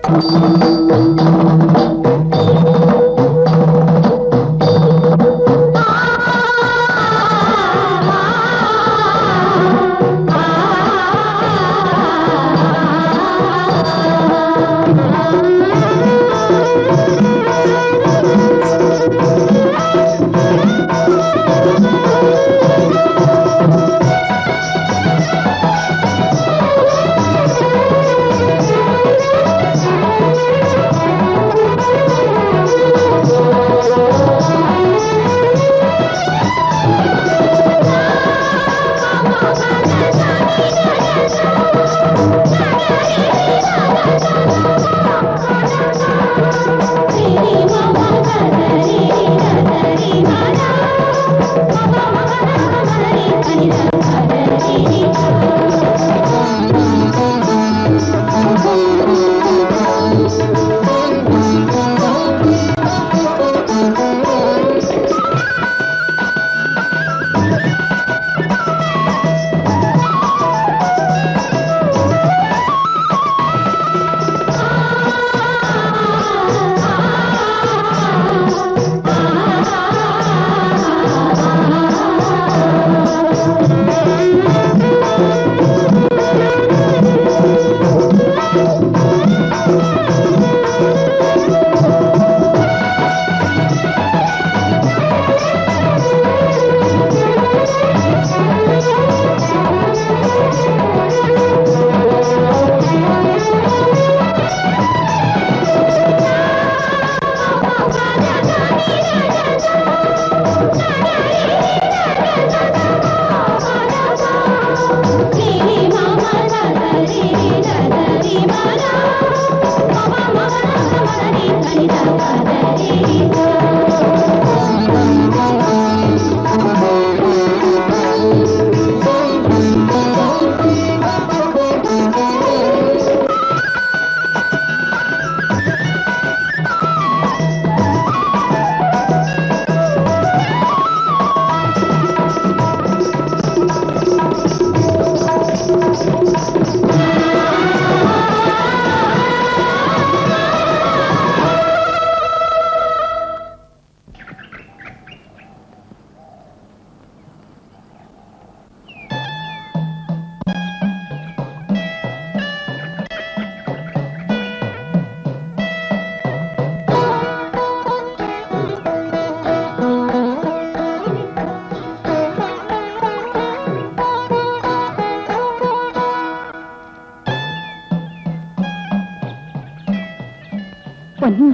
പൊന്നി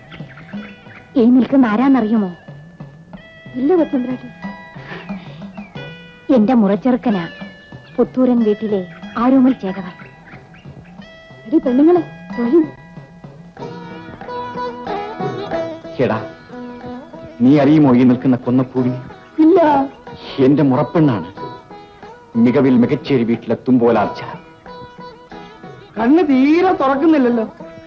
ഈ നിൽക്കുന്ന ആരാന്നറിയുമോ ഇല്ല കൊച്ചമ്പ്രാട്ടി എന്റെ മുറച്ചെറുക്കനാ പുത്തൂരൻ വീട്ടിലെ ആരോമൽ ചേകവർ എടി പെണ്ണുങ്ങളെ തൊഴിൽ ചേടാ നീ അറിയുമോ ഈ നിൽക്കുന്ന കൊന്നപ്പൂവിനെ ഇല്ല എന്റെ മുറപ്പെണ്ണാണ് മികവിൽ മികച്ചേരി വീട്ടിലെ തുമ്പോലാർച്ച കണ്ണ് തീരെ തുറക്കുന്നില്ലല്ലോ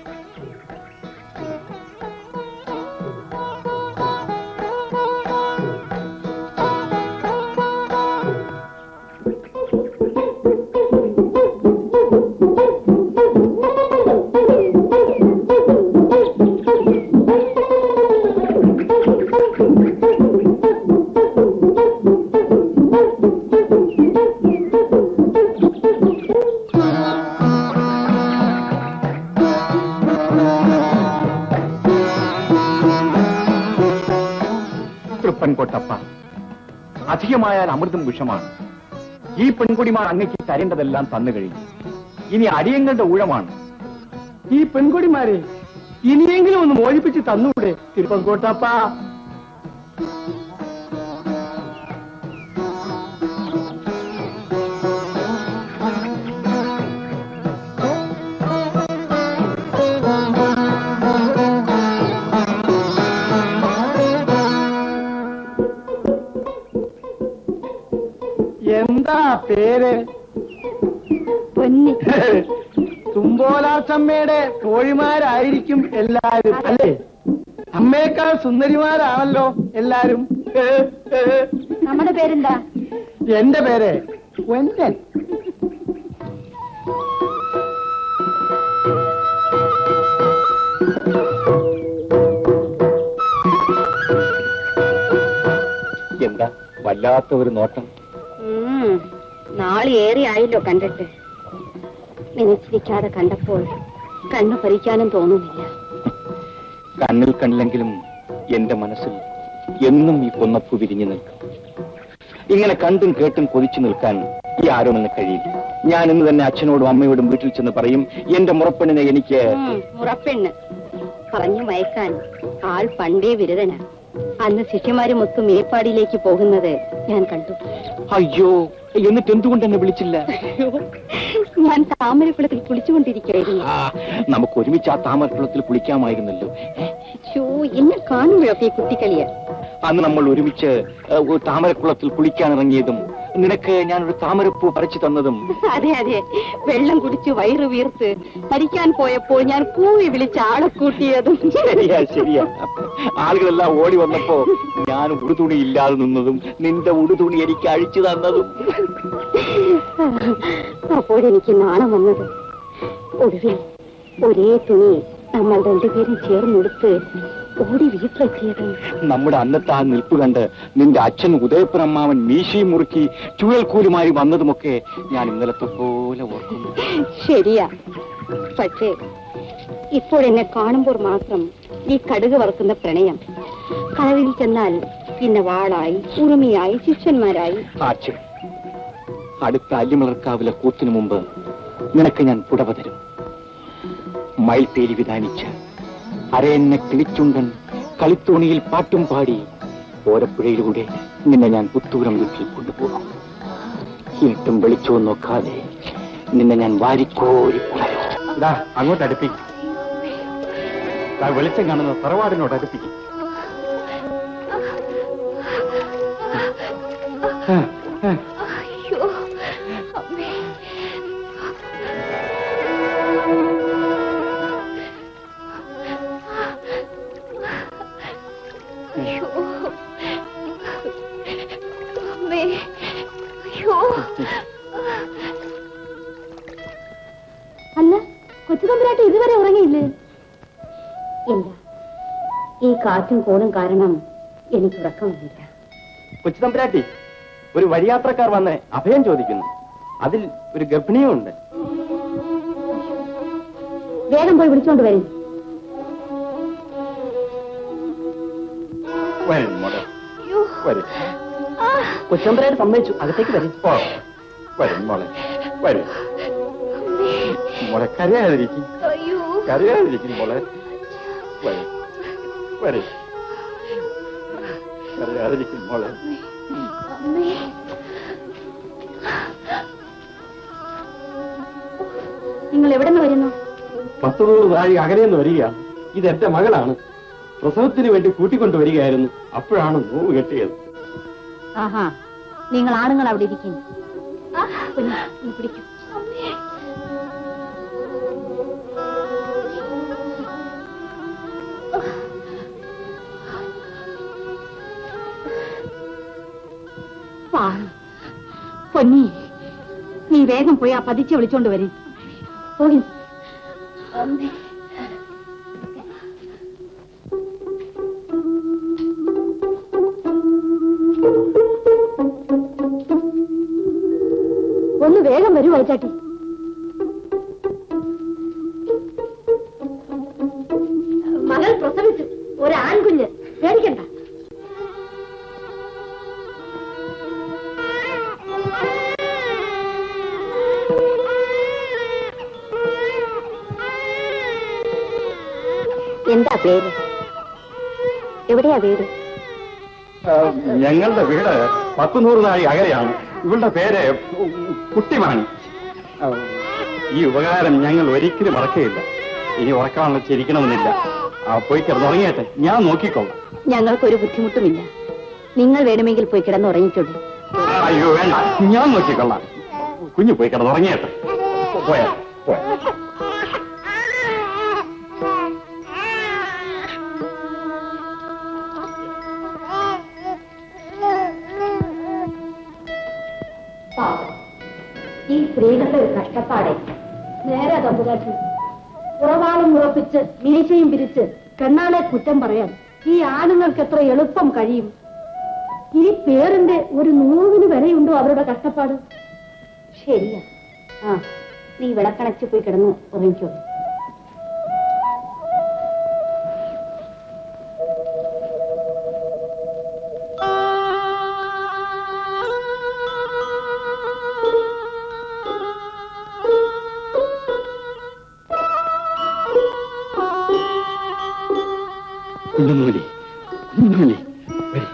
തൃപ്പൻ കൊട്ടപ്പ അധികമായാൽ അമൃതം വിഷമാണ് ഈ പെൺകുടിമാർ അങ്ങയ്ക്ക് തരേണ്ടതെല്ലാം തന്നു കഴിഞ്ഞു ഇനി അടിയങ്ങളുടെ ഊഴമാണ് ഈ പെൺകൊടിമാരെ ഇനിയെങ്കിലും ഒന്ന് മോചിപ്പിച്ച് തന്നൂടെ തിരുപ്പങ്കോട്ടപ്പ എന്താ പേര് പൊന്നി തുമ്പോലാച്ചമ്മയുടെ തോഴിമാരായിരിക്കും എല്ലാരും അല്ലേ അമ്മയേക്കാൾ സുന്ദരിമാരാണല്ലോ എല്ലാരും നമ്മുടെ പേരെന്താ എന്റെ പേര് പൊന്നൻ വല്ലാത്ത ഒരു നോട്ടം ഉം, നാളേറെ ആയല്ലോ കണ്ടിട്ട് നനച്ചിരിക്കാതെ കണ്ടപ്പോൾ കണ്ണു പറിക്കാനും തോന്നുന്നില്ല കണ്ണിൽ കണ്ടില്ലെങ്കിലും എന്റെ മനസ്സിൽ എന്നും ഈ പൊന്നപ്പു വിരിഞ്ഞു നിൽക്കും ഇങ്ങനെ കണ്ടും കേട്ടും കൊതിച്ചു നിൽക്കാൻ ഈ ആരോമന് കഴിയില്ല ഞാൻ ഇന്ന് തന്നെ അച്ഛനോടും അമ്മയോടും വീട്ടിൽ ചെന്ന് പറയും എന്റെ മുറപ്പെണ്ണിനെ എനിക്ക് ഉം, മുറപ്പെണ്ണ് പറഞ്ഞു മയക്കാൻ ആൾ പണ്ടേ വിരുദനാ അന്ന് ശിഷ്യന്മാരുമൊത്ത് മേപ്പാടിയിലേക്ക് പോകുന്നത് ഞാൻ കണ്ടു അയ്യോ എന്നിട്ട് എന്തുകൊണ്ട് എന്നെ വിളിച്ചില്ല ഞാൻ താമരക്കുളത്തിൽ കുളിച്ചുകൊണ്ടിരിക്കുകയായിരുന്നു ആ, നമുക്ക് ഒരുമിച്ച് ആ താമരക്കുളത്തിൽ കുളിക്കാമായിരുന്നല്ലോ ഏ? ഷോ എന്നെ കാണുമ്പോഴൊക്കെ ഈ കുട്ടിക്കളിയ അന്ന് നമ്മൾ ഒരുമിച്ച് ഏ, ഒരു താമരക്കുളത്തിൽ കുളിക്കാനിറങ്ങിയതും നിനക്ക് ഞാനൊരു താമരപ്പൂ പറിച്ചു തന്നതും അതെ അതെ വെള്ളം കുടിച്ച് വയറ് വീർത്ത് മരിക്കാൻ പോയപ്പോൾ ഞാൻ കൂവി വിളിച്ച് ആളെ കൂട്ടിയതും ശരിയാ ശരിയാ ആളുകളെല്ലാം ഓടി വന്നപ്പോ ഞാൻ ഉടുതുണി ഇല്ലാതെ നിന്നതും നിന്റെ ഉടുതുണി എനിക്ക് അഴിച്ചു തന്നതും അപ്പോഴെനിക്ക് നാണം വന്നത് ഒടുവിൽ ഒരേ തുണി നമ്മൾ രണ്ടുപേരും ചേർന്നെടുത്ത് ഓടി വീട്ടിലെത്തിയതും നമ്മുടെ അന്നത്തെ ആ നിൽപ്പ് കണ്ട് നിന്റെ അച്ഛൻ ഉദയപ്പുറമ്മാവൻ മീശയും മുറുക്കി ചുഴൽക്കൂലുമായി വന്നതുമൊക്കെ ഞാൻ ഇന്നലത്തെ പോലെ ഓർക്കുന്നു ശരിയാ പക്ഷേ ഇപ്പോഴെന്നെ കാണുമ്പോൾ മാത്രം ഈ കടുക് വറുക്കുന്ന പ്രണയം കളവിൽ ചെന്നാൽ പിന്നെ വാളായി ഉറുമിയായി ശിഷ്യന്മാരായി അച്ഛൻ അടുത്ത അല്ലിമലർക്കാവിലെ കൂത്തിനു മുമ്പ് നിനക്ക് ഞാൻ പുടവ തരും മയിൽത്തേരി വിധാനിച്ച് അരയെന്നെ കിളിച്ചുണ്ടൻ കളിത്തോണിയിൽ പാട്ടും പാടി ഓരപ്പുഴയിലൂടെ നിന്നെ ഞാൻ പുത്തൂരം വീട്ടിൽ കൊണ്ടുപോകും ഇരുട്ടും വെളിച്ചവും നോക്കാതെ നിന്നെ ഞാൻ വാരിക്കോരി പുലരും അങ്ങോട്ട് അടുപ്പിക്കും വെളിച്ചം കാണുന്ന തറവാടിനോട് അടുപ്പിക്കും അല്ല കൊച്ചുതമ്പുരാട്ടി ഇതുവരെ ഉറങ്ങിയില്ലേ ഇല്ല ഈ കാറ്റും കോണും കാരണം എനിക്ക് ഉറക്കമില്ല കൊച്ചുതമ്പുരാട്ടി ഒരു വഴിയാത്രക്കാർ വന്ന് അഭയം ചോദിക്കുന്നു അതിൽ ഒരു ഗർഭിണിയും ഉണ്ട് വേഗം പോയി വിളിച്ചോണ്ട് വരും വരും മോളെ വരും കൊച്ചമ്പരായിട്ട് സമ്മതിച്ചു അകത്തേക്ക് വരും ഓ, വരും മോളെ വരും മോളെ കരയാതിരിക്കും കരയാതിരിക്കും മോളെ വരും വരും കരയാതിരിക്കും മോളെ നിങ്ങൾ എവിടെ നിന്ന് വരുന്നു പത്ത് നൂറ് താഴെ അകലെന്ന് വരിക ഇത് എന്റെ മകളാണ് പ്രസവത്തിന് വേണ്ടി കൂട്ടിക്കൊണ്ടു വരികയായിരുന്നു അപ്പോഴാണ് നോവ് കെട്ടിയത് ആഹാ നിങ്ങൾ ആണുങ്ങൾ അവിടെ ഇരിക്കുന്നു കുഞ്ഞ്, നീ പിടിക്കൂ പാവം. പൊന്നി നീ വേഗം പോയി ആ പതിച്ച് വിളിച്ചോണ്ട് വരും പോയി ഒന്ന് വേഗം വരൂ വൈറ്റാട്ടി മകൾ പ്രസവിച്ചു ഒരു ആൺകുഞ്ഞ് പേടിക്കണ്ട എന്താ പേര് എവിടെയാ വീട് ഞങ്ങളുടെ വീട് പത്ത് നൂറ് നാഴി അകലെയാണ് ഇവളുടെ പേര് കുട്ടിമാണി ഈ ഉപകാരം ഞങ്ങൾ ഒരിക്കലും മറക്കുകയില്ല ഇനി ഉറക്കാനുള്ള ചിരിക്കണമെന്നില്ല ആ പോയി കിടന്നുറങ്ങിയട്ടെ ഞാൻ നോക്കിക്കോളാം ഞങ്ങൾക്കൊരു ബുദ്ധിമുട്ടുമില്ല നിങ്ങൾ വേണമെങ്കിൽ പോയി കിടന്നുറങ്ങിക്കൊള്ളൂ അയ്യോ വേണ്ട ഞാൻ നോക്കിക്കൊള്ളാം കുഞ്ഞു പോയി കിടന്നുറങ്ങിയട്ടെ പോയാ പോയാ ഈ സ്ത്രീകളുടെ ഒരു കഷ്ടപ്പാടെ നേരെ തമ്പുരാട്ടി ഉറവാളും ഉറപ്പിച്ച് മീശയും പിരിച്ച് പെണ്ണാളെ കുറ്റം പറയാൻ ഈ ആണുങ്ങൾക്ക് എത്ര എളുപ്പം കഴിയും ഈ പേരിന്റെ ഒരു നോവിന് വരെയുണ്ടോ അവരുടെ കഷ്ടപ്പാട് ശരിയാ ആ നീ വിളക്കണച്ച് പോയി കിടന്നു ഉറങ്ങിക്കോ കുഞ്ഞുമൂലി കുഞ്ഞുമൂലി വരി.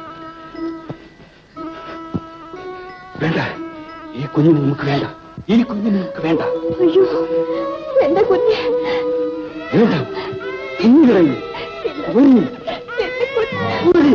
വേണ്ട ഈ കുഞ്ഞിന് നമുക്ക് വേണ്ട ഈ കുഞ്ഞിന് നമുക്ക് വേണ്ട അയ്യോ എന്റെ കുഞ്ഞ് വേണ്ട കുഞ്ഞിറങ്ങി വരി. വരി.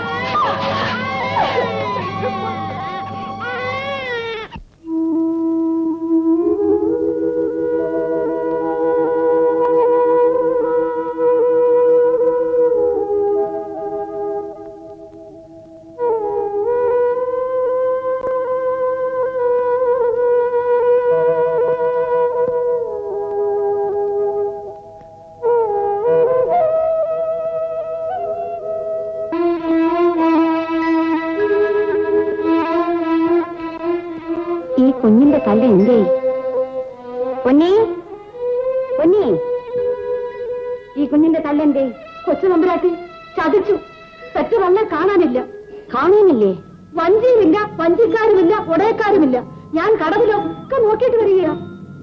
ഈ കുഞ്ഞിന്റെ തല്ല എന്തേ പൊന്നി പൊന്നി ഈ കുഞ്ഞിന്റെ തല്ല എന്തേ കൊച്ചു നമ്പരാട്ടി ചതിച്ചു പെറ്റ വല്ല കാണാനില്ല കാണാനില്ലേ വഞ്ചിയുമില്ല വഞ്ചിക്കാരുമില്ല ഉടയക്കാരുമില്ല ഞാൻ കടവിലൊക്കെ നോക്കിയിട്ട് വരികയാ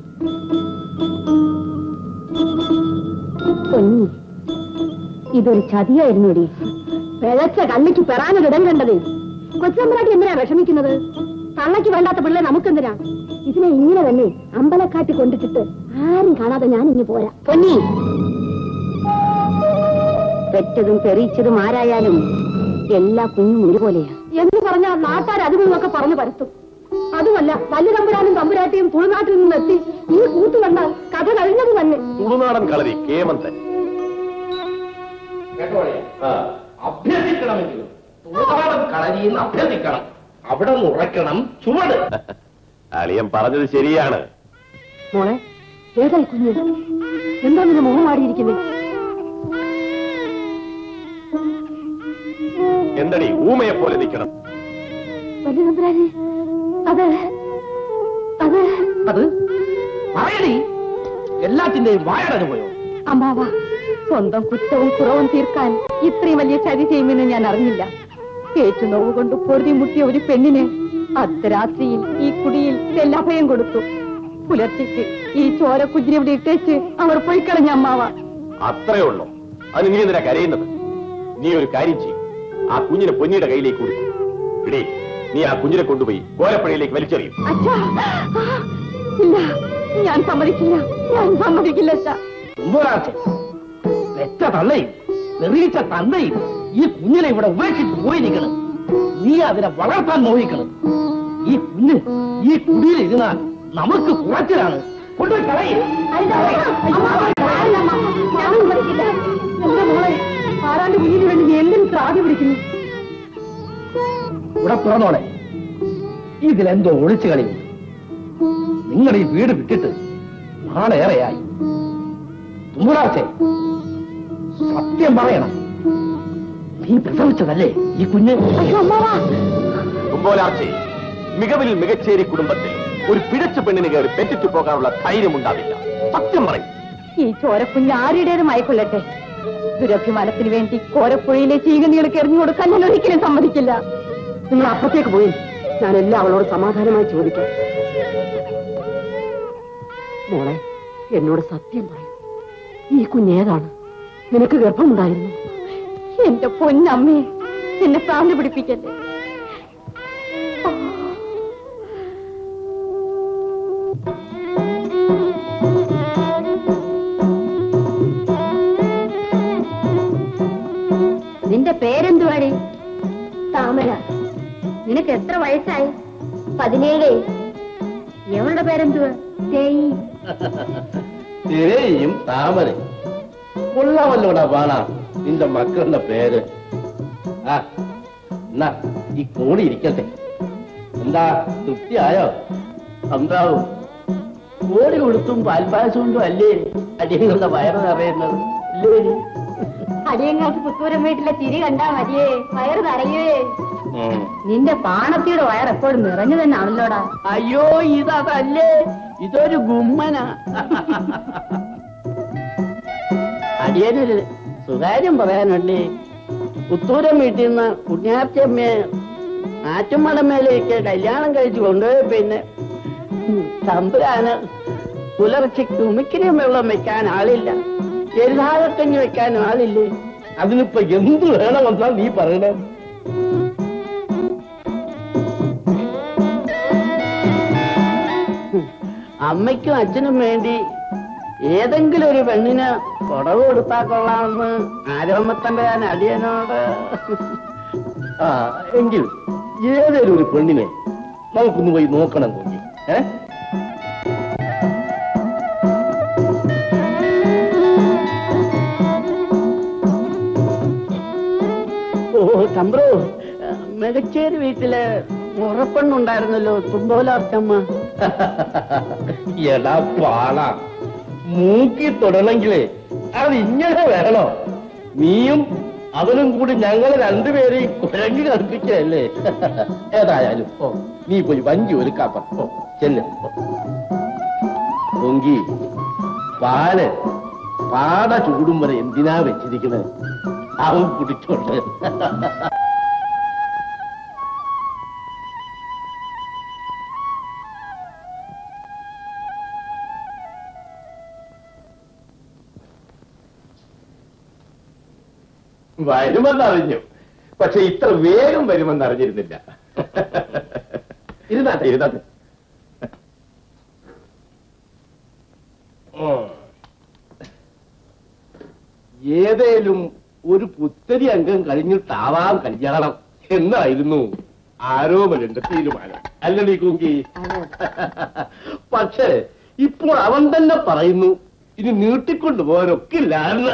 പൊന്നി ഇതൊരു ചതിയായിരുന്നുടി പിഴച്ച കള്ളിക്ക് പെറാനൊരിടം കണ്ടത് കൊച്ചമ്പരാട്ടി എന്തിനാ വിഷമിക്കുന്നത് തള്ളയ്ക്ക് വേണ്ടാത്ത പിള്ളേ നമുക്കെന്തിനാ ഇതിനെ ഇങ്ങനെ തന്നെ അമ്പലക്കാട്ടി കൊണ്ടിട്ടിട്ട് ആരും കാണാതെ ഞാൻ ഇനി പോരാ പൊന്നി പെറ്റതും തെറിയിച്ചതും ആരായാലും എല്ലാ കുഞ്ഞും ഒരുപോലെയാ എന്ന് പറഞ്ഞാൽ നാട്ടാർ അതുകൊണ്ടൊക്കെ പറഞ്ഞു പരത്തും അതുമല്ല വലിയ തമ്പുരാനും തമ്പുരാട്ടിയും തുളുനാട്ടിൽ നിന്നും എത്തി ഈ കൂത്തു കണ്ടാൽ കഥ കഴിഞ്ഞത് തന്നെ തുളുനാടൻ കളരി കേമന്തൻ കേട്ടോളെ അഭ്യർത്ഥിക്കണമെങ്കിലും തുളുനാടൻ കളരിയിൽ നിന്ന് അഭ്യർത്ഥിക്കണം അവിടെ നിന്ന് ഉറയ്ക്കണം ചുവട് അളിയൻ പറഞ്ഞത് ശരിയാണ് മോളെ ഏതായി കുഞ്ഞ് എന്താ നിന്റെ മുഖം മാറിയിരിക്കുന്നത് എന്തടി ഊമയെ പോലെ നിൽക്കണം വലിയ തമ്പുരാനെ അത് അത് അത് പറയടി എല്ലാത്തിന്റെയും വായടഞ്ഞു പോയോ അമ്മാവ സ്വന്തം കുറ്റവും കുറവും തീർക്കാൻ ഇത്രയും വലിയ ചതി ചെയ്യുമെന്ന് ഞാൻ അറിഞ്ഞില്ല ഏറ്റുനോവ് കൊണ്ട് പൊറുതി മുട്ടിയ ഒരു പെണ്ണിന് അർദ്ധരാത്രിയിൽ ഈ കുടിയിൽ ചെല്ലഭയം കൊടുത്തു പുലർച്ചയ്ക്ക് ഈ ചോര കുഞ്ഞിനെ ഇവിടെ ഇട്ടേച്ച് അവർ പോയി കളഞ്ഞ അമ്മാവ അത്രേ ഉള്ളൂ അത് നീ എന്തിനാ കരയുന്നത് നീ ഒരു കാര്യം ചെയ്യും ആ കുഞ്ഞിനെ പൊന്നിയുടെ കയ്യിലേക്ക് കൊടുക്കും ഇടേ നീ ആ കുഞ്ഞിനെ കൊണ്ടുപോയി കോലപ്പുഴയിലേക്ക് വലിച്ചെറിയും അച്ഛാ ആ, ഇല്ല ഞാൻ സമ്മതിക്കില്ല ഞാൻ സമ്മതിക്കില്ല അച്ഛാ തുമ്പുരാട്ടെ പെറ്റ തള്ളയും തെറിയിച്ച തന്തയും ഈ കുഞ്ഞിനെ ഇവിടെ ഉപേക്ഷിച്ച് പോയിരിക്കണം നീ അതിനെ വളർത്താൻ മോഹിക്കണം ഈ കുഞ്ഞ് ഈ കുടിയിൽ ഇരുന്നാൽ നമുക്ക് കുറച്ചിലാണ് കൊണ്ടുപോയി കളയും എന്റെ മോളെ ആരാണ്ട് കുഞ്ഞിന് വേണ്ടി നീ എന്തിനും ത്രാതി പിടിക്കുന്നു ഇവിടെ തുറന്നോളെ ഇതിലെന്തോ ഒളിച്ചു കളിയുണ്ട് നിങ്ങൾ ഈ വീട് വിട്ടിട്ട് നാളേറെയായി തുമ്പുരാച്ചെ സത്യം പറയണം നീ പ്രസവിച്ചതല്ലേ ഈ കുഞ്ഞ് അയ്യോ അമ്മാവാ തുമ്പോലാർച്ചെ മികവിൽ മികച്ചേരി കുടുംബത്തിൽ ഒരു പിഴച്ച പെണ്ണിന് കയറി പെറ്റിട്ട് പോകാനുള്ള ധൈര്യമുണ്ടാവില്ല സത്യം പറയും ഈ ചോരക്കുഞ്ഞ് ആരുടേതും ആയിക്കൊള്ളട്ടെ ദുരഭിമാനത്തിന് വേണ്ടി കോരപ്പുഴയിലെ ചീകണികൾക്ക് എറിഞ്ഞു കൊടുക്കാൻ ഞാൻ ഒരിക്കലും സമ്മതിക്കില്ല നിങ്ങൾ അപ്പത്തേക്ക് പോയി ഞാൻ എല്ലാം അവളോട് സമാധാനമായി ചോദിക്കാം മോളെ എന്നോട് സത്യം പറയും ഈ കുഞ്ഞേതാണ് നിനക്ക് ഗർഭമുണ്ടായിരുന്നു എന്റെ പൊന്നമ്മേ എന്നെ പ്രാന്തി പിടിപ്പിക്കല്ലേ നിന്റെ പേരെന്തുവാടി താമര നിനക്ക് എത്ര വയസ്സായി പതിനേഴ് എവളുടെ പേരെന്തുവാ തേയി തിരയും താമരയും കൊള്ളാമല്ലോടാ പാണ നിന്റെ മക്കളുടെ പേര് ആ എന്നാ ഈ കൂടി ഇരിക്കട്ടെ എന്താ തൃപ്തിയായോ എന്താവും കോടി കൊടുത്തും പാൽപ്പായസം കൊണ്ടും അല്ലേ അടിയങ്ങളുടെ വയറ് നിറയുന്നത് ഇല്ലേ അടിയങ്ങൾക്ക് പുത്തൂരം വീട്ടിലെ ചിരി കണ്ടാ മതിയേ വയറ് നിറയേ നിന്റെ പാണത്തിയുടെ വയർ എപ്പോഴും നിറഞ്ഞു തന്നെ ആണല്ലോടാ അയ്യോ ഇതല്ലേ ഇതൊരു ഗുമ്മന അടിയനൊരു സുകാര്യം പറയാനുണ്ടേ പുത്തൂരം വീട്ടിൽ നിന്ന് പുണ്യാർച്ചമ്മയെ ആറ്റുമടമേലേക്ക് കല്യാണം കഴിച്ചു കൊണ്ടുപോയി പിന്നെ ഉം, തമ്പുരാന് പുലർച്ചയ്ക്ക് ഉമിക്കിനും വെള്ളം വെക്കാൻ ആളില്ല എരുതാകക്കഞ്ഞി വെക്കാൻ ആളില്ലേ അതിനിപ്പോ എന്ത് വേണമെന്നാ നീ പറയണേ അമ്മയ്ക്കും അച്ഛനും വേണ്ടി ഏതെങ്കിലും ഒരു പെണ്ണിന് കൊടവ് കൊടുത്താൽ കൊള്ളാമെന്ന് ആരോമത്തന്റെ ഞാൻ അടിയനോട് ആ എങ്കിൽ ഏതൊരു ഒരു പെണ്ണിനെ നമുക്കൊന്ന് പോയി നോക്കണം കുഞ്ഞി ഏ ഓ ചമ്പ്രു മെടച്ചേരി വീട്ടില് മുറപ്പെണ്ണുണ്ടായിരുന്നല്ലോ തുമ്പോലാർച്ചമ്മ എടാ പാള മൂക്കി തൊടണമെങ്കിലേ അത് ഇങ്ങനെ വേണോ നീയും അവനും കൂടി ഞങ്ങളെ രണ്ടുപേരെയും കുരങ്ങി കടുപ്പിക്കല്ലേ ഏതായാലും ഓ നീ പോയി വഞ്ചി ഒരുക്കാപ്പ ഓ ചെല്ല് പൊങ്കി പാല് പാട ചൂടും വരെ എന്തിനാ വെച്ചിരിക്കുന്നത് അവൻ കുടിച്ചോട്ടെ വരുമെന്നറിഞ്ഞു പക്ഷെ ഇത്ര വേഗം വരുമെന്ന് അറിഞ്ഞിരുന്നില്ല ഇരുന്നാട്ടെ ഇരുന്നാട്ടെ ഏതേലും ഒരു പുത്തരി അംഗം കഴിഞ്ഞിട്ടാവാം കല്യാണം എന്നായിരുന്നു ആരോപണന്റെ തീരുമാനം അല്ലടി കുങ്കി പക്ഷേ ഇപ്പോൾ അവൻ തന്നെ പറയുന്നു ഇനി നീട്ടിക്കൊണ്ടു പോകാനൊക്കില്ല എന്ന്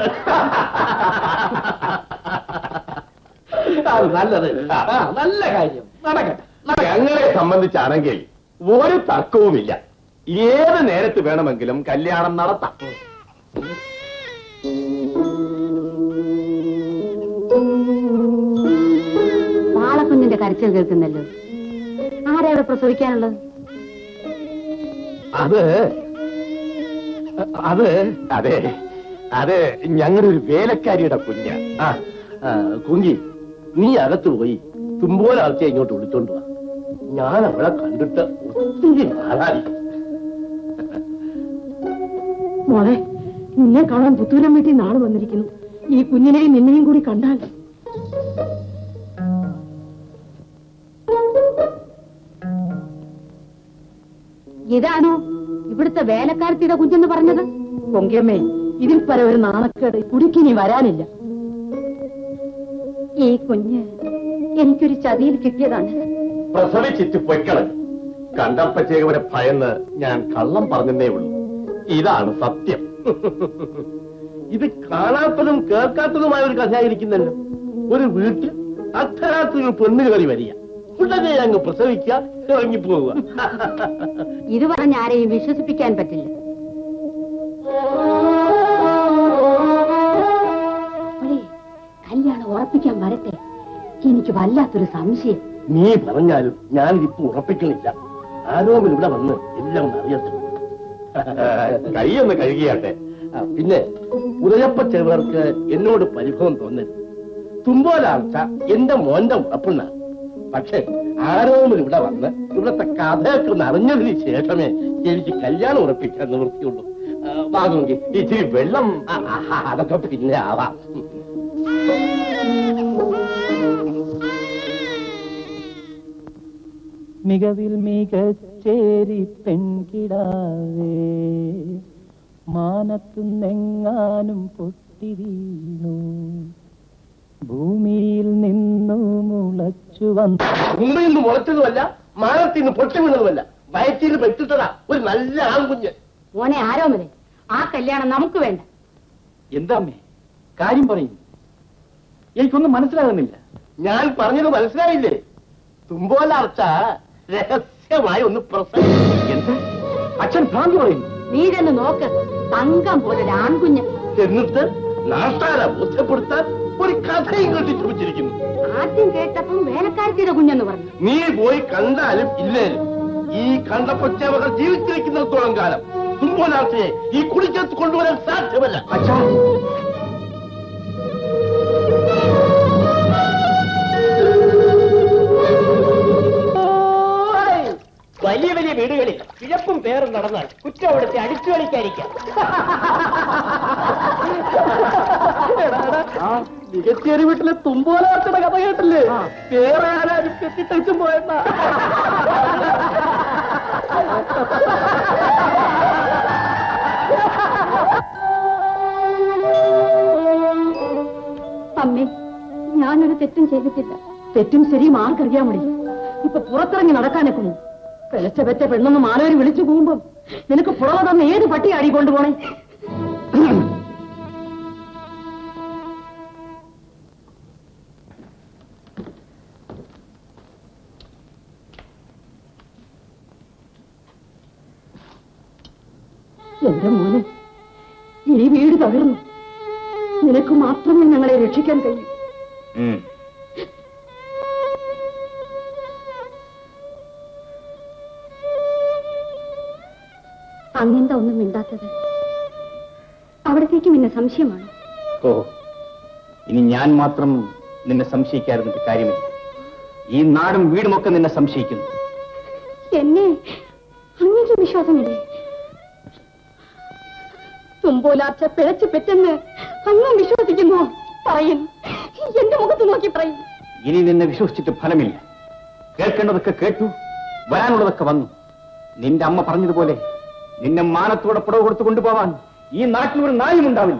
അത് നല്ലത് ആ, നല്ല കാര്യം നടക്കട്ടെ ഞങ്ങളെ സംബന്ധിച്ചാണെങ്കിൽ ഒരു തർക്കവുമില്ല ഏത് നേരത്ത് വേണമെങ്കിലും കല്യാണം നടത്താം പാളക്കുഞ്ഞിന്റെ കരച്ചിൽ കേൾക്കുന്നല്ലോ ആരാ ഇവിടെ പ്രസവിക്കാനുള്ളത് അത് അത് അതെ അതെ ഞങ്ങളുടെ ഒരു വേലക്കാരിയുടെ കുഞ്ഞ ആ ആ, കുങ്കി നീ അകത്ത് പോയി തുമ്പോലാഴ്ച ഇങ്ങോട്ട് വിളിച്ചോണ്ട് വാ ഞാൻ അവളെ കണ്ടിട്ട് ഒത്തിരി നാളായി മോളെ നിന്നെ കാണാൻ പുത്തൂരം വീട്ടിൽ നാളെ വന്നിരിക്കുന്നു ഈ കുഞ്ഞിനെയും നിന്നെയും കൂടി കണ്ടാൽ ഇതാണോ ഇവിടുത്തെ വേലക്കാരത്തിയുടെ കുഞ്ഞെന്ന് പറഞ്ഞത് പൊങ്കിയമ്മേ ഇതിൽ പര ഒരു നാണക്കേട് കുടിക്കിനി വരാനില്ല ഈ കുഞ്ഞ് എനിക്കൊരു ചതിയിൽ കിട്ടിയതാണ് പ്രസവിച്ചിട്ട് പൊയ്ക്കളഞ്ഞു കണ്ടപ്പച്ചേവരെ ഭയന്ന് ഞാൻ കള്ളം പറഞ്ഞതേ ഉള്ളൂ ഇതാണ് സത്യം ഇത് കാണാത്തതും കേൾക്കാത്തതുമായ ഒരു കഥയായിരിക്കുന്നല്ലോ ഒരു വീട്ടിൽ അർദ്ധരാത്രി പെണ്ണ് കയറി വരിക ഉടനെ അങ്ങ് പ്രസവിക്കുക ഇറങ്ങി പോവുക ഇത് പറഞ്ഞ ആരെയും വിശ്വസിപ്പിക്കാൻ പറ്റില്ല മോളെ, കല്യാണം ഉറപ്പിക്കാൻ വരട്ടെ എനിക്ക് വല്ലാത്തൊരു സംശയം നീ പറഞ്ഞാലും ഞാനിതിപ്പോ ഉറപ്പിക്കണില്ല ആരോമിൽ ഇവിടെ വന്ന് എല്ലാം ഒന്ന് അറിയട്ടെ കൈയൊന്ന് കഴുകിയാട്ടെ ആ, പിന്നെ ഉദയപ്പ ചെറുവർക്ക് എന്നോട് പരിഭവം തോന്നരുത് തുമ്പോലാർച്ച എന്റെ മോന്റെ ഉറപ്പുന്ന പക്ഷെ ആരോമിൽ ഇവിടെ വന്ന് ഇവിടുത്തെ കഥയൊക്കെ ഒന്ന് അറിഞ്ഞതിന് ശേഷമേ എനിക്ക് കല്യാണം ഉറപ്പിക്കാൻ നിവൃത്തിയുള്ളൂ ആ, വാങ്ങുമെങ്കിൽ ഇച്ചിരി വെള്ളം ആ, ആ, അതൊക്കെ പിന്നെ ആവാം മികവിൽ മികച്ചേരി പെൺകിടാവേ മാനത്തുന്നെങ്ങാനും പൊട്ടി വീണു ഭൂമിയിൽ നിന്നു മുളച്ചു വന്നു മുമ്പിൽ നിന്ന് മുളച്ചതുമല്ല മാനത്തിൽ നിന്ന് പൊട്ടി വീണതുമല്ല വയറ്റിൽ പെട്ടിട്ടതാ ഒരു നല്ല ആൺകുഞ്ഞ് മോനെ ആരോമലെ ആ കല്യാണം നമുക്ക് വേണ്ട എന്താ അമ്മേ കാര്യം പറയും എനിക്കൊന്നും മനസ്സിലാകുന്നില്ല ഞാൻ പറഞ്ഞത് മനസ്സിലായില്ലേ തുമ്പോലാർച്ച രഹസ്യമായി ഒന്ന് പ്രസംഗിച്ചു എന്താ അച്ഛൻ ഭ്രാന്തി പറയുന്നു നീ ചെന്ന് നോക്ക് തങ്കം പോലെ ഒരു ആൺകുഞ്ഞ് എന്നിട്ട് നാട്ടാരെ ബോധ്യപ്പെടുത്താൻ ഒരു കഥയും കെട്ടിച്ചു വെച്ചിരിക്കുന്നു ആദ്യം കേട്ടപ്പം വേലക്കാരത്തിയുടെ കുഞ്ഞെന്ന് പറഞ്ഞു നീ പോയി കണ്ടാലും ഇല്ലേലും ഈ കണ്ട കൊച്ചവകൾ ജീവിച്ചിരിക്കുന്നിടത്തോളം കാലം തുമ്പോനാട്ടിയെ ഈ കുടിക്കത്ത് കൊണ്ടുവരാൻ സാധ്യമല്ല അച്ഛാ വലിയ വലിയ വീടുകളിൽ കിഴപ്പും പേറും നടന്നാൽ കുറ്റം അവിടുത്തെ അടിച്ചു കളിക്കാതിരിക്കാം മികച്ചേരി വീട്ടിലെ തുമ്പോലാർച്ചയുടെ കഥ കേട്ടില്ലേ വേറെ ആരാരും കെട്ടിട്ടച്ചും പോയെന്നാ അമ്മേ ഞാനൊരു തെറ്റും ചെയ്തിട്ടില്ല തെറ്റും ശരിയും ആർക്കറിയാൻ മതി ഇപ്പൊ പുറത്തിറങ്ങി നടക്കാനൊക്കുന്നു പെലച്ച പെറ്റ പെണ്ണൊന്ന് മാനവര് വിളിച്ചു പോകുമ്പം നിനക്ക് പുറമെ തന്ന ഏത് പട്ടി അടി കൊണ്ടുപോണേ എന്റെ മോനെ ഈ വീട് തകർന്നു നിനക്ക് മാത്രമേ ഞങ്ങളെ രക്ഷിക്കാൻ കഴിയൂ ഉം. അങ്ങെന്താ ഒന്നും മിണ്ടാത്തത് അവിടത്തേക്ക് പിന്നെ സംശയമാണ് ഓ ഇനി ഞാൻ മാത്രം നിന്നെ സംശയിക്കാതിരുന്നിട്ട് കാര്യമില്ല ഈ നാടും വീടുമൊക്കെ നിന്നെ സംശയിക്കുന്നു എന്നെ അങ്ങേക്ക് വിശ്വാസമില്ലേ തുമ്പോലാർച്ച പിഴച്ചു പെറ്റെന്ന് അങ്ങ് വിശ്വസിക്കുന്നു പറയും എന്റെ മുഖത്ത് നോക്കി പറയും ഇനി നിന്നെ വിശ്വസിച്ചിട്ട് ഫലമില്ല കേൾക്കേണ്ടതൊക്കെ കേട്ടു വരാനുള്ളതൊക്കെ വന്നു നിന്റെ അമ്മ പറഞ്ഞതുപോലെ നിന്നെ മാനത്തോടെ പുടവ് കൊടുത്തു കൊണ്ടുപോവാൻ ഈ നാട്ടിൽ ഒരു നായും ഉണ്ടാവില്ല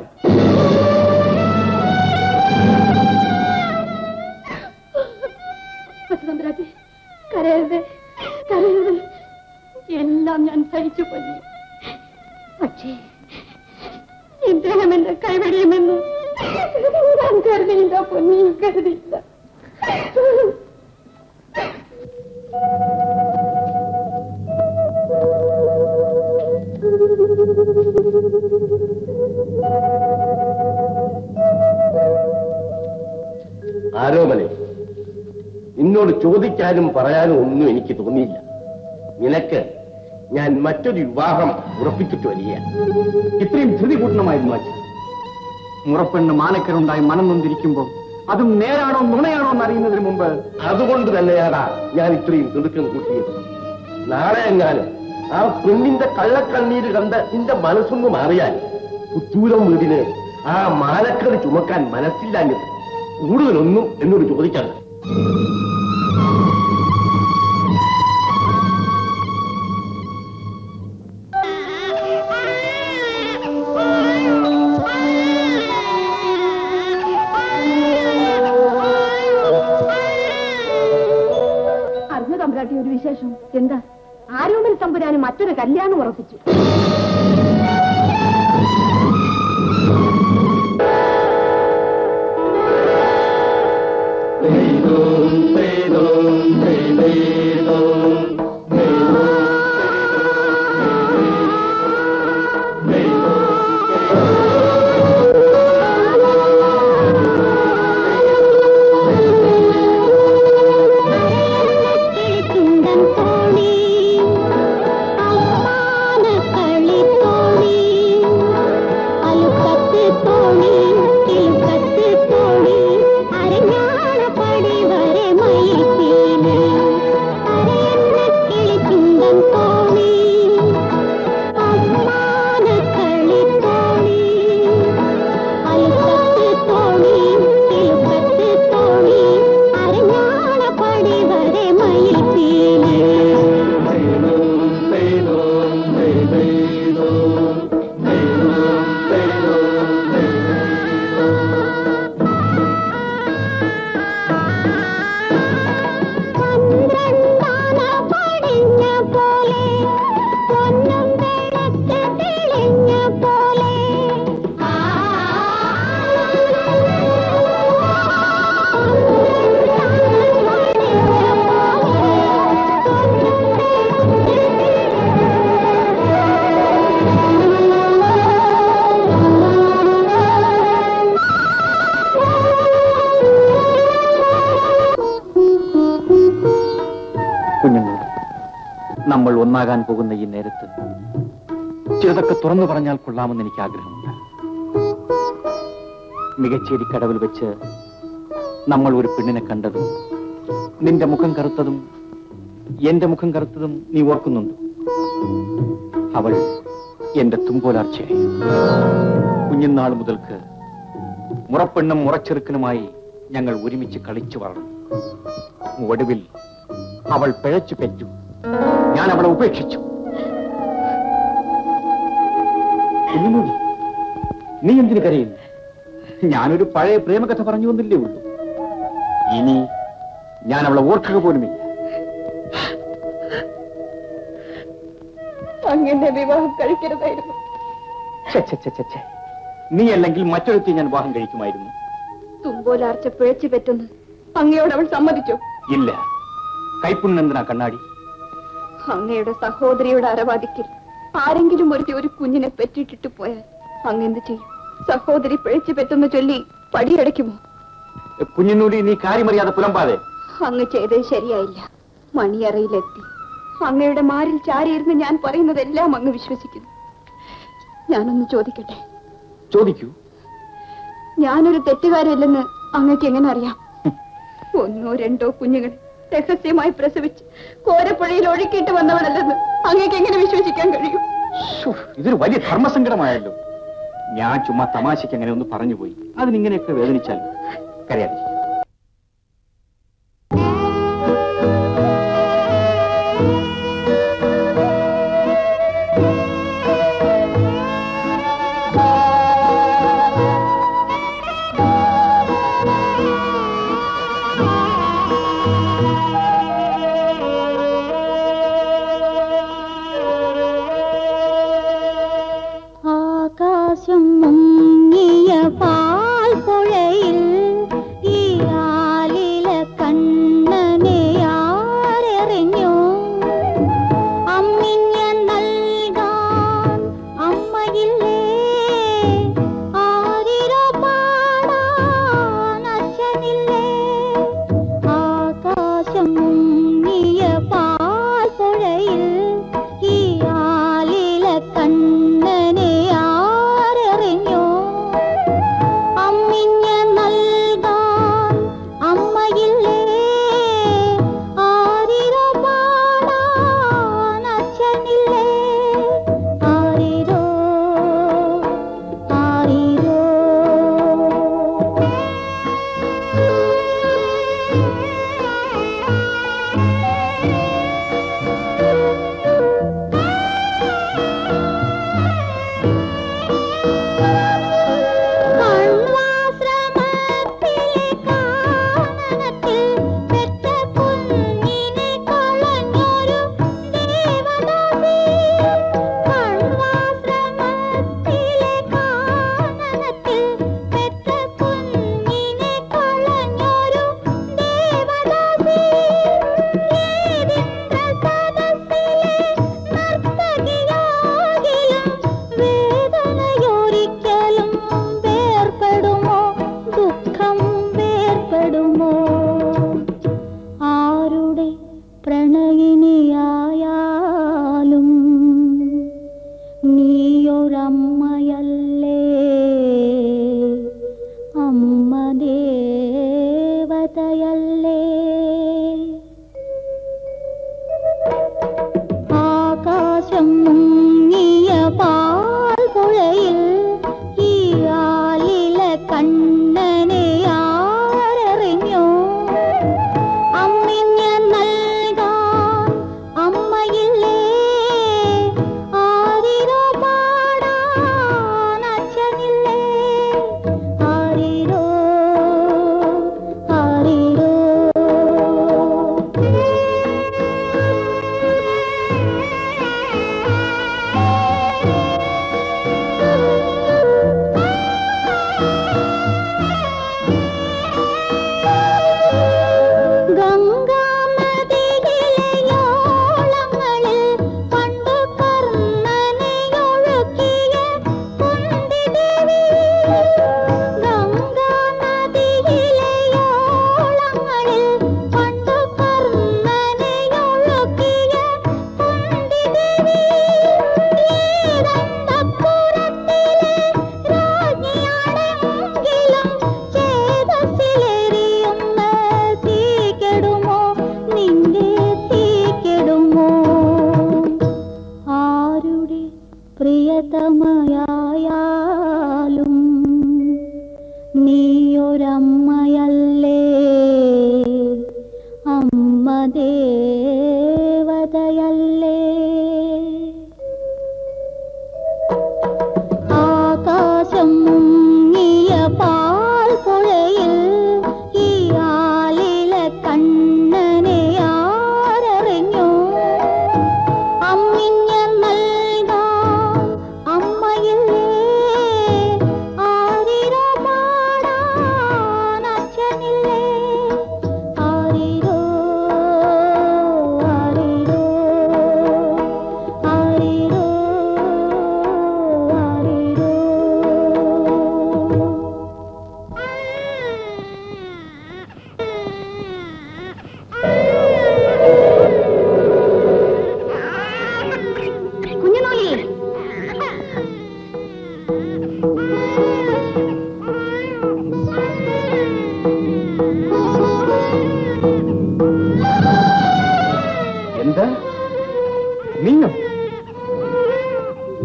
പച്ചതമ്പരാട്ടി കരയരുത് കരയരുത് എല്ലാം ഞാൻ സഹിച്ചു പോയി പക്ഷേ ഇദ്ദേഹം എന്നെ കൈവെടിയുമെന്ന് ഞാൻ കരുതിയില്ല പൊന്നി കരുതിയില്ല ആരോമനെ നിന്നോട് ചോദിക്കാനും പറയാനും ഒന്നും എനിക്ക് തോന്നിയില്ല നിനക്ക് ഞാൻ മറ്റൊരു വിവാഹം ഉറപ്പിച്ചിട്ട് വരിക ഇത്രയും ധൃതി കൂട്ടണമായിരുന്നു അച്ഛൻ മുറപ്പെണ്ണ് മാനക്കരുണ്ടായി മനം നൊന്തിരിക്കുമ്പോൾ അതും നേരാണോ നുണയാണോ എന്നറിയുന്നതിന് മുമ്പ് അതുകൊണ്ട് തന്നെയാടാ ഞാൻ ഇത്രയും തിടുക്കം കൂട്ടിയത് നാളെ എങ്ങാനും ആ പെണ്ണിന്റെ കള്ളക്കണ്ണീര് കണ്ട് നിന്റെ മനസ്സൊന്ന് മാറിയാൽ പുത്തൂരം വീടിന് ആ മാനക്കട് ചുമക്കാൻ മനസ്സില്ലാഞ്ഞത് കൂടുതലൊന്നും എന്നോട് ചോദിക്കണ്ട അറിഞ്ഞ തമ്പുരാട്ടി ഒരു വിശേഷം എന്താ ആരോമൽ തമ്പുരാന് മറ്റൊരു കല്യാണം ഉറപ്പിച്ചു കിളിത്തുണ്ടൻ തോണി അമ്മാന കളി തോണി അലുക്കത്ത് തോണി കിലുക്കത്ത് തോണി അരഞ്ഞാണ പടി വരെ മയിൽപ്പീലി അരയന്ന നമ്മൾ ഒന്നാകാൻ പോകുന്ന ഈ നേരത്ത് ചിലതൊക്കെ തുറന്നു പറഞ്ഞാൽ കൊള്ളാമെന്ന് എനിക്ക് ആഗ്രഹമുണ്ട് മികച്ചേരി കടവിൽ വെച്ച് നമ്മൾ ഒരു പെണ്ണിനെ കണ്ടതും നിന്റെ മുഖം കറുത്തതും എന്റെ മുഖം കറുത്തതും നീ ഓർക്കുന്നുണ്ടോ അവൾ എന്റെ തുമ്പോലാർച്ചയായി കുഞ്ഞുനാൾ മുതൽക്ക് മുറപ്പെണ്ണും മുറച്ചെറുക്കനുമായി ഞങ്ങൾ ഒരുമിച്ച് കളിച്ചു വളർന്നു ഒടുവിൽ അവൾ പിഴച്ചു പെറ്റു ഞാൻ അവളെ ഉപേക്ഷിച്ചു കുഞ്ഞുമോളി നീ എന്തിനു കരയുന്നു ഞാനൊരു പഴയ പ്രേമകഥ പറഞ്ഞു വന്നില്ലേ ഉള്ളൂ ഇനി ഞാൻ അവളെ ഓർക്കുക പോലുമില്ല അങ്ങനെ വിവാഹം കഴിക്കരുതായിരുന്നു ഛെ, ഛെ, ഛെ, ഛെ, ഛെ. നീ അല്ലെങ്കിൽ മറ്റൊരുത്തി ഞാൻ വിവാഹം കഴിക്കുമായിരുന്നു തുമ്പോലാർച്ച പിഴച്ചു പറ്റുന്നു അങ്ങയോട് അവൾ സമ്മതിച്ചു ഇല്ല കൈപ്പുണ്ണെന്തിനാ കണ്ണാടി അങ്ങയുടെ സഹോദരിയുടെ അരവാദിക്കിൽ ആരെങ്കിലും ഒരുത്തി ഒരു കുഞ്ഞിനെ പെറ്റിട്ടിട്ട് പോയാൽ അങ്ങെന്ത് ചെയ്യും സഹോദരി പിഴച്ചു പറ്റുന്ന ചൊല്ലി പടിയടയ്ക്കുമോ കുഞ്ഞിനൂലി നീ കാര്യമറിയാതെ പുലമ്പാതെ അങ്ങ് ചെയ്തത് ശരിയായില്ല മണിയറയിലെത്തി അങ്ങയുടെ മാറിൽ ചാരിയിരുന്ന് ഞാൻ പറയുന്നതെല്ലാം അങ്ങ് വിശ്വസിക്കുന്നു ഞാനൊന്ന് ചോദിക്കട്ടെ ചോദിക്കൂ ഞാനൊരു തെറ്റുകാരില്ലെന്ന് അങ്ങക്ക് എങ്ങനെ അറിയാം ഒന്നോ രണ്ടോ കുഞ്ഞുങ്ങൾ രഹസ്യമായി പ്രസവിച്ച് കോരപ്പുഴയിൽ ഒഴുക്കിയിട്ട് വന്നവളല്ലെന്ന് അങ്ങക്ക് എങ്ങനെ വിശ്വസിക്കാൻ കഴിയും ശ്ശോ, ഇതൊരു വലിയ ധർമ്മസങ്കടമായല്ലോ ഞാൻ ചുമ്മാ തമാശയ്ക്ക് അങ്ങനെ ഒന്ന് പറഞ്ഞുപോയി അതിനിങ്ങനെയൊക്കെ വേദനിച്ചാൽ കരയാതെ ആകാശം മുങ്ങിയ പാൽപ്പുഴയിൽ ഈ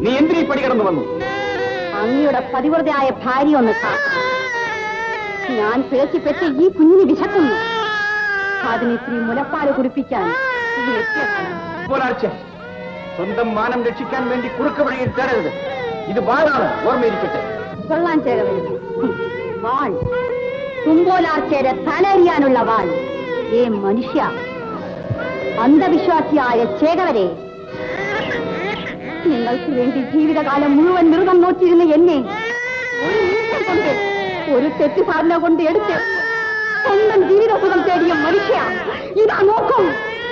നീ എന്തിനീ പടി കടന്നു വന്നു അങ്ങയുടെ പതിവ്രതയായ ഭാര്യ ഒന്ന് കാത്തു ഞാൻ പിഴച്ചിപ്പെട്ട് ഈ കുഞ്ഞിന് വിശക്കുന്നു അതിന് ഇത്തിരി മുലപ്പാല് കുടിപ്പിക്കാൻ ഇത് എത്തിയതാണ് പോലാഴ്ച സ്വന്തം മാനം രക്ഷിക്കാൻ വേണ്ടി കുറുക്ക് വഴിയിൽ തേടരുത് ഇത് വാഴാണ് ഓർമ്മയിരിക്കട്ടെ കൊള്ളാൻ ചേരവരുത് വാൾ തുമ്പോലാർച്ചയുടെ തലറിയാനുള്ള വാൾ ഏ മനുഷ്യ അന്ധവിശ്വാസിയായ ചേകവരെ നിങ്ങൾക്ക് വേണ്ടി ജീവിതകാലം മുഴുവൻ മൃഗം നോക്കിയിരുന്ന എന്നെ ഒരു നിമിഷം കൊണ്ട് ഒരു തെറ്റുപാടിനെ കൊണ്ട് എടുത്ത് സ്വന്തം ജീവിതസുഖം തേടിയ മനുഷ്യ ഇതാ നോക്കും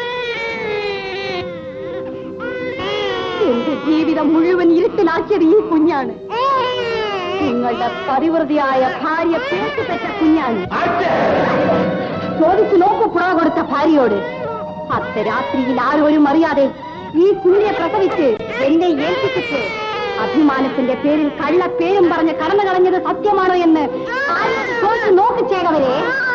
എന്റെ ജീവിതം മുഴുവൻ ഇരുട്ടിലാക്കിയത് ഈ കുഞ്ഞാണ് നിങ്ങളുടെ പരിവൃതിയായ ഭാര്യ പേർത്തുപെറ്റ കുഞ്ഞാണ് ചോദിച്ചു നോക്കൂ പുറ കൊടുത്ത ഭാര്യയോട് അർദ്ധരാത്രിയിൽ ആരോരും അറിയാതെ ഈ കുഞ്ഞിനെ പ്രസവിച്ച് എന്നെ ഏൽപ്പിച്ചിട്ട് അഭിമാനത്തിന്റെ പേരിൽ കള്ള പേരും പറഞ്ഞ് കടന്നു കളഞ്ഞത് സത്യമാണോ എന്ന് ആരോട് ചോദിച്ചു നോക്ക് ചേകവരെ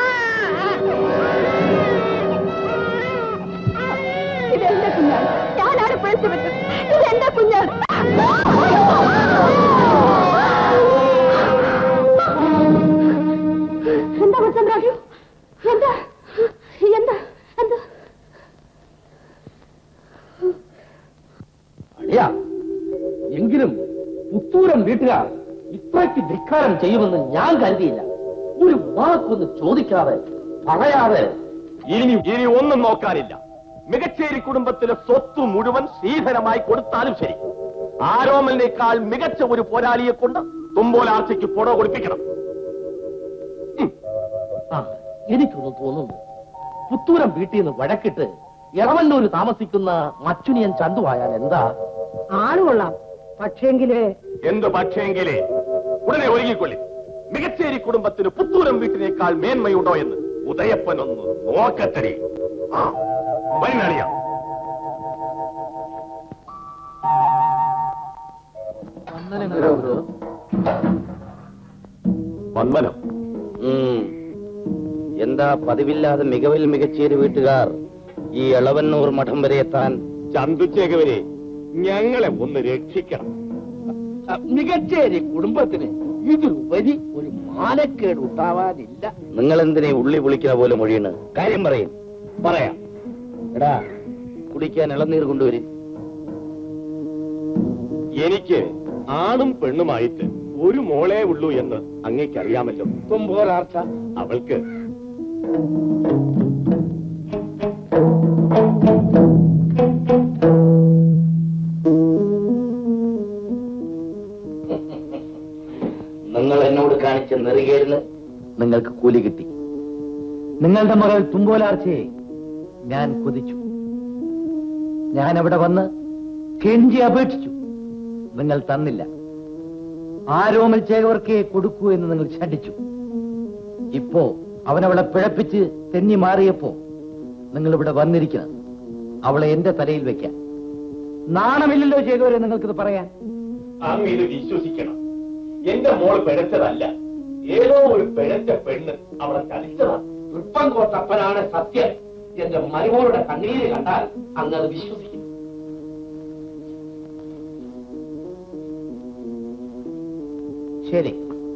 ഇതെന്റെ കുഞ്ഞാണ് ഞാനാണ് പിഴച്ചുപെട്ടത് ഇതെന്റെ കുഞ്ഞാണ് എന്താ വസന്തരാജു എന്താ എന്താ എന്താ അളിയാ എങ്കിലും പുത്തൂരം വീട്ടുകാർ ഇത്രയ്ക്ക് ധിക്കാരം ചെയ്യുമെന്ന് ഞാൻ കരുതിയില്ല ഒരു വാക്കൊന്ന് ചോദിക്കാതെ പറയാതെ ഇനി ഇനി ഒന്നും നോക്കാനില്ല മികച്ചേരി കുടുംബത്തിലെ സ്വത്ത് മുഴുവൻ ശ്രീധരമായി കൊടുത്താലും ശരി ആരോമലിനേക്കാൾ മികച്ച ഒരു പോരാളിയെ കൊണ്ട് തുമ്പോലാർച്ചയ്ക്ക് പുറ കൊടുപ്പിക്കണം ആ എനിക്കൊന്ന് തോന്നുന്നു പുത്തൂരം വീട്ടിൽ നിന്ന് വഴക്കിട്ട് ഇറവന്നൂര് താമസിക്കുന്ന മച്ചുനിയൻ ചന്തുവായാൽ എന്താ ആളുകൊള്ളാം പക്ഷേങ്കില് എന്ത് പക്ഷേങ്കിലേ ഉടനെ ഒരുങ്ങിക്കൊള്ളി മികച്ചേരി കുടുംബത്തിന് പുത്തൂരം വീട്ടിനേക്കാൾ മേന്മയുണ്ടോ എന്ന് ഉദയപ്പനൊന്ന് നോക്കത്തടി ആ വൈനാളിയാ വന്മനം എന്താ പതിവില്ലാതെ മികവിൽ മികച്ചേരി വീട്ടുകാർ ഈ ഇളവന്നൂർ മഠം വരെ എത്താൻ ചന്തുച്ചേകവരെ ഞങ്ങളെ ഒന്ന് രക്ഷിക്കണം മികച്ചേരി കുടുംബത്തിന് ഇതിലുപരി ഒരു മാനക്കേട് ഉണ്ടാവാനില്ല നിങ്ങൾ എന്തിനെ ഉള്ളി പൊളിക്കുന്ന പോലെ മൊഴിയാണ് കാര്യം പറയും പറയാം എടാ കുടിക്കാൻ ഇളനീർ കൊണ്ടുവരും എനിക്ക് ആണും പെണ്ണുമായിട്ട് ഒരു മോളേ ഉള്ളൂ എന്ന് അങ്ങേക്കറിയാമല്ലോ തുമ്പോലാർച്ച അവൾക്ക് നിങ്ങൾ എന്നോട് കാണിച്ച നെറുകേടിന് നിങ്ങൾക്ക് കൂലി കിട്ടി നിങ്ങളുടെ മകൾ തുമ്പോലാർച്ചയെ ഞാൻ കൊതിച്ചു ഞാൻ അവിടെ വന്ന് കെഞ്ചി അപേക്ഷിച്ചു നിങ്ങൾ തന്നില്ല ആരോമൽ ചേകവർക്കേ കൊടുക്കൂ എന്ന് നിങ്ങൾ ശഠിച്ചു ഇപ്പോ അവനവളെ പിഴപ്പിച്ച് തെന്നി മാറിയപ്പോ നിങ്ങൾ ഇവിടെ വന്നിരിക്കണം അവളെ എന്റെ തലയിൽ വെക്കാൻ നാണമില്ലല്ലോ ചേകവരെ നിങ്ങൾക്കിത് പറയാൻ അങ്ങ് ഇത് വിശ്വസിക്കണം എന്റെ മോൾ പിഴച്ചതല്ല ഏതോ ഒരു പിഴച്ച പെണ്ണ് അവളെ ചതിച്ചതാണ് തൃപ്പം കോട്ടപ്പനാണ് സത്യം എന്റെ മരുമോളുടെ കണ്ണീര് കണ്ടാൽ അങ്ങത് വിശ്വസിക്കും ശരി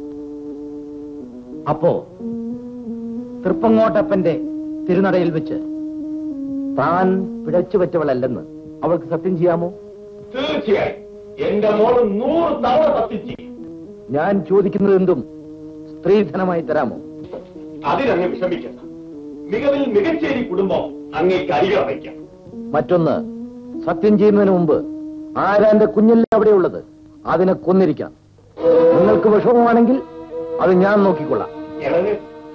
അപ്പോ തൃപ്പങ്ങോട്ടപ്പന്റെ തിരുനടയിൽ വെച്ച് താൻ പിഴച്ചു പറ്റവളല്ലെന്ന് അവൾക്ക് സത്യം ചെയ്യാമോ തീർച്ചയായും എന്റെ മോള് നൂറ് തവണ സത്യച്ച് ഞാൻ ചോദിക്കുന്നത് എന്തും സ്ത്രീധനമായി തരാമോ അതിനങ്ങ് വിഷമിക്കണ്ട മികവിൽ മികച്ചേരി കുടുംബം അങ്ങേക്ക് അരികെ വയ്ക്കാം മറ്റൊന്ന് സത്യം ചെയ്യുന്നതിന് മുമ്പ് ആരാന്റെ കുഞ്ഞല്ലേ അവിടെയുള്ളത് അതിനെ കൊന്നിരിക്കാം നിങ്ങൾക്ക് വിഷമമാണെങ്കിൽ അത് ഞാൻ നോക്കിക്കൊള്ളാം ഇറങ്ങ്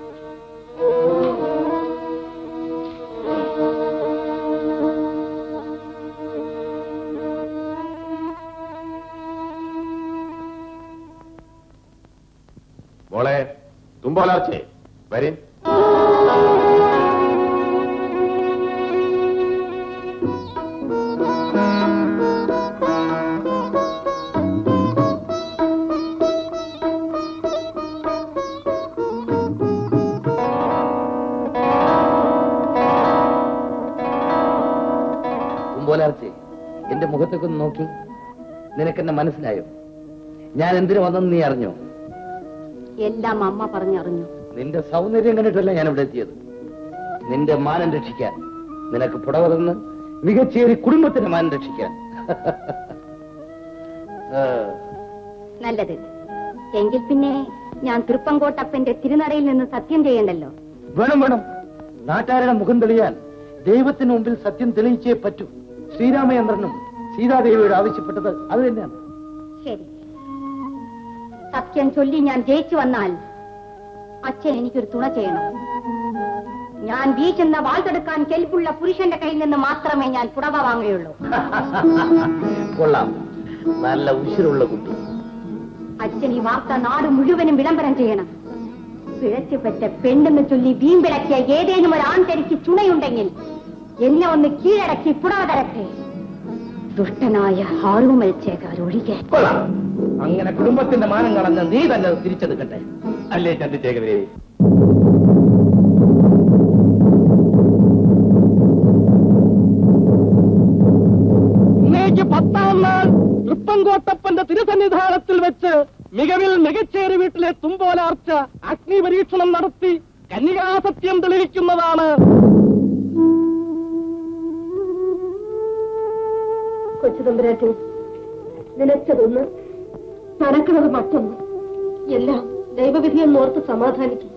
മോളെ തുമ്പോലാർച്ചേ വരും കുമ്പോലാർച്ചെ എന്റെ മുഖത്തേക്ക് ഒന്ന് നോക്കി നിനക്കെന്നെ മനസ്സിലായോ ഞാൻ എന്തിനു വന്നെന്ന് നീ അറിഞ്ഞോ എല്ലാം അമ്മ പറഞ്ഞറിഞ്ഞു നിന്റെ സൗന്ദര്യം കണ്ടിട്ടല്ല ഞാൻ ഇവിടെ എത്തിയത് നിന്റെ മാനം രക്ഷിക്കാൻ നിനക്ക് പുടവ തന്ന് മികച്ചേറി കുടുംബത്തിന്റെ മാനം രക്ഷിക്കാൻ ആ, നല്ലത് എങ്കിൽ പിന്നെ ഞാൻ തൃപ്പങ്കോട്ടപ്പന്റെ തിരുനടയിൽ നിന്ന് സത്യം ചെയ്യണ്ടല്ലോ വേണം വേണം നാട്ടാരുടെ മുഖം തെളിയാൻ ദൈവത്തിന് മുമ്പിൽ സത്യം തെളിയിച്ചേ പറ്റൂ ശ്രീരാമചന്ദ്രനും സീതാദേവിയോട് ആവശ്യപ്പെട്ടത് അത് തന്നെയാണ് ശരി സത്യം ചൊല്ലി ഞാൻ ജയിച്ചു വന്നാൽ അച്ഛൻ എനിക്കൊരു തുണ ചെയ്യണം ഞാൻ വീശുന്ന വാൾ തടുക്കാൻ കെൽപ്പുള്ള പുരുഷന്റെ കയ്യിൽ നിന്ന് മാത്രമേ ഞാൻ പുടവ വാങ്ങുകയുള്ളൂ കൊള്ളാം നല്ല ഉശിരുള്ള കുട്ടി അച്ഛൻ ഈ വാർത്ത നാട് മുഴുവനും വിളംബരം ചെയ്യണം പിഴച്ചു പറ്റ പെണ്ണെന്ന് ചൊല്ലി വീമ്പിളക്കിയ ഏതേലും ഒരു ആൺതരിക്ക് ചുണയുണ്ടെങ്കിൽ എന്നെ ഒന്ന് കീഴടക്കി പുടവ തരട്ടെ ദുഷ്ടനായ ഹാറുമൽ ചേകാർ ഒഴികെ കൊള്ളാം അങ്ങനെ കുടുംബത്തിന്റെ മാനം കളഞ്ഞ നീ തന്നെ അത് തിരിച്ചെടുക്കട്ടെ അല്ലേ ചന്ദ്രശേഖരേ ഇന്നേക്ക് പത്താം നാൾ തൃപ്പങ്കോട്ടപ്പന്റെ തിരുസന്നിധാനത്തിൽ വെച്ച് മികവിൽ മികച്ചേരി വീട്ടിലെ തുമ്പോലാർച്ച അഗ്നി പരീക്ഷണം നടത്തി കന്യകാസത്യം തെളിയിക്കുന്നതാണ് കൊച്ചു തമ്പുരാട്ടി നിലച്ചതൊന്ന് നടക്കുന്നത് മറ്റൊന്ന് എല്ലാം ദൈവവിധിയെന്ന് ഓർത്ത് സമാധാനിക്കും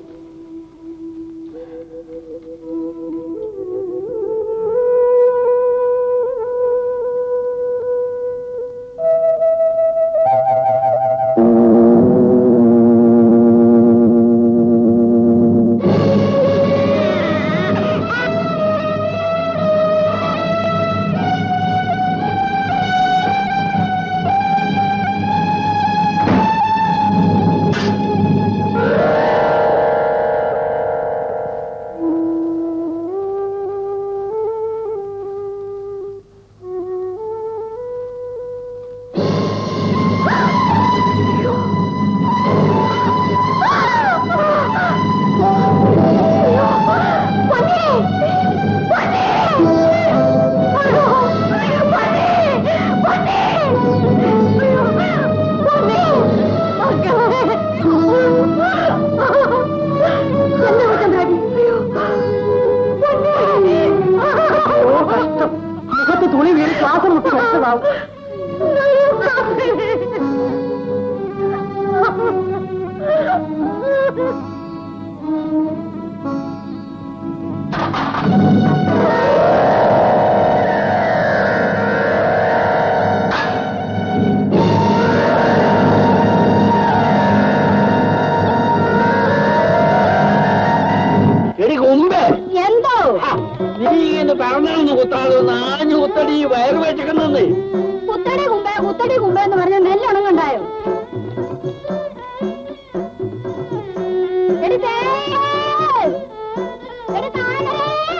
മുഖത്ത് തുണി വീണ് ശ്വാസം മുട്ടി വെച്ചതാവും എടി കൊമ്പേ എന്തോ നീ ഇങ്ങനെ പറഞ്ഞൊന്ന് കുത്താതെ നാഞ്ഞു കുത്തടി വയറ് വെച്ചേക്കുന്നേ കുത്തടി കുമ്പേ കുത്തടി കുമ്പേ എന്ന് പറഞ്ഞ നെല്ല് ഉണങ്ങണ്ടായോ എടി തേ! എടി താഴെ!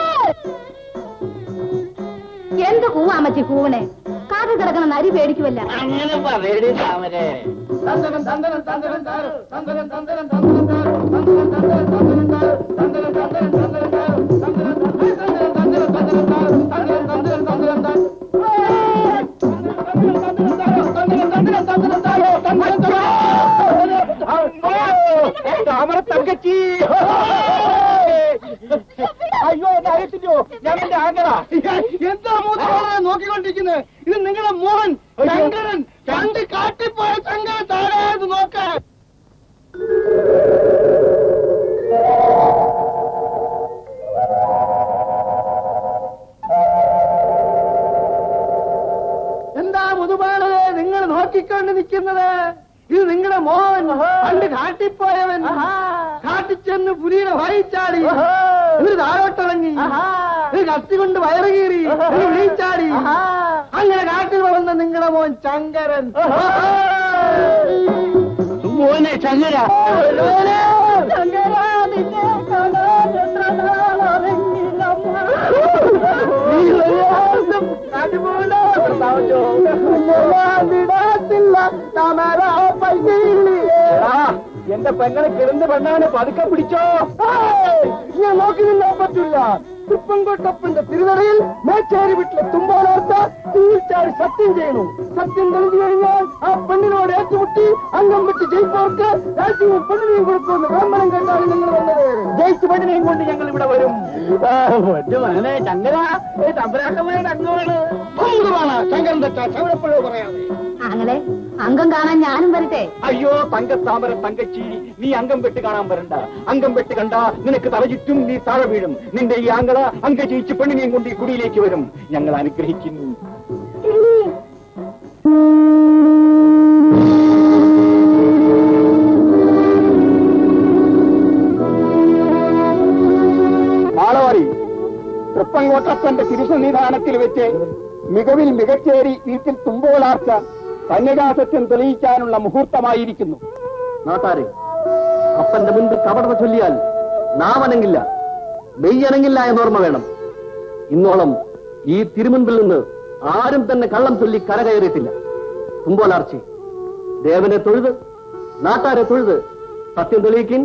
എന്ത് കൂവാമച്ചി കൂവണേ കാട്ടിൽ കിടക്കണ നരി പേടിക്കുമല്ല അങ്ങനെ പറയടി താമരേ താമര തങ്കച്ചി അയ്യോ എന്നെ അറിയത്തില്ലയോ ഞാൻ എന്റെ ആഗ്രഹ എന്താ മൂത്തോളെ നോക്കിക്കൊണ്ടിരിക്കുന്നത് ഇത് നിങ്ങളുടെ മോഹൻ ശങ്കരൻ കണ്ട് കാട്ടിപ്പോയ ശങ്കരൻ താരായത് നോക്കാൻ എന്താ മുതുപാളെ നിങ്ങൾ നോക്കിക്കൊണ്ട് നിൽക്കുന്നത് ഇത് നിങ്ങളുടെ മോഹൻ പണ്ട് കാട്ടിപ്പോയവൻ കാട്ടിച്ചെന്ന് പുലിയുടെ വായിച്ചാടി ഇവര് താഴോട്ടിറങ്ങി ഇത് കത്തി കൊണ്ട് വയറ് കീറി ഇത് വിളിച്ചാടി അങ്ങനെ കാട്ടിൽ വളർന്ന നിങ്ങളുടെ മോൻ ശങ്കരൻ മോനെ ശങ്കര എന്റെ പെങ്ങളെ കിടന്ന പെണ്ണാണ് പതുക്കെ പിടിച്ചോ ഞാൻ നോക്കി നിന്നാൻ പറ്റില്ല തൃപ്പൻകൊട്ടപ്പന്റെ തിരുനടയിൽ മേച്ചേരി വീട്ടിലെ തുമ്പോലാർത്ത തീർച്ചാടി സത്യം ചെയ്യണു സത്യം തെളിഞ്ഞു കഴിഞ്ഞാൽ ആ പെണ്ണിനോട് ഏറ്റുമുട്ടി അംഗം വിട്ട് ജയിപ്പവർക്ക് രാജ്യവും പെണ്ണിനെയും കൊടുക്കുമെന്ന് ബ്രാഹ്മണം കേട്ടാണ് നിങ്ങൾ വന്നത് ജയിച്ചു പെണ്ണിനെയും കൊണ്ട് ഞങ്ങൾ ഇവിടെ വരും മകനെ ചങ്ങല തമ്പരാക്കന്മാരുടെ അംഗമാണ് അമൃതമാണ് ശങ്കരൻ തെറ്റ ശവരപ്പുഴ പറയാതെ ആങ്ങളെ അംഗം കാണാൻ ഞാനും വരട്ടെ അയ്യോ തങ്കത്താമര തങ്കച്ചീരി നീ അംഗം വെട്ട് കാണാൻ വരണ്ട അംഗം വെട്ട് കണ്ട നിനക്ക് തലചുറ്റും നീ താഴെ വീഴും നിന്റെ ഈ ആംഗള അംഗ ജയിച്ച് പെണ്ണിനെയും കൊണ്ട് ഈ കുടിയിലേക്ക് വരും ഞങ്ങൾ അനുഗ്രഹിക്കുന്നു ആളവാറി തൃപ്പങ്കോട്ടപ്പന്റെ തിരുസന്നിധാനത്തിൽ വെച്ച് മികവിൽ മികച്ചേരി വീട്ടിൽ തുമ്പോളാർച്ച കന്യകാസത്യം തെളിയിക്കാനുള്ള മുഹൂർത്തമായിരിക്കുന്നു നാട്ടാരെ അപ്പന്റെ മുൻപിൽ കപടത ചൊല്ലിയാൽ നാവനങ്ങില്ല മെയ്യനങ്ങില്ല എന്നോർമ്മ വേണം ഇന്നോളം ഈ തിരുമുൻപിൽ നിന്ന് ആരും തന്നെ കള്ളം ചൊല്ലി കരകയറിയിട്ടില്ല തുമ്പോലാർച്ചി ദേവനെ തൊഴുത് നാട്ടാരെ തൊഴുത് സത്യം തെളിയിക്കിൻ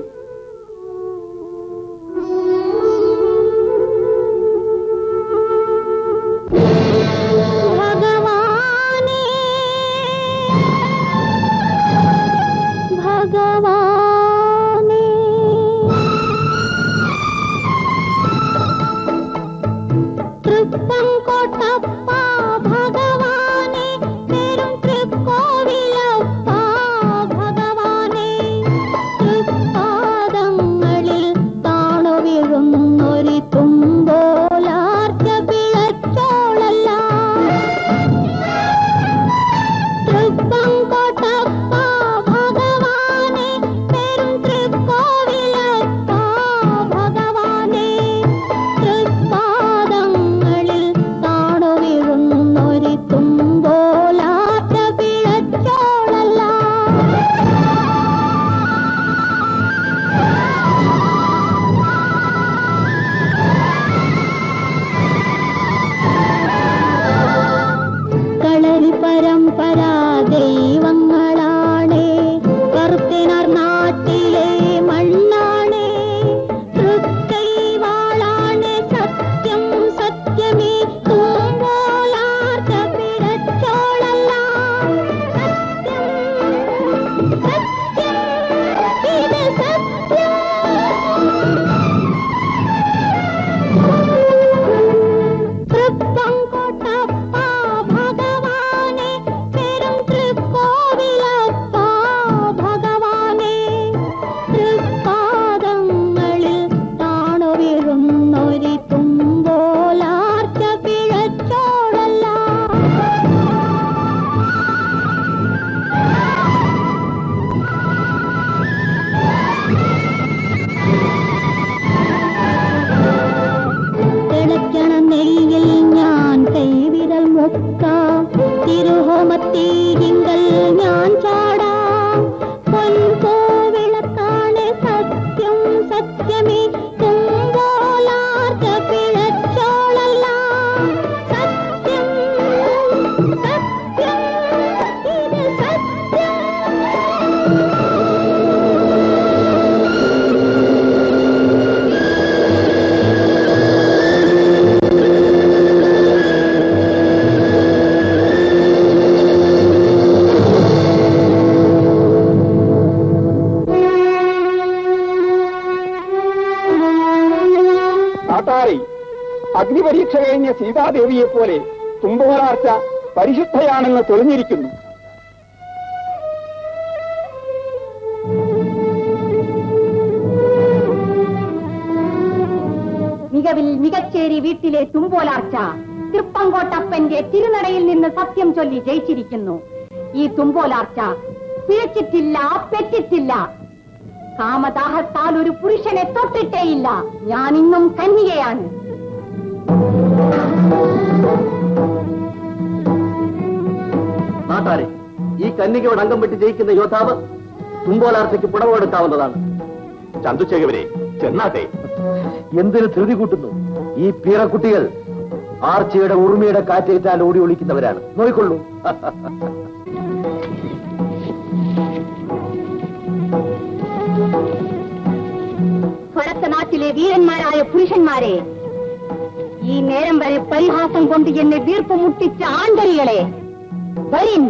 ഭഗവാനേ ഭഗവാനേ തൃപ്പംകോട്ടപ്പ ഭഗവാനേ പെരും തൃക്കോവിലപ്പ ഭഗവാനേ തൃപ്പാദങ്ങളിൽ താണു വീഴുന്നൊരു തുമ്പോലാർച്ച പിഴച്ചോളല്ല തൃപ്പംകോട്ടപ്പ ഭഗവാനേ പെരും തൃക്കോവിലപ്പ ഭഗവാനേ തൃപ്പാദങ്ങളിൽ താണു വീഴുന്നൊരു തുമ്പോലാർച്ച പിഴച്ചോളല്ല കളരി പരമ്പരാ ദൈവങ്ങളാണേ കറുത്തിനാർ നാട്ടിലെ മണ്ണാണേ തൃക്കൈവാളാണ് സത്യം സത്യമേ തുമ്പോലാർച്ച പിഴച്ചോളല്ല സത്യം സത്യം ഇത് സത്യം തൃപ്പംകോട്ടപ്പ ഭഗവാനേ പെരും തൃക്കോവിലപ്പ ഭഗവാനേ തൃപ്പാദങ്ങളിൽ താണു വീഴുന്നൊരു തുമ്പോലാർച്ച പിഴച്ചോടല്ല തിളയ്ക്കണ നെല്ലിൽ ഞാൻ കൈവിരൽ മുക്കാം തിരുഹോമത്തീരിങ്കൽ ഞാൻ ചാടാം പൊൻകോവിളക്കാണ് സത്യം സത്യമേ തുമ്പോലാർച്ച പിഴച്ചോളല്ല സത്യം സത്യം ഇത് സത്യം നാട്ടാറി അഗ്നിപരീക്ഷ കഴിഞ്ഞ സീതാദേവിയെ പോലെ തുമ്പോലാർച്ച പരിശുദ്ധയാണെന്ന് തെളിഞ്ഞിരിക്കുന്നു മികവിൽ മികച്ചേരി വീട്ടിലെ തുമ്പോലാർച്ച തൃപ്പങ്കോട്ടപ്പന്റെ തിരുനടയിൽ നിന്ന് സത്യം ചൊല്ലി ജയിച്ചിരിക്കുന്നു ഈ തുമ്പോലാർച്ച പിഴച്ചിട്ടില്ല പെറ്റിട്ടില്ല കാമദാഹത്താൽ ഒരു പുരുഷനെ തൊട്ടിട്ടേയില്ല ഞാൻ ഇന്നും കന്യകയാണ് നാട്ടാരെ ഈ കന്യകയോട് അംഗം വെട്ടി ജയിക്കുന്ന യോദ്ധാവ് തുമ്പോലാർച്ചയ്ക്ക് പുടവെടുക്കാവുന്നതാണ് ചന്തുശേഖവരെ ചെന്നാട്ടെ എന്തിന് ധൃതി കൂട്ടുന്നു ഈ പീറക്കുട്ടികൾ ആർച്ചയുടെ ഉറുമിയുടെ കാറ്റേറ്റാൽ ഓടി ഒളിക്കുന്നവരാണ് നോയിക്കൊള്ളൂ വീരന്മാരായ പുരുഷന്മാരെ ഈ നേരം വരെ പരിഹാസം കൊണ്ട് എന്നെ വീർപ്പ് മുട്ടിച്ച ആന്തരികളെ വരിൻ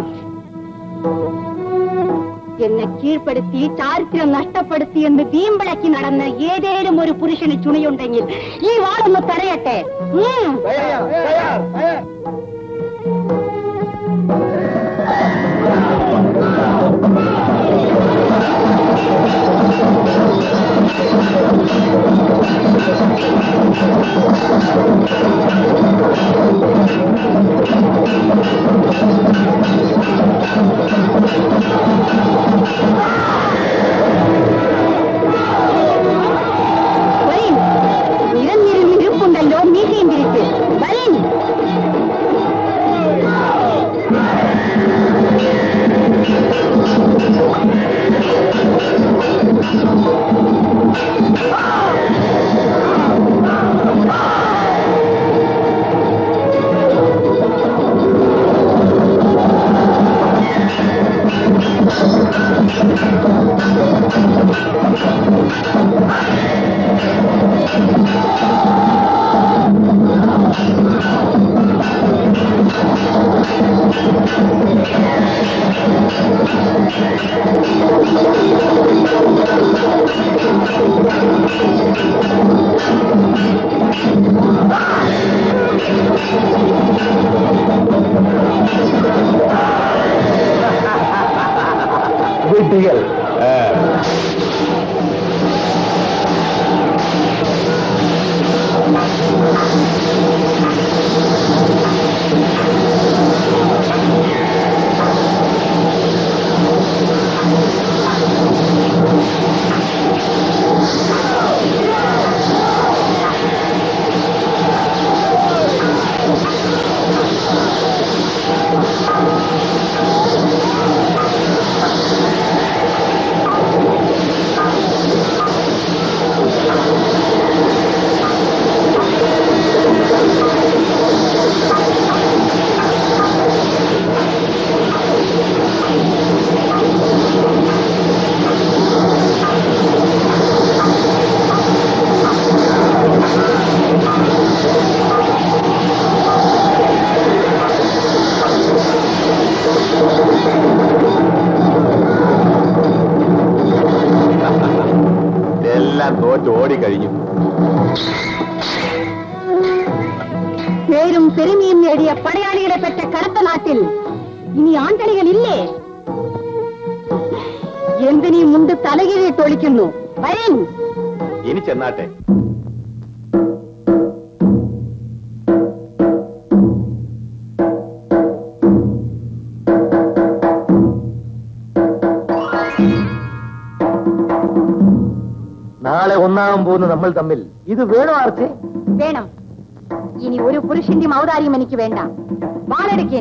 എന്നെ കീഴ്പ്പെടുത്തി ചാരിത്രം നഷ്ടപ്പെടുത്തി എന്ന് വീമ്പളക്കി നടന്ന ഏതേലും ഒരു പുരുഷന് ചുണിയുണ്ടെങ്കിൽ ഈ വാളൊന്ന് തടയട്ടെ ഉം. വരിൻ നിരന്നിരുന്ന് ഇരുപ്പുണ്ടല്ലോ മീശയും തിരിച്ച് വരിൻ വിഡ്ഢികൾ എല്ലാം തോറ്റ് ഓടിക്കഴിഞ്ഞു പേരും പെരുമയും നേടിയ പടയാളികളെ പെറ്റ കറുത്ത നാട്ടിൽ ഇനി ആന്തളികളില്ലേ എന്തിനീ മുണ്ട് തലകീഴിട്ടൊളിക്കുന്നു വരൻ ഇനി ചെന്നാട്ടെ നാളെ ഒന്നാകാൻ പോകുന്ന നമ്മൾ തമ്മിൽ ഇത് വേണോ ആർച്ചേ വേണം ഇനി ഒരു പുരുഷന്റെ ഔദാര്യം എനിക്ക് വേണ്ട വാളെടുക്കൻ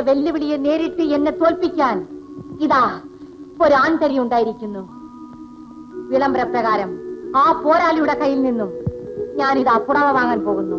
വെല്ലുവിളിയെ നേരിട്ട് എന്നെ തോൽപ്പിക്കാൻ ഇതാ ഒരാൺതരി ഉണ്ടായിരിക്കുന്നു വിളംബരപ്രകാരം ആ പോരാളിയുടെ കയ്യിൽ നിന്നും ഞാനിതാ പുടവ വാങ്ങാൻ പോകുന്നു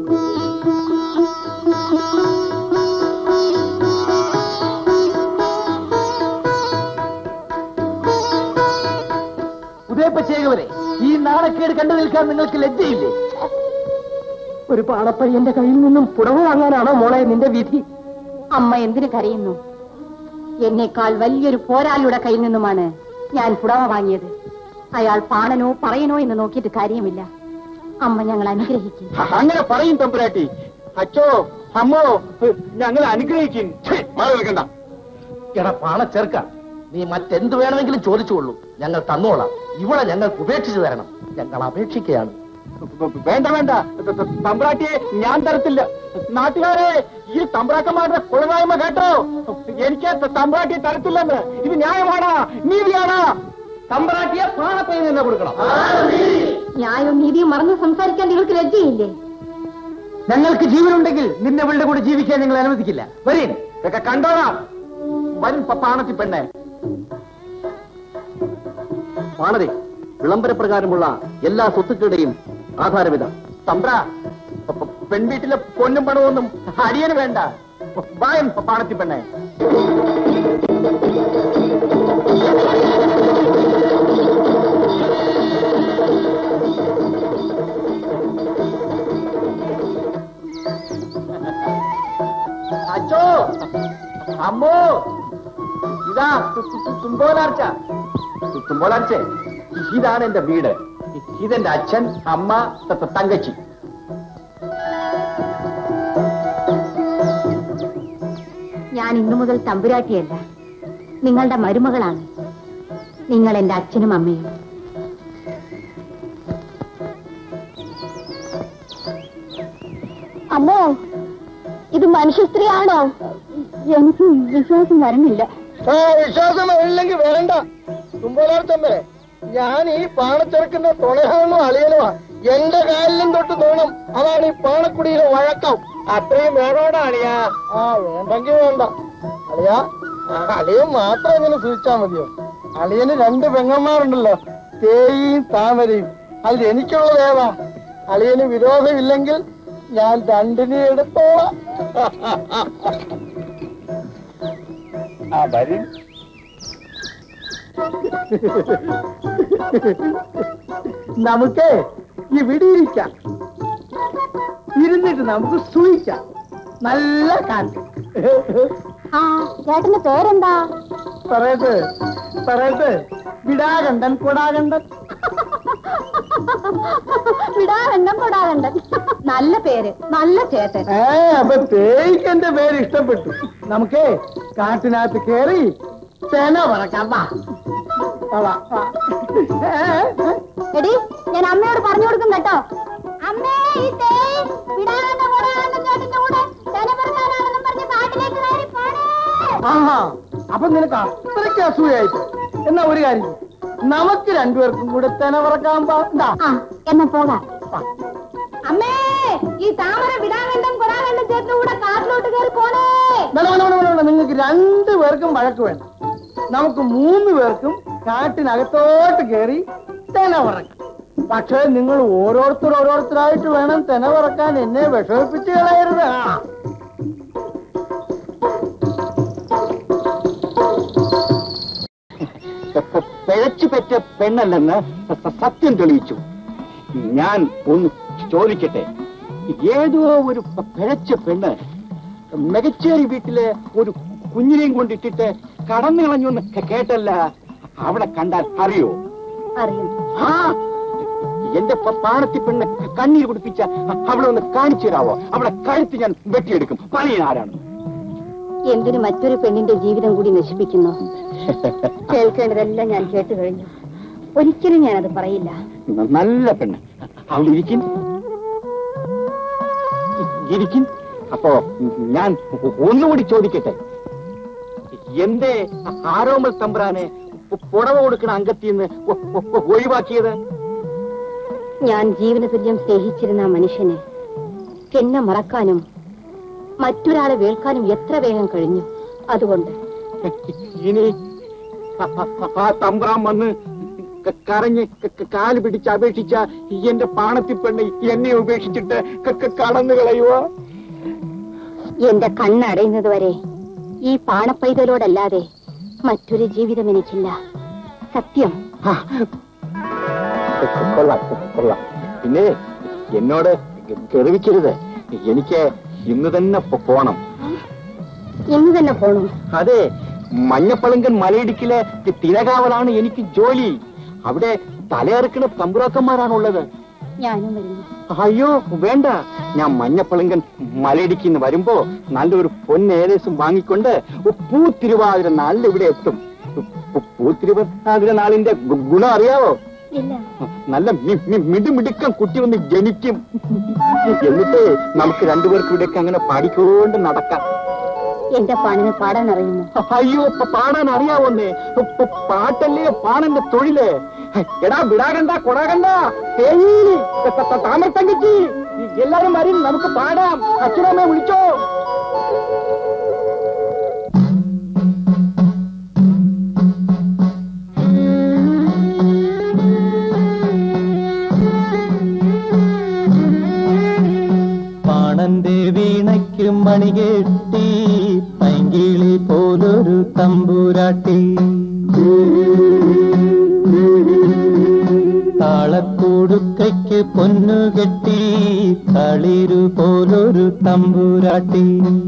ഉദയപ്പച്ചേകവരെ ഈ നാണക്കേട് കണ്ടു നിൽക്കാൻ നിങ്ങൾക്ക് ലജ്ജയില്ലേ ഒരു പാണപ്പയ്യന്റെ കയ്യിൽ നിന്നും പുടവ വാങ്ങാനാണോ മോളെ നിന്റെ വിധി അമ്മ എന്തിനു കരയുന്നു എന്നേക്കാൾ വലിയൊരു പോരാളിയുടെ കയ്യിൽ നിന്നുമാണ് ഞാൻ പുടവ വാങ്ങിയത് അയാൾ പാണനോ പറയനോ എന്ന് നോക്കിയിട്ട് കാര്യമില്ല അമ്മ ഞങ്ങൾ അനുഗ്രഹിക്കും അങ്ങനെ പറയും തമ്പുരാട്ടി അച്ചോ അമ്മോ ഞങ്ങൾ അനുഗ്രഹിക്കും മാറി നിൽക്കണ്ട എടാ പാണ ചേർക്ക നീ മറ്റെന്ത് വേണമെങ്കിലും ചോദിച്ചുകൊള്ളൂ ഞങ്ങൾ തന്നോളാം ഇവളെ ഞങ്ങൾക്ക് ഉപേക്ഷിച്ചു തരണം ഞങ്ങൾ അപേക്ഷിക്കുകയാണ് വേണ്ട വേണ്ട തമ്പ്രാട്ടിയെ ഞാൻ തരത്തില്ല നാട്ടുകാരെ ഈ തമ്പ്രാക്കന്മാരുടെ കൊളകായ്മ കേട്ടോ എനിക്ക് തമ്പ്രാട്ടിയെ തരത്തില്ലെന്ന് ഇത് ന്യായമാണോ നീതിയാണോ തമ്പ്രാട്ടിയെ പാണപ്പയ്യൻ തന്നെ കൊടുക്കണം ന്യായവും നീതിയും മറന്ന് സംസാരിക്കാൻ നിങ്ങൾക്ക് ലജ്ജയില്ലേ ഞങ്ങൾക്ക് ജീവനുണ്ടെങ്കിൽ നിന്നെ അവളുടെ കൂടെ ജീവിക്കാൻ ഞങ്ങൾ അനുവദിക്കില്ല വരീൻ ഇതൊക്കെ കണ്ടോളാം വരും പാണത്തി പെണ്ണെ പാണരെ വിളംബരപ്രകാരമുള്ള എല്ലാ സ്വത്തുക്കളുടെയും ആധാരമിത തമ്പ്ര പെൺവീട്ടിലെ പൊന്നും പണമൊന്നും അടിയന് വേണ്ട വായം പാണത്തി പെണ്ണെ അച്ചോ അമ്മോ ഇതാ തുമ്പോലാർച്ച തുമ്പോലാർച്ചേ ഇതാണ് എന്റെ വീട് ഇതെന്റെ അച്ഛൻ അമ്മ ത- ത- തങ്കച്ചി ഞാൻ ഇന്നു മുതൽ തമ്പുരാട്ടിയല്ല നിങ്ങളുടെ മരുമകളാണ് നിങ്ങൾ എന്റെ അച്ഛനും അമ്മയും അമ്മോ ഇത് മനുഷ്യ സ്ത്രീയാണോ എനിക്ക് വിശ്വാസം വരുന്നില്ല വിശ്വാസം ഇല്ലെങ്കിൽ വേണ്ട തുമ്പോലാർത്തമ്മേ ഞാൻ ഈ പാണച്ചെറുക്കുന്ന തുണയാണോ അളിയനുമാ എന്റെ കാലിലും തൊട്ട് തോണം അതാണ് ഈ പാണക്കുടിയിലെ വഴക്കം അത്രയും വേണോടാ അളിയാ ആ വേണ്ടെങ്കിൽ വേണ്ട അളിയാ അളിയൻ മാത്രം ഇങ്ങനെ സൂചിച്ചാ മതിയോ അളിയന് രണ്ട് പെങ്ങന്മാരുണ്ടല്ലോ തേയും താമരയും അതിൽ എനിക്കുള്ളത് ഏതാ അളിയന് വിരോധമില്ലെങ്കിൽ ഞാൻ രണ്ടിനെ എടുത്തോളാം ആ വരും നമുക്ക് ഇവിടെ ഇരിക്കാം ഇരുന്നിട്ട് നമുക്ക് സൂയിക്കാം നല്ല കാറ്റ് ആ ചേട്ടന്റെ പേരെന്താ പറയട്ടെ പറയട്ടെ വിടാകണ്ടൻ കൊടാകണ്ടൻ വിടാകണ്ടം കൊടാകണ്ടൻ നല്ല പേര് നല്ല ചേട്ടൻ ഏ അപ്പൊ തേയ്ക്ക് എന്റെ പേര് ഇഷ്ടപ്പെട്ടു നമുക്കേ കാട്ടിനകത്ത് കേറി തേന പറക്കാം വാ വാ, വാ, വാ. ഏ, ഏ. എടി ഞാൻ അമ്മയോട് പറഞ്ഞു കൊടുക്കും കേട്ടോ അമ്മേ ഈ തേയ് വിടാകണ്ടം കൊടാകണ്ടം ചേട്ടന്റെ കൂടെ തേന പറക്കാനാണെന്നും പറഞ്ഞ് കാട്ടിലേക്ക് കയറി പോണേ ആഹാ അപ്പൊ നിനക്ക് അത്രയ്ക്ക് അസൂയായിട്ട് എന്നാ ഒരു കാര്യം ചെയ്യ്. നമുക്ക് രണ്ടുപേർക്കും കൂടെ തേന പറക്കാൻ പാടാ ആ എന്നാ പോകാം അമ്മേ ഈ താമര വിടാകണ്ടം കൊടാകണ്ടം ചേട്ടന്റെ കൂടെ കാട്ടിലോട്ട് കയറി പോണേ നിങ്ങൾക്ക് രണ്ടു പേർക്കും വഴക്ക് വേണ്ട നമുക്ക് മൂന്ന് പേർക്കും കാട്ടിനകത്തോട്ട് കയറി തെന പറക്കാം പക്ഷേ നിങ്ങൾ ഓരോരുത്തർ ഓരോരുത്തരായിട്ട് വേണം തെന പറക്കാൻ എന്നെ വിഷമിപ്പിച്ച് കളയരുത് ആ. പിഴച്ചു പെറ്റ പെണ്ണല്ലെന്ന് സ- സത്യം തെളിയിച്ചു ഞാൻ ഒന്ന് ചോദിക്കട്ടെ ഏതോ ഒരു പ- പിഴച്ച പെണ്ണ് മികച്ചേരി വീട്ടിലെ ഒരു കുഞ്ഞിനെയും കൊണ്ടിട്ടിട്ട് കടന്നു കളഞ്ഞു എന്ന് കേ- കേട്ടല്ല അവിടെ കണ്ടാൽ അറിയോ അറിയും ആ എന്റെ പ- പാണത്തി പെണ്ണ് കണ്ണീർ കുടിപ്പിച്ച അവിടെ ഒന്ന് കാണിച്ചു തരാവോ അവിടെ കഴുത്ത് ഞാൻ വെട്ടിയെടുക്കും പണിയൻ ആരാണ് എന്തിന് മറ്റൊരു പെണ്ണിന്റെ ജീവിതം കൂടി നശിപ്പിക്കുന്നു കേൾക്കേണ്ടതെല്ലാം ഞാൻ കേട്ടു കഴിഞ്ഞു ഒരിക്കലും ഞാനത് പറയില്ല നല്ല പെണ്ണ് അവിടെ ഇരിക്കും ഇരിക്കും അപ്പോ ഞാൻ ഒന്നുകൂടി ചോദിക്കട്ടെ എന്തേ ആരോമൽ തമ്പ്രാനെ പുടവ കൊടുക്കണ അംഗത്തിൽ നിന്ന് ഒ- ഒ- ഒഴിവാക്കിയത് ഞാൻ ജീവന തുല്യം സ്നേഹിച്ചിരുന്ന ആ മനുഷ്യനെ എന്നെ മറക്കാനും മറ്റൊരാളെ വേൾക്കാനും എത്ര വേഗം കഴിഞ്ഞു അതുകൊണ്ട് ഇനി ആ- ആ- ആ തമ്പ്രാൻ വന്ന് ക- കരഞ്ഞ് ക- ക- കാല് പിടിച്ച് അപേക്ഷിച്ച എന്റെ പാണത്തി പെണ്ണ് എന്നെ ഉപേക്ഷിച്ചിട്ട് ക- ക- കടന്നു കളയുവോ എന്റെ കണ്ണടയുന്നത് വരെ ഈ പാണപ്പൈതലോടല്ലാതെ മറ്റൊരു ജീവിതം എനിക്കില്ല സത്യം ആ. കൊള്ളാം കൊള്ളാം പിന്നെ എന്നോട് ഗർവിക്കരുത് എനിക്ക് ഇന്ന് തന്നെ പോ- പോണം ഇന്ന് തന്നെ പോണു അതെ മഞ്ഞപ്പളങ്കൻ മലയിടുക്കിലെ തിരകാവലാണ് എനിക്ക് ജോലി അവിടെ തലയിറക്കുന്ന തമ്പുരാക്കന്മാരാണുള്ളത് ഞാനും വരുന്നു അയ്യോ വേണ്ട ഞാൻ മഞ്ഞപ്പളങ്കൻ മലയിടിക്കുന്ന വരുമ്പോ നല്ലൊരു പൊന്നേകദേശം വാങ്ങിക്കൊണ്ട് പൂത്തിരുവാതിര നാളിൽ ഇവിടെ എത്തും പൂ- പൂത്തിരുവാതിര നാളിന്റെ ഗു- ഗുണം അറിയാവോ ഇല്ല നല്ല മി- മി- മിടുമിടുക്കം കുട്ടി ഒന്ന് ജനിക്കും എന്നിട്ട് നമുക്ക് രണ്ടുപേർക്കും ഇവിടെയൊക്കെ അങ്ങനെ പാടിക്കൊണ്ട് നടക്കാം എന്റെ പാണിന് പാടാൻ അറിയുന്നു അയ്യോ ഇപ്പൊ പാടാൻ അറിയാവോന്നേ ഇപ്പൊ പാട്ടല്ലേ പാണന്റെ തൊഴില് എടാ വിടാകണ്ട കൊടാകണ്ട തേങ്ങീലി താമരത്തങ്കച്ചി എല്ലാരും വരും നമുക്ക് പാടാം അച്ഛനമ്മയെ വിളിച്ചോ പാണന്റെ വീണയ്ക്ക് മണികെട്ടി പൈങ്കിളി പോലൊരു തമ്പുരാട്ടി താളക്കൂടുക്കയ്ക്ക് പൊന്നുകെട്ടി തളിരു പോലൊരു തമ്പുരാട്ടി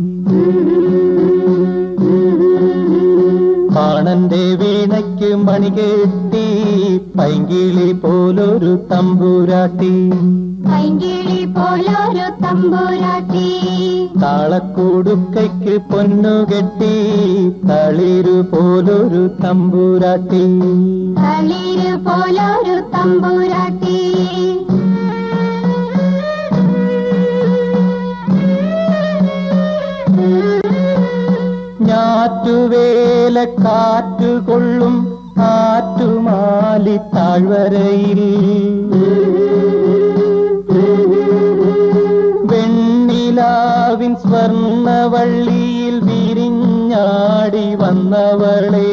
പാണന്റെ വീണയ്ക്ക് മണികെട്ടി പൈങ്കിളി പോലൊരു തമ്പുരാട്ടി പൈങ്കിളി പോലൊരു തമ്പുരാട്ടി താളക്കൂടുക്കയ്ക്ക് പൊന്നുകെട്ടി തളിരു പോലൊരു തമ്പുരാട്ടി കളിര് പോലൊരു തമ്പുരാട്ടി ഞാറ്റുവേല കാറ്റുകൊള്ളും ആറ്റുമാലി താഴ്വരയിൽ വെണ്ണിലാവിൻ സ്വർണവള്ളിയിൽ വിരിഞ്ഞാടി വന്നവളെ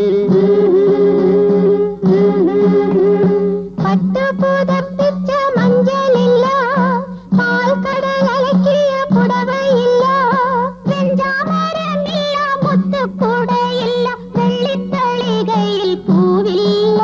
പട്ടുപുതപ്പിച്ച മഞ്ചലില്ല പാൽക്കടലക്കിയ പുടവയില്ല വെഞ്ചാമരമില്ല മുത്തുക്കൂടയില്ല വെള്ളിത്തളികയിൽ പൂവില്ല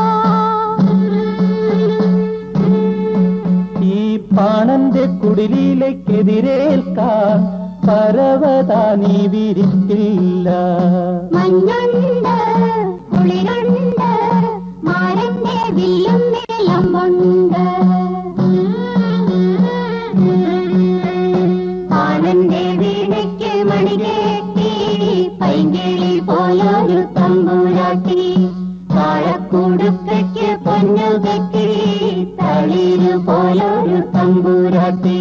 ഈ പാണന്റെ കുടിലേക്കെതിരേൽക്കാൻ പരവതാനി വിരിക്കില്ല മഞ്ഞുണ്ട് കുളിരുണ്ട് മാരന്റെ വില്ലും നിലമ്പുണ്ട് ആനന്റെ വീണയ്ക്ക് മണികേട്ടി പൈങ്കിളി പോലൊരു തമ്പുരാട്ടി താഴക്കൂടുക്കയ്ക്ക് പൊന്നുകെട്ടി തളിരു പോലൊരു തമ്പുരാട്ടി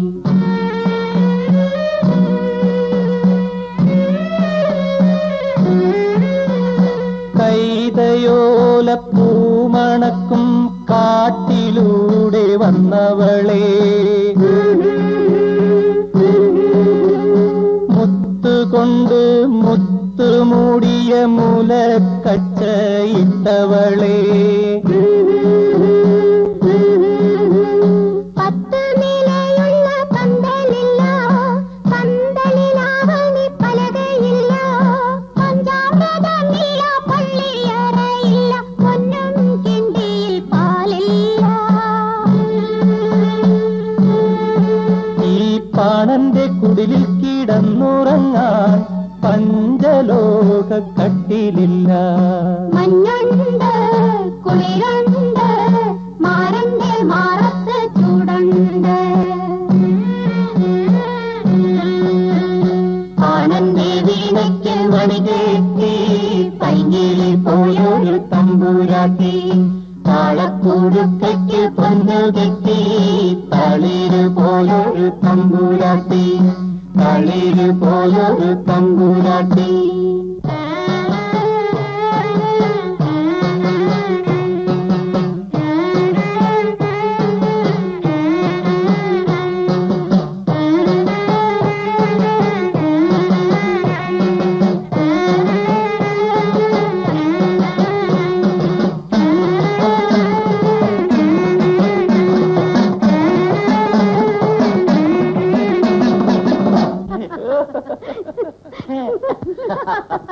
കൈതയോല പൂമണക്കും കാട്ടിലൂടെ വന്നവളെ മുത്തുകൊണ്ട് മുത്തുമൂടിയ മുലക്കച്ച ഇട്ടവളെ പത്ത് നിലയുള്ള പന്തലില്ല പന്തലിലാവണി പലകയില്ല പഞ്ചാമൃതമില്ല പള്ളിയറയില്ല പൊന്നും കിണ്ടിയിൽ പാലില്ല ഈ പാണന്റെ കുടിലിൽ കിടന്നുറങ്ങാൻ പഞ്ചലോക കട്ടിലില്ല മഞ്ഞുണ്ട് കുളിരുണ്ട് മാറന്റെ മാറത്ത് ചൂടുണ്ട് ആനന്റെ വീണയ്ക്ക് മണികേറ്റി പൈങ്കിളി പോയൊരു തമ്പുരാട്ടി താളക്കൂടുക്കയ്ക്ക് പൊന്നുകെട്ടി തളിര് പോയൊരു തമ്പുരാട്ടി തളിര് പോയൊരു തമ്പുരാട്ടി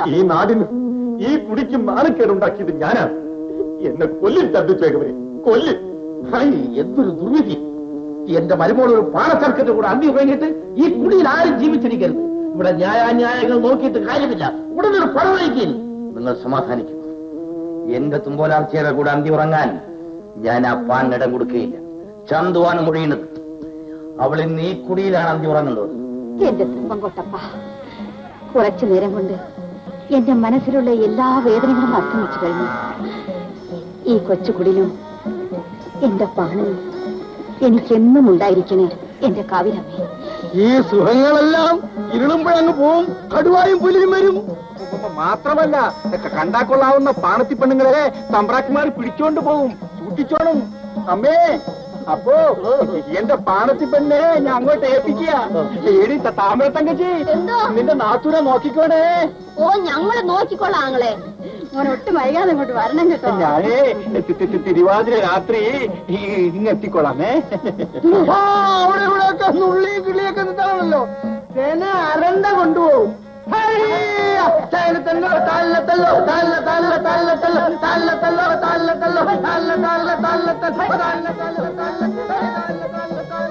ഈ നാടിന് ഈ കുടിക്ക് നാണക്കേടുണ്ടാക്കിയത് ഞാനാണ് എന്നെ കൊല്ലിൽ തട്ടിച്ചേക്കവരെ കൊല്ലിൽ ഹൈ, എന്തൊരു ദുർവിധി എന്റെ മരുമോൾ ഒരു പാണച്ചർക്കന്റെ കൂടെ അന്തി കഴിഞ്ഞിട്ട് ഈ കുടിയിൽ ആരും ജീവിച്ചിരിക്കരുത് ഇവിടെ ന്യായാന്യായങ്ങൾ നോക്കിയിട്ട് കാര്യമില്ല ഉടനെ ഒരു പടവഴിക്കും നിങ്ങൾ സമാധാനിക്കും എന്റെ തുമ്പോലാർച്ചയുടെ കൂടെ അന്തി ഉറങ്ങാൻ ഞാൻ ആ പാനിടം കൊടുക്കുകയില്ല ചന്തുവാണ് മുഴിയുന്നത് അവൾ ഇന്ന് ഈ കുടിയിലാണ് അന്തി ഉറങ്ങുന്നത് എന്റെ തുമ്പം കൊട്ടപ്പ കുറച്ചു നേരം കൊണ്ട് എന്റെ മനസ്സിലുള്ള എല്ലാ വേദനകളും അസ്തമിച്ചു കഴിഞ്ഞു ഈ കൊച്ചുകുടിലും എന്റെ പാണനും എനിക്കെന്നും ഉണ്ടായിരിക്കണേ എന്റെ കാവിലമ്മേ ഈ സുഖങ്ങളെല്ലാം ഇരുളുമ്പോഴങ്ങ് പോവും കടുവായും പുലിയും വരും മാത്രമല്ല കണ്ടാക്കൊള്ളാവുന്ന പാണത്തി പെണ്ണുങ്ങളെ സമ്രാജ്ഞിമാർ പിടിച്ചോണ്ട് പോവും സൂക്ഷിച്ചോണം അമ്മേ അപ്പോ എന്റെ പാണത്തി പെണ്ണെ ഞാൻ അങ്ങോട്ട് ഏൽപ്പിക്കുക ഏടി താമര തങ്കച്ചി എന്തോ? നിന്റെ നാത്തൂരെ നോക്കിക്കോണേ ഓ ഞങ്ങള് നോക്കിക്കൊള്ളാം ആങ്ങളെ മോനെ ഒട്ടും വൈകാതെ ഇങ്ങോട്ട് വരണം കേട്ടോ ഞാനേ തി- തി- തി- തിരുവാതിര രാത്രി ഈ- ഇങ്ങ് എത്തിക്കോളാമേ അവിടെ ഇവിടെയൊക്കെ നുള്ളി കിളിയൊക്കെ നിൽക്കാണല്ലോ തേന അരണ്ട കൊണ്ടുപോകും തല്ലോ തല്ല തല്ലോ തല്ല തല്ല തല്ല തല്ലോ തല്ല തല്ലോ തല്ല തല്ലോ തല്ല തല്ല തല്ല തല്ല തല്ല തല്ല തല്ല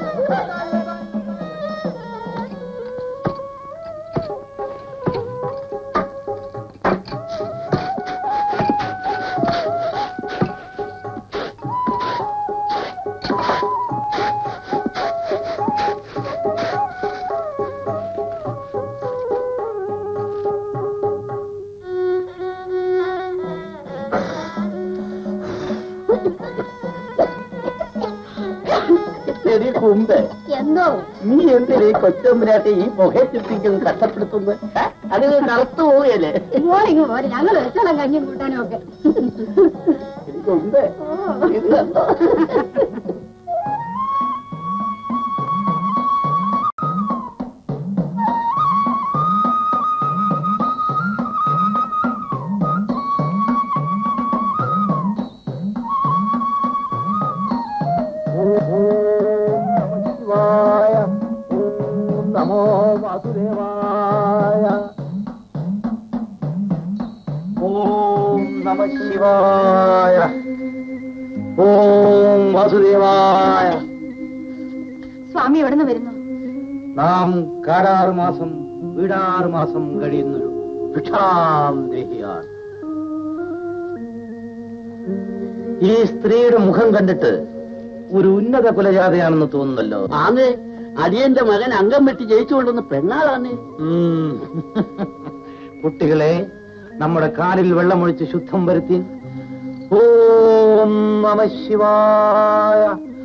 ശരി കുമ്പ് എന്തോ നീ എന്തിനാ ഈ കൊച്ചമ്പരാട്ടെ ഈ പുകയെത്തിപ്പിക്കും കഷ്ടപ്പെടുത്തുന്നത് ഏ? അത് കറുത്തു പോവുകയല്ലേ മോളിങ് പോരെ ഞങ്ങൾ വെച്ചോളം കഞ്ഞും കൂട്ടാനും ഒക്കെ കുമ്പ് ഇത് കണ്ടോ ശിവായ ഓം നമോ വാസുദേവായ ഓം നമ ശിവായ ഓം വാസുദേവായ സ്വാമി എവിടെ നിന്ന് വരുന്നു നാം കാടാറ് മാസം വീടാറ് മാസം കഴിയുന്നൊരു ഭിക്ഷാന്തേഹിയാണ് ഈ സ്ത്രീയുടെ മുഖം കണ്ടിട്ട് ഒരു ഉന്നത കുലജാതയാണെന്ന് തോന്നുന്നല്ലോ ആന്ന് അടിയന്റെ മകൻ അംഗം വെട്ടി ജയിച്ചു കൊണ്ടുവന്ന പെണ്ണാളാണ് ഉം. കുട്ടികളെ നമ്മുടെ കാലിൽ വെള്ളമൊഴിച്ച് ശുദ്ധം വരുത്തി ഓം നമ ശിവായ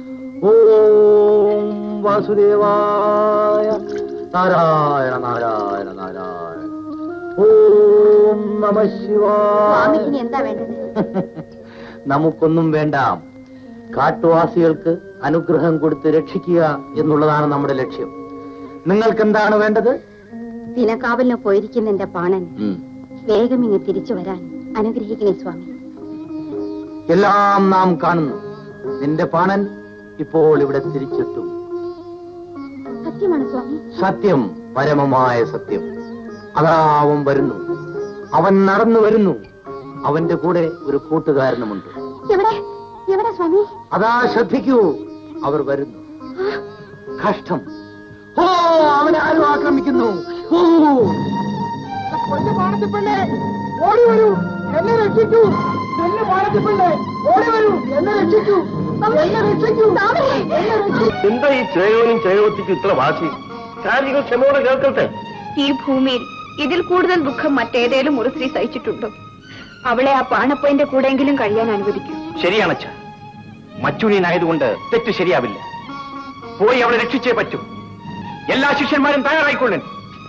ഓം വാസുദേവായ നാരായണ നാരായണ നാരായണ ഓം നമ ശിവായ സ്വാമിക്ക് ഇനി എന്താ വേണ്ടത് നമുക്കൊന്നും വേണ്ട കാട്ടുവാസികൾക്ക് അനുഗ്രഹം കൊടുത്ത് രക്ഷിക്കുക എന്നുള്ളതാണ് നമ്മുടെ ലക്ഷ്യം നിങ്ങൾക്ക് എന്താണ് വേണ്ടത് ദിനകാവലിന് പോയിരിക്കുന്ന എന്റെ പാണൻ ഉം. വേഗം ഇങ്ങ് തിരിച്ചു വരാൻ അനുഗ്രഹിക്കണേ സ്വാമി എല്ലാം നാം കാണുന്നു നിന്റെ പാണൻ ഇപ്പോൾ ഇവിടെ തിരിച്ചെത്തും സത്യമാണ് സ്വാമി സത്യം പരമമായ സത്യം അതാ അവൻ വരുന്നു അവൻ നടന്നു വരുന്നു അവന്റെ കൂടെ ഒരു കൂട്ടുകാരനുമുണ്ട് എവിടെ എവിടെ സ്വാമി അതാ ശ്രദ്ധിക്കൂ അവർ വരുന്നു കഷ്ടം ഓ അവനെ ആരും ആക്രമിക്കുന്നു ഓ പൊന്നു പാണത്തിപ്പെണ്ണെ ഓടി വരൂ എന്നെ രക്ഷിക്കൂ എന്നെ പാണത്തിപ്പെണ്ണെ ഓടി വരൂ എന്നെ രക്ഷിക്കൂ എന്നെ രക്ഷിക്കൂ എന്നെ രക്ഷിക്കൂ എന്താ ഈ ചേയോനും ചേയോത്തിക്കും ഇത്ര വാശി കാര്യങ്ങൾ ക്ഷമയോടെ കേൾക്കട്ടെ ഈ ഭൂമിയിൽ ഇതിൽ കൂടുതൽ ദുഃഖം മറ്റേതേലും ഒരു സ്ത്രീ സഹിച്ചിട്ടുണ്ടോ അവളെ ആ പാണപ്പന്റെ കൂടെയെങ്കിലും കഴിയാൻ അനുവദിക്കൂ ശരിയാണച്ച മച്ചുണിയനായതുകൊണ്ട് തെറ്റ് ശരിയാവില്ല പോയി അവളെ രക്ഷിച്ചേ പറ്റൂ എല്ലാ ശിഷ്യന്മാരും തയ്യാറായിക്കൊള്ളൻ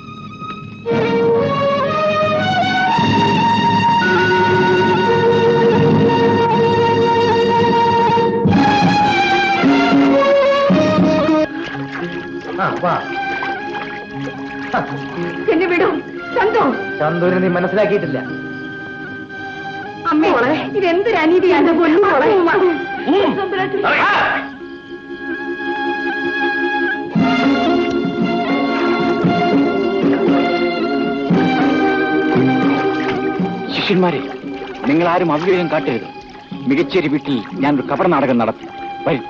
ആ, വാ എന്നെ വിടും ചന്തോ ചന്തുവിനെ നീ മനസ്സിലാക്കിയിട്ടില്ല അമ്മേ ഇതെന്തൊരു അനീതിയാണ് പൊന്നു ശിഷ്യന്മാരെ നിങ്ങൾ ആരും അവിവേകം കാട്ടരുത് മികച്ചേരി വീട്ടിൽ ഞാൻ ഒരു കപട നാടകം നടത്തി വരും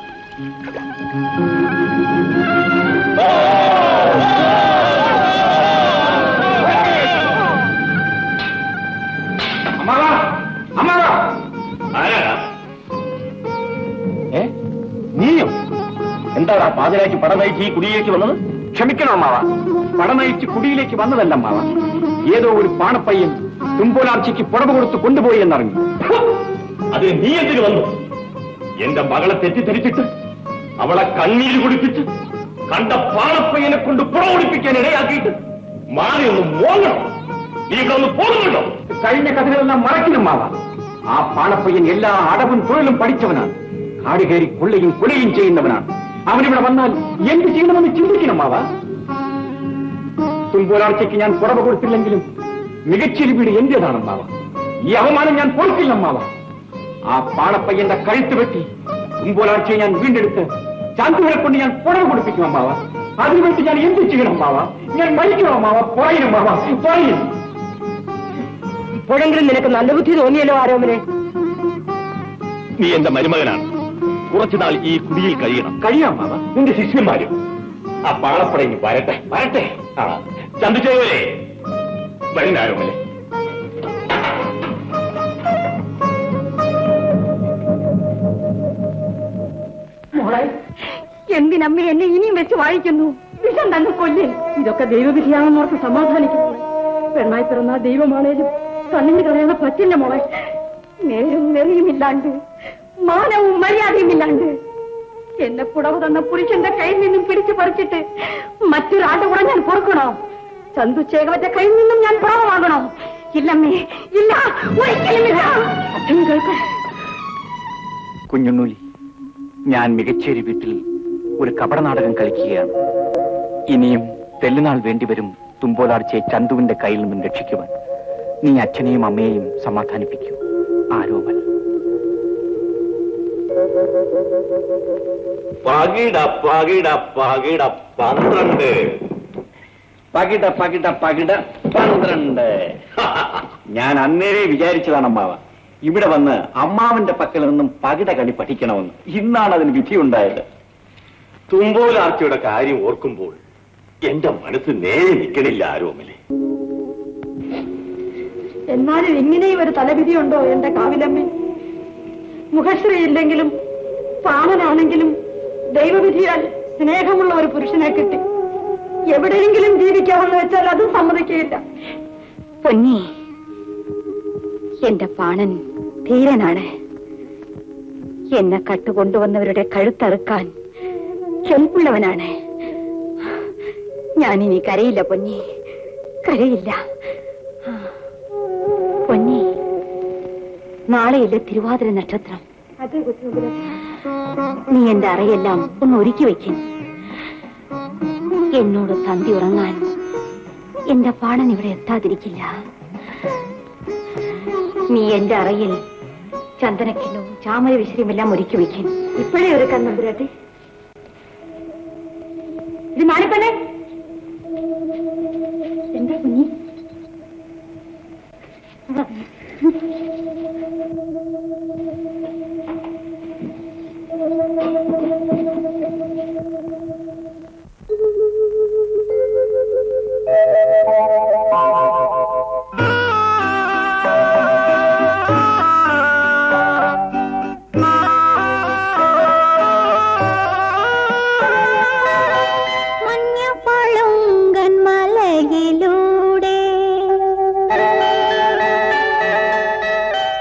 ഏ നീയോ എന്താടാ പാതിരാക്കി പടം നയിച്ച് ഈ കുടിയിലേക്ക് വന്നത് ക്ഷമിക്കണം അമ്മാവ പടനയിച്ച് കുടിയിലേക്ക് വന്നതല്ല അമ്മാവ ഏതോ ഒരു പാണപ്പയ്യൻ തുമ്പോലാർച്ചയ്ക്ക് പുറമെ കൊടുത്ത് കൊണ്ടുപോയി എന്നറിഞ്ഞു അതിന് നീ എന്തിനു വന്നു എന്റെ മകളെ തെറ്റിദ്ധരിച്ചിട്ട് അവളെ കണ്ണീര് കുടിപ്പിച്ച് കണ്ട പാണപ്പയ്യനെ കൊണ്ട് പുറമൊടിപ്പിക്കാൻ ഇടയാക്കിയിട്ട് മാറി ഒന്ന് മോങ്ങണം നീ ഇവിടെ ഒന്ന് പോകുന്നുണ്ടോ കഴിഞ്ഞ കഥകളെല്ലാം മറക്കണം മാവ ആ പാണപ്പയ്യൻ എല്ലാ അടവും തൊഴിലും പഠിച്ചവനാണ് കാട് കയറി കൊള്ളുകയും കൊലയും ചെയ്യുന്നവനാണ് അവനിവിടെ വന്നാൽ എന്ത് ചെയ്യണമെന്ന് ചിന്തിക്കണം മാവ തുമ്പോലാർച്ചയ്ക്ക് ഞാൻ പുറമെ കൊടുത്തില്ലെങ്കിലും മികച്ചൊരു വീട് എന്റേതാണ് മാവ ഈ അവമാനം ഞാൻ പൊറുക്കില്ല മാവ ആ പാണപ്പയ്യന്റെ കഴുത്ത് വെട്ടി തുമ്പോലാർച്ചയെ ഞാൻ വീണ്ടെടുത്ത് ചാന്തുവിനെ കൊണ്ട് ഞാൻ പുറമെ കൊടുപ്പിക്കും അമ്മാവ അതിനുവേണ്ടി ഞാൻ എന്ത് ചെയ്യണം മാവ ഞാൻ മരിക്കണം അമ്മാവ പറയണം മാവ പറയും ഇപ്പോഴെങ്കിലും നിനക്ക് നല്ല ബുദ്ധി തോന്നിയല്ലോ ആരോമനെ നീ എന്റെ മരുമകനാണ് കുറച്ചുനാൾ ഈ കുടിയിൽ കഴിയണം കഴിയാം മാവ നിന്റെ ശിഷ്യന്മാരും ആ പാളപ്പടങ്ങി വരട്ടെ വരട്ടെ ആ ചന്ദിച്ചവരെ വരുന്നാരുമല്ലേ മോളെ എന്തിനമ്മ എന്നെ ഇനിയും വെച്ച് വായിക്കുന്നു വിഷം തന്നെ കൊല്ലേ ഇതൊക്കെ ദൈവവിധിയാണെന്ന് ഓർത്ത് സമാധാനിക്കുന്നു പെണ്ണായി പിറന്ന ദൈവമാണേലും കണ്ണിന് കളയാതെ പറ്റില്ല മോളെ നേരും നെറിയുമില്ലാണ്ട് മാനവും മര്യാദയും ഇല്ലാണ്ട് എന്നെ പുടവ തന്ന പുരുഷന്റെ കയ്യിൽ നിന്നും പിടിച്ചു പറിച്ചിട്ട് മറ്റൊരാളുടെ കൂടെ ഞാൻ പൊറുക്കണോ ചന്തു ചേകവന്റെ കയ്യിൽ നിന്നും ഞാൻ പുറമാകണോ ഇല്ലമ്മേ ഇല്ല ഒരിക്കലുമില്ല അച്ഛൻ കേൾക്കാം കുഞ്ഞുണ്ണൂലി ഞാൻ മികച്ചേരി വീട്ടിൽ ഒരു കപടനാടകം കളിക്കുകയാണ് ഇനിയും തെല്ലുനാൾ വേണ്ടിവരും തുമ്പോലാർച്ചയെ ചന്തുവിന്റെ കയ്യിൽ നിന്നും രക്ഷിക്കുവാൻ നീ അച്ഛനെയും അമ്മയെയും സമാധാനിപ്പിക്കൂ ആരോപൻ പകിട പകിട പകിട പന്ത്രണ്ട് പകിട പകിട പകിട പന്ത്രണ്ട് ഞാൻ അന്നേരെ വിചാരിച്ചതാണ് അമ്മാവ ഇവിടെ വന്ന് അമ്മാവന്റെ പക്കൽ നിന്നും പകിട കളി പഠിക്കണമെന്ന് ഇന്നാണ് അതിന് വിധിയുണ്ടായത് തുമ്പോലാർച്ചയുടെ കാര്യം ഓർക്കുമ്പോൾ എന്റെ മനസ്സ് നേരെ നിൽക്കണില്ല ആരോമലെ എന്നാലും ഇങ്ങനെയും ഒരു തലവിധിയുണ്ടോ എന്റെ കാവിലമ്മ മുഖശ്രീ ഇല്ലെങ്കിലും പ്രാണനാണെങ്കിലും ദൈവവിധിയാൽ സ്നേഹമുള്ള ഒരു പുരുഷനെ കിട്ടി എവിടെയെങ്കിലും ജീവിക്കാമെന്ന് വെച്ചാൽ അതും സമ്മതിക്കുകയില്ല പൊന്നി എന്റെ പാണൻ ധീരനാണ് എന്നെ കട്ടുകൊണ്ടുവന്നവരുടെ കഴുത്തറുക്കാൻ കെൽപ്പുള്ളവനാണ് ഞാനിനി കരയില്ല പൊന്നി കരയില്ല ആ. പൊന്നി നാളെയില്ല തിരുവാതിര നക്ഷത്രം നീ എന്റെ അറയെല്ലാം ഒന്ന് ഒരുക്കി വെക്കും എന്നോട് തന്തി ഉറങ്ങാൻ എന്റെ പാണൻ ഇവിടെ എത്താതിരിക്കില്ല നീ എന്റെ അറയിൽ ചന്ദനക്കിണ്ണവും ചാമര വിശ്രമെല്ലാം ഒരുക്കി വെക്കും ഇപ്പോഴേ ഒരു കണ്ണുമ്പുരാട്ടി ഇത് മാണിപ്പനെ എന്താ കുഞ്ഞി മഞ്ഞപ്പളുങ്കൻ മലയിലൂടെ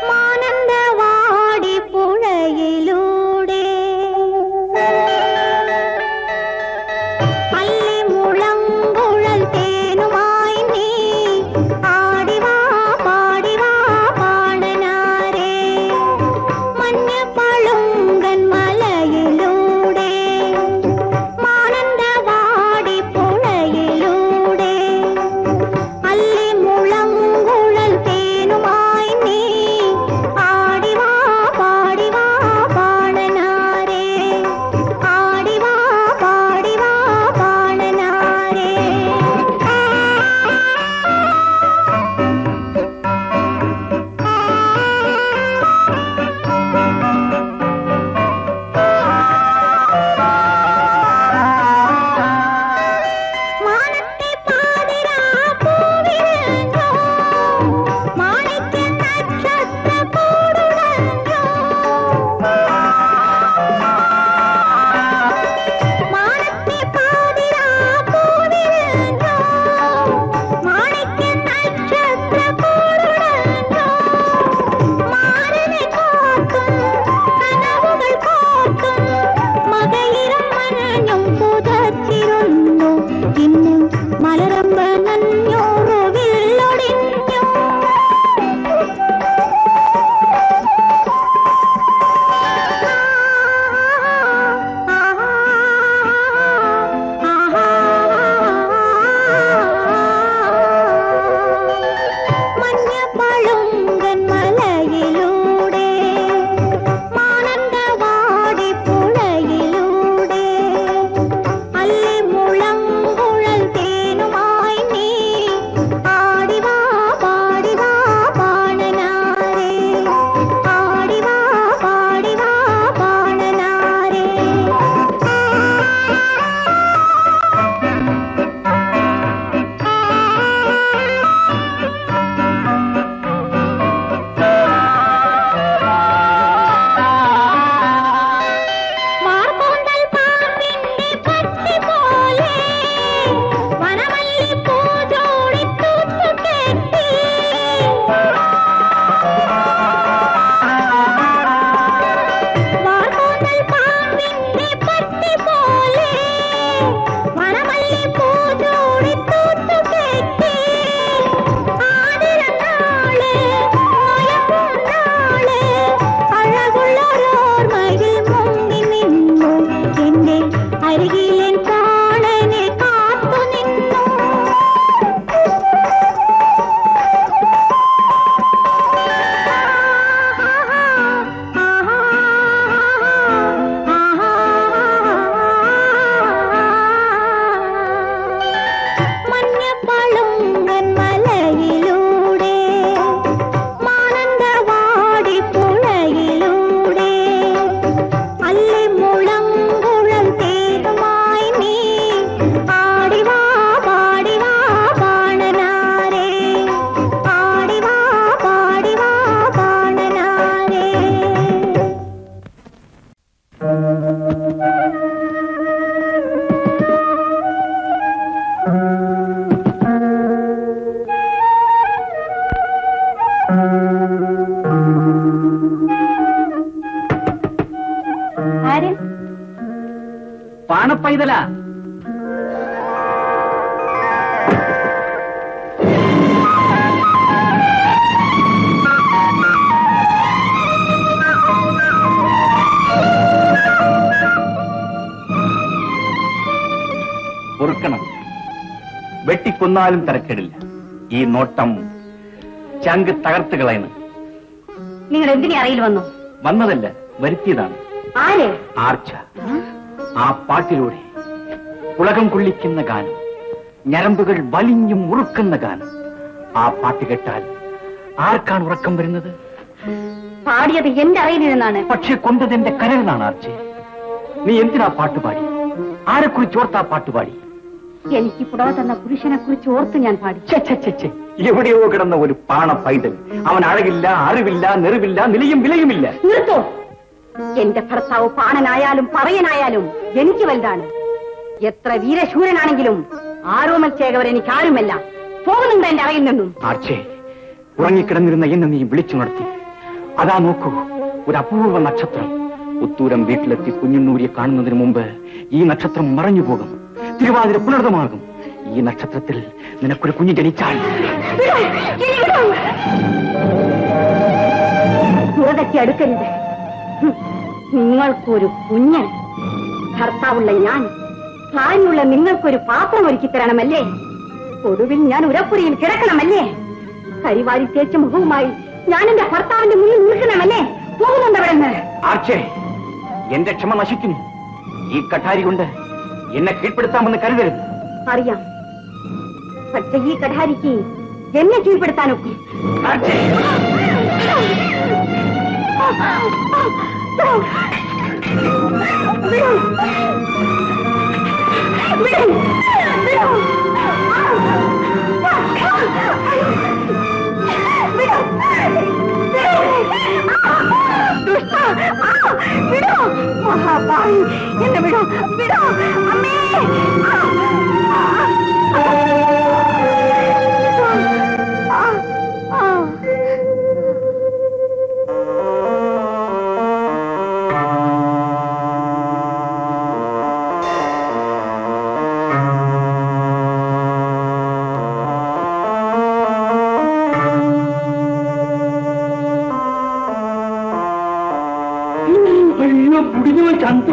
ആര് പാണപ്പൈതല പൊറുക്കണം വെട്ടിക്കൊന്നാലും തരക്കേടില്ല ഈ നോട്ടം ചങ്ക് തകർത്ത് കളയുന്നു നിങ്ങൾ എന്തിനെ അറിയിൽ വന്നു വന്നതല്ല വരുത്തിയതാണ് ആര് ആർച്ച ആ പാട്ടിലൂടെ ഉലകം കൊള്ളിക്കുന്ന ഗാനം ഞരമ്പുകൾ വലിഞ്ഞും മുറുക്കുന്ന ഗാനം ആ പാട്ട് കേട്ടാൽ ആർക്കാണ് ഉറക്കം വരുന്നത് പാടിയത് എന്റെ അറിയിലിരുന്നാണ് പക്ഷെ കൊണ്ടത് എന്റെ കരളിനാണ് ആർച്ചെ നീ എന്തിനാ പാട്ട് പാടി ആരെക്കുറിച്ച് ഓർത്താ പാട്ട് പാടി എനിക്ക് പുറവ തന്ന പുരുഷനെ കുറിച്ച് ഓർത്ത് ഞാൻ പാടി ഛെ, ഛെ, ഛെ, ഛെ. എവിടെയോ കിടന്ന ഒരു പാണ പൈതൽ അവൻ അഴകില്ല അറിവില്ല നെറിവില്ല നിലയും വിലയുമില്ല നിർത്തോ എന്റെ ഭർത്താവ് പാണനായാലും പറയനായാലും എനിക്ക് വലുതാണ് എത്ര വീരശൂരനാണെങ്കിലും ആരോമൽ ചേകവർ എനിക്ക് ആരുമല്ല പോകുന്നുണ്ട് എന്റെ അറിയിൽ നിന്നും ആർച്ചേ ഉറങ്ങിക്കിടന്നിരുന്ന എന്നെ നീ വിളിച്ചുണർത്തി അതാ നോക്കൂ ഒരു അപൂർവ നക്ഷത്രം ഉത്തൂരം വീട്ടിലെത്തി കുഞ്ഞുണ്ണൂരിയെ കാണുന്നതിന് മുമ്പ് ഈ നക്ഷത്രം മറഞ്ഞു പോകും തിരുവാതിര പുനർതമാകും ഈ നക്ഷത്രത്തിൽ നിനക്കൊരു കുഞ്ഞ് ജനിച്ചാൽ പുറതെറ്റി അടുക്കരുത് ഹും, നിങ്ങൾക്കൊരു കുഞ്ഞ് ഭർത്താവുള്ള ഞാൻ ഭാര്യയുള്ള നിങ്ങൾക്കൊരു പാത്രം ഒരുക്കി തരണമല്ലേ ഒടുവിൽ ഞാൻ ഉരപ്പുരയിൽ കിടക്കണമല്ലേ കരിവാരി തേച്ച മുഖവുമായി ഞാൻ എന്റെ ഭർത്താവിന്റെ മുന്നിൽ നിൽക്കണമല്ലേ പോകുന്നുണ്ട് അവിടെ നിന്ന് ആർച്ചേ എന്റെ ക്ഷമ നശിക്കുന്നു ഈ കഠാരി കൊണ്ട് എന്നെ കീഴ്പ്പെടുത്താമെന്ന് കരുതരുത് അറിയാം പക്ഷെ ഈ കഠാരിക്ക് എന്നെ കീഴ്പ്പെടുത്താനൊക്കെ ആർച്ചേ മഹാഭാവി എന്നെ വിടോ വിടോ അമ്മേ അയ്യോ പുടിഞ്ഞു ചന്തു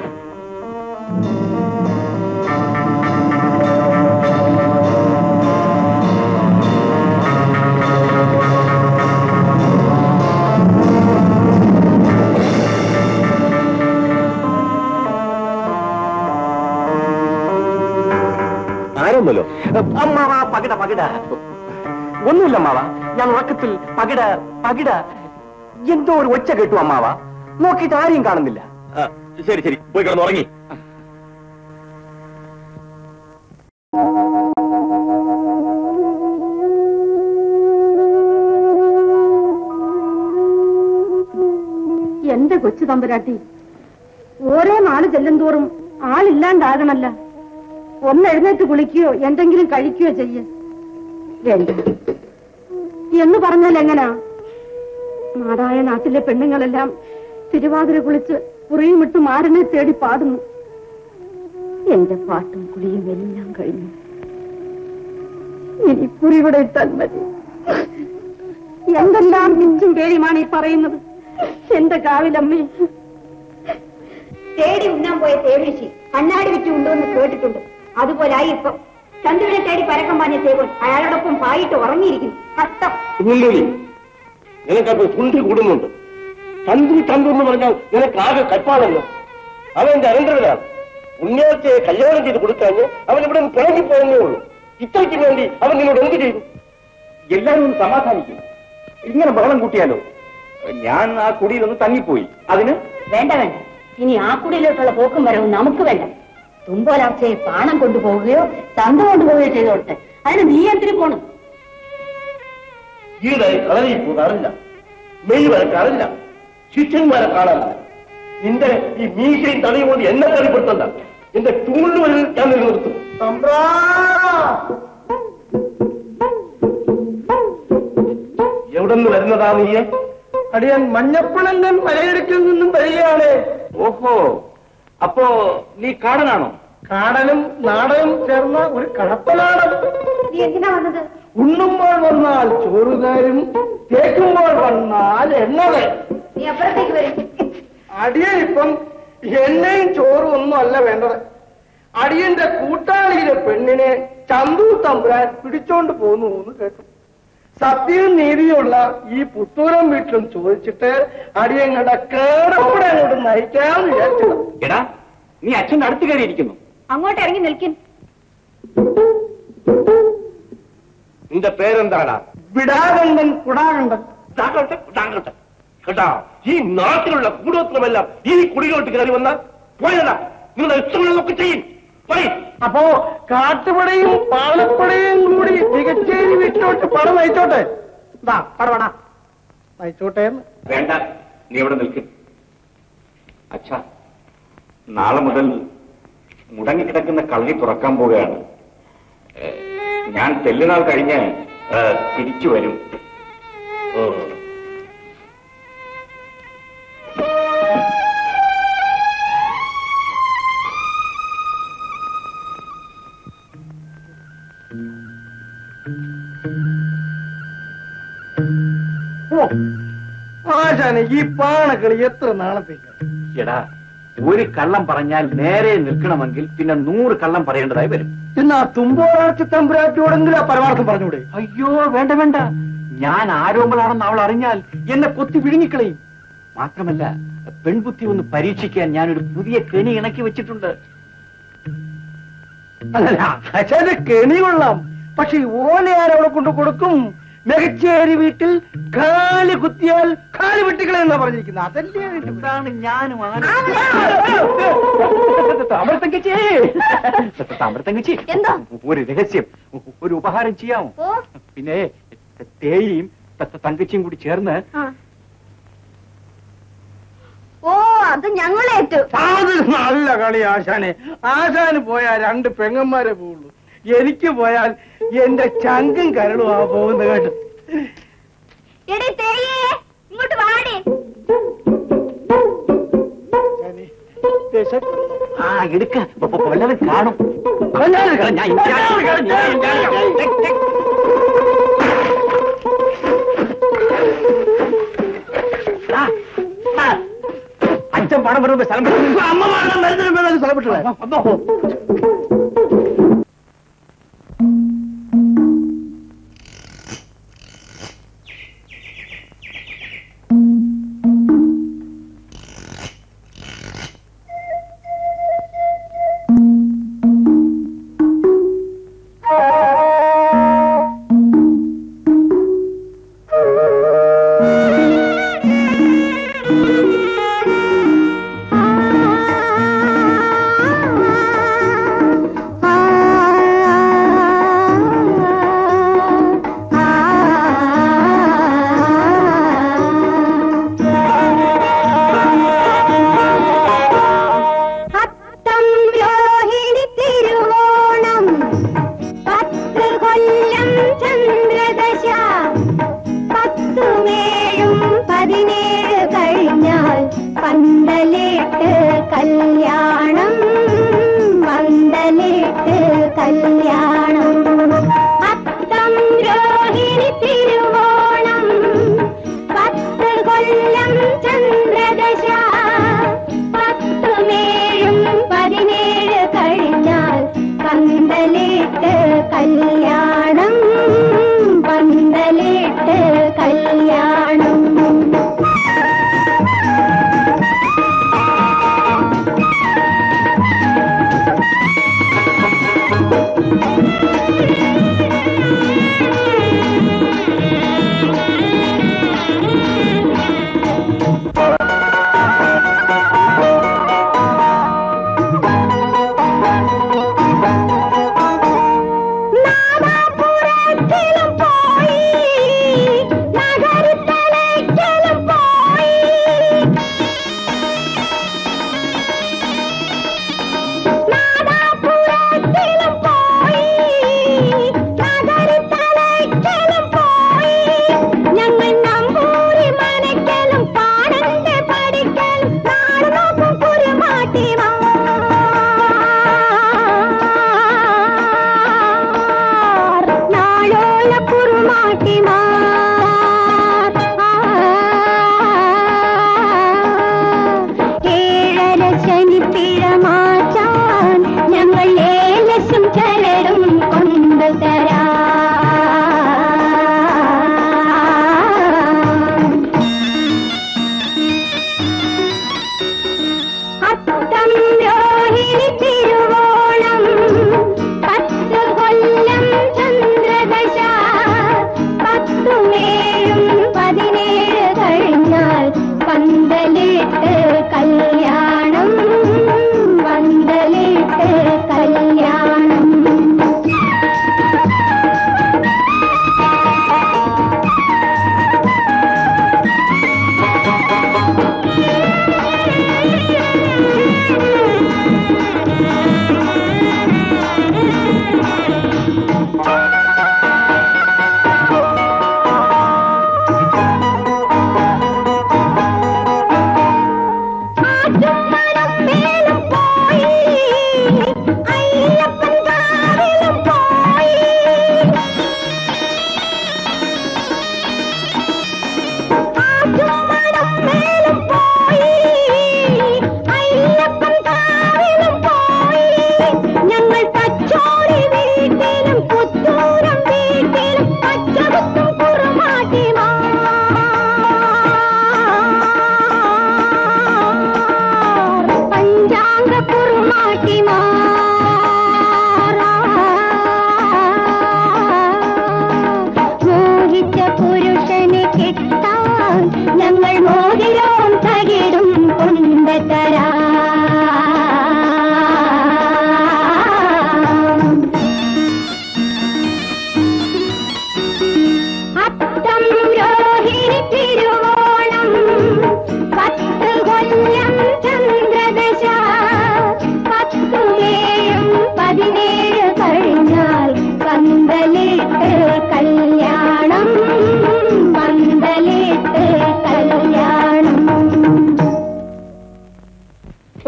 ആരൊന്നല്ലോ അമ്മാവ പകിട പകിട ഒന്നുമില്ല അമ്മാവ ഞാൻ ഉറക്കത്തിൽ പകിട പകിട എന്തോ ഒരു ഒച്ച കേട്ടു അമ്മാവ നോക്കിയിട്ട് ആരെയും കാണുന്നില്ല ശരി ശരി പോയി കിടന്ന് ഉറങ്ങി എന്റെ കൊച്ചു തമ്പുരാട്ടി ഓരോ നാല് ചെല്ലും തോറും ആളില്ലാണ്ടാകണല്ല ഒന്ന് എഴുന്നേറ്റ് കുളിക്കുകയോ എന്തെങ്കിലും കഴിക്കുകയോ ചെയ്യ വേണ്ട എന്ന് പറഞ്ഞാൽ എങ്ങനാ നാടായ നാട്ടിലെ പെണ്ണുങ്ങളെല്ലാം തിരുവാതിര കുളിച്ച് കുറിയും ഇട്ട് മാരനെ തേടി പാടുന്നു എന്റെ പാട്ടും കുളിയും എല്ലാം കഴിഞ്ഞു ഇനി കുറിവിടെ ഇട്ടാൽ മതി എന്തെല്ലാം പിച്ചും പേടിയുമാണ് ഈ പറയുന്നത് എന്റെ കാവിലമ്മേ തേടി ഉണ്ണാൻ പോയ തേവിളിച്ചി കണ്ണാടി വിറ്റ് ഉണ്ടോന്ന് കേട്ടിട്ടുണ്ട് അതുപോലായി ഇപ്പൊ ചന്ദ്രനെ തേടി പരക്കം പാഞ്ഞ സേവൻ അയാളോടൊപ്പം പായിട്ട് ഉറങ്ങിയിരിക്കുന്നു കഷ്ടം കുഞ്ഞുണ്ണൂരി നിനക്കപ്പോ തുണ്ടി കൂടുന്നുണ്ട് ചന്ദ്രി ചന്ദ്രു എന്ന് പറഞ്ഞാൽ നിനക്ക് ആകെ കൽപ്പാണല്ലോ അവൻ എന്റെ അനന്തരവനാണ് ഉണ്ണിയാഴ്ചയെ കല്യാണം ചെയ്ത് കൊടുക്കാഞ്ഞ് അവൻ ഇവിടെ നിന്ന് പിണങ്ങി പോകുന്നേ ഉള്ളൂ ഇത്രയ്ക്ക് വേണ്ടി അവൻ നിന്നോട് എന്ത് ചെയ്തു എല്ലാരും ഒന്ന് സമാധാനിക്കും ഇങ്ങനെ ബഹളം കൂട്ടിയാലോ ഞാൻ ആ കുടിയിലൊന്ന് തങ്ങിപ്പോയി അതിന് വേണ്ട വേണ്ട ഇനി ആ കുടിയിലോട്ടുള്ള പോക്കും വരവും നമുക്ക് വേണ്ട തുമ്പോലാർച്ചയെ പാണം കൊണ്ടുപോവുകയോ തന്ത കൊണ്ടുപോവുകയോ ചെയ്തോട്ടെ അതിന് നീ എന്തിനു പോണം ഈടായി കളരി പോകാറില്ല മെയ് വരക്കാറില്ല ശിഷ്യന്മാരെ കാണാറില്ല നിന്റെ ഈ മീശയും തലയും കൊണ്ട് എന്നെ കളിപ്പെടുത്തണ്ട എന്റെ ചൂണ്ടുവരിൽ ഞാൻ നിലനിർത്തും എവിടെ എവിടുന്ന് വരുന്നതാ നീയെ അടിയൻ മഞ്ഞപ്പണങ്കൻ മലയിടുക്കിൽ നിന്നും വരികയാണ് ഓഹോ അപ്പോ നീ കാടനാണോ കാടനും നാടനും ചേർന്ന ഒരു കടപ്പനാടൻ നീ എന്തിനാ വന്നത് ഉണ്ണുമ്പോൾ വന്നാൽ ചോറുകാരും തേക്കുമ്പോൾ വന്നാൽ എണ്ണവേ നീ അപ്പുറത്തേക്ക് വരും അടിയൻ ഇപ്പം എണ്ണയും ചോറും ഒന്നും അല്ല വേണ്ടത് അടിയന്റെ കൂട്ടാളിയിലെ പെണ്ണിനെ ചന്തു തമ്പുരാൻ പിടിച്ചോണ്ട് പോന്നു എന്ന് കേട്ടു സത്യവും നീതിയുള്ള ഈ പുത്തൂരം വീട്ടിലും ചോദിച്ചിട്ട് അടിയങ്ങളുടെ കേടക്കൂടെ അങ്ങോട്ട് നയിക്കാമെന്ന് വിചാരിച്ചത് എടാ നീ അച്ഛന്റെ അടുത്ത് കയറിയിരിക്കുന്നു അങ്ങോട്ട് ഇറങ്ങി നിൽക്കിൻ നിന്റെ പേരെന്താടാ വിടാകണ്ടൻ കുടാകണ്ടൻ താങ്കട്ടെ താങ്കട്ടെ കേട്ടാ ഈ നാട്ടിലുള്ള കുടുംബത്തിലുമെല്ലാം ഈ കുടിയിലോട്ട് കയറി വന്നാൽ പോയതാ നിങ്ങളുടെ ഇഷ്ടങ്ങളൊക്കെ ചെയ്യും പോയി അപ്പോ കാട്ടുപടയും പാലപ്പടയും കൂടി മികച്ചേരി വീട്ടിലോട്ട് പണം നയിച്ചോട്ടെ ഇതാ പടപട നയിച്ചോട്ടെ എന്ന് വേണ്ട നീ ഇവിടെ നിൽക്കും അച്ഛാ നാളെ മുതൽ മുടങ്ങിക്കിടക്കുന്ന കള്ളി തുറക്കാൻ പോവുകയാണ് ഏ, ഞാൻ തെല്ലുനാൾ കഴിഞ്ഞ് ഏ, തിരിച്ചു വരും ഓ ആശാനെ ഈ പാണക്കളി എത്ര നാളത്തേക്ക് എടാ ഒരു കള്ളം പറഞ്ഞാൽ നേരെ നിൽക്കണമെങ്കിൽ പിന്നെ നൂറ് കള്ളം പറയേണ്ടതായി വരും എന്നാ തുമ്പോളാഴ്ച തമ്പുരാറ്റിയോടെങ്കിലും ആ പരമാർത്ഥം പറഞ്ഞൂടെ അയ്യോ വേണ്ട വേണ്ട ഞാൻ ആരോമലാണെന്ന് അവൾ അറിഞ്ഞാൽ എന്നെ കൊത്തി വിഴുങ്ങിക്കളയും മാത്രമല്ല പെൺബുദ്ധി ഒന്ന് പരീക്ഷിക്കാൻ ഞാനൊരു പുതിയ കെണി ഇണക്കി വെച്ചിട്ടുണ്ട് അല്ല ആശാന്റെ കെണി കൊള്ളാം പക്ഷെ ഈ ഓല ആരവിടെ കൊണ്ട് കൊടുക്കും മികച്ചേരി വീട്ടിൽ കാല് കുത്തിയാൽ കാല് വെട്ടിക്കളയെന്നാ പറഞ്ഞിരിക്കുന്നത് അതല്ലേ അതിന്റെ പേര്? എന്താണ് ഞാനും താമരത്തങ്കച്ചി താമരത്തങ്കച്ചി എന്താ? ഒരു രഹസ്യം ഒരു ഉപഹാരം ചെയ്യാമോ ഓ പിന്നെ തേയിലയും ത- തങ്കച്ചിയും കൂടി ചേർന്ന് ആ. ഓ അത് ഞങ്ങളേറ്റു അത് നല്ല കളി ആശാനെ ആശാന് പോയാൽ രണ്ട് പെങ്ങന്മാരെ പോവുള്ളൂ എനിക്ക് പോയാൽ എന്റെ ചങ്കും കരളും ആ പോകുന്നത് കേട്ട് എടി തേയേ ഇങ്ങോട്ട് വാടി ആശാനെ, വിശക്കുന്നു. ആ എടുക്ക വ- വ- വല്ലതും കാണും കൊല്ലാതെ കളി. ഞാൻ ഞാൻ- ഞാൻ- ഞാൻ- ടെക്, ടെക്. ആ, ആ. അച്ഛൻ പണം വരുമ്പോ സ്ഥലം വിട്ടു. അമ്മ മരണം മരുന്നിന് മേലെ സ്ഥലപ്പെട്ടില്ലേ അമ്മോ അത്തം രോഹിണി തിരുവോണം പത്ത് കൊല്ലം ചന്ദ്രദശ പത്തുമേഴും പതിനേഴ് കഴിഞ്ഞാൽ പന്തലിട്ട് കല്യാണം പന്തലിട്ട് കല്യാണം അത്തം രോഹിണി തിരുവോണം പത്ത് കൊല്ലം ചന്ദ്രദശ പത്തുമേഴും പതിനേഴ് കഴിഞ്ഞാൽ പന്തലിട്ട് കല്യാണം പന്തലിട്ട് കല്യാണം നാം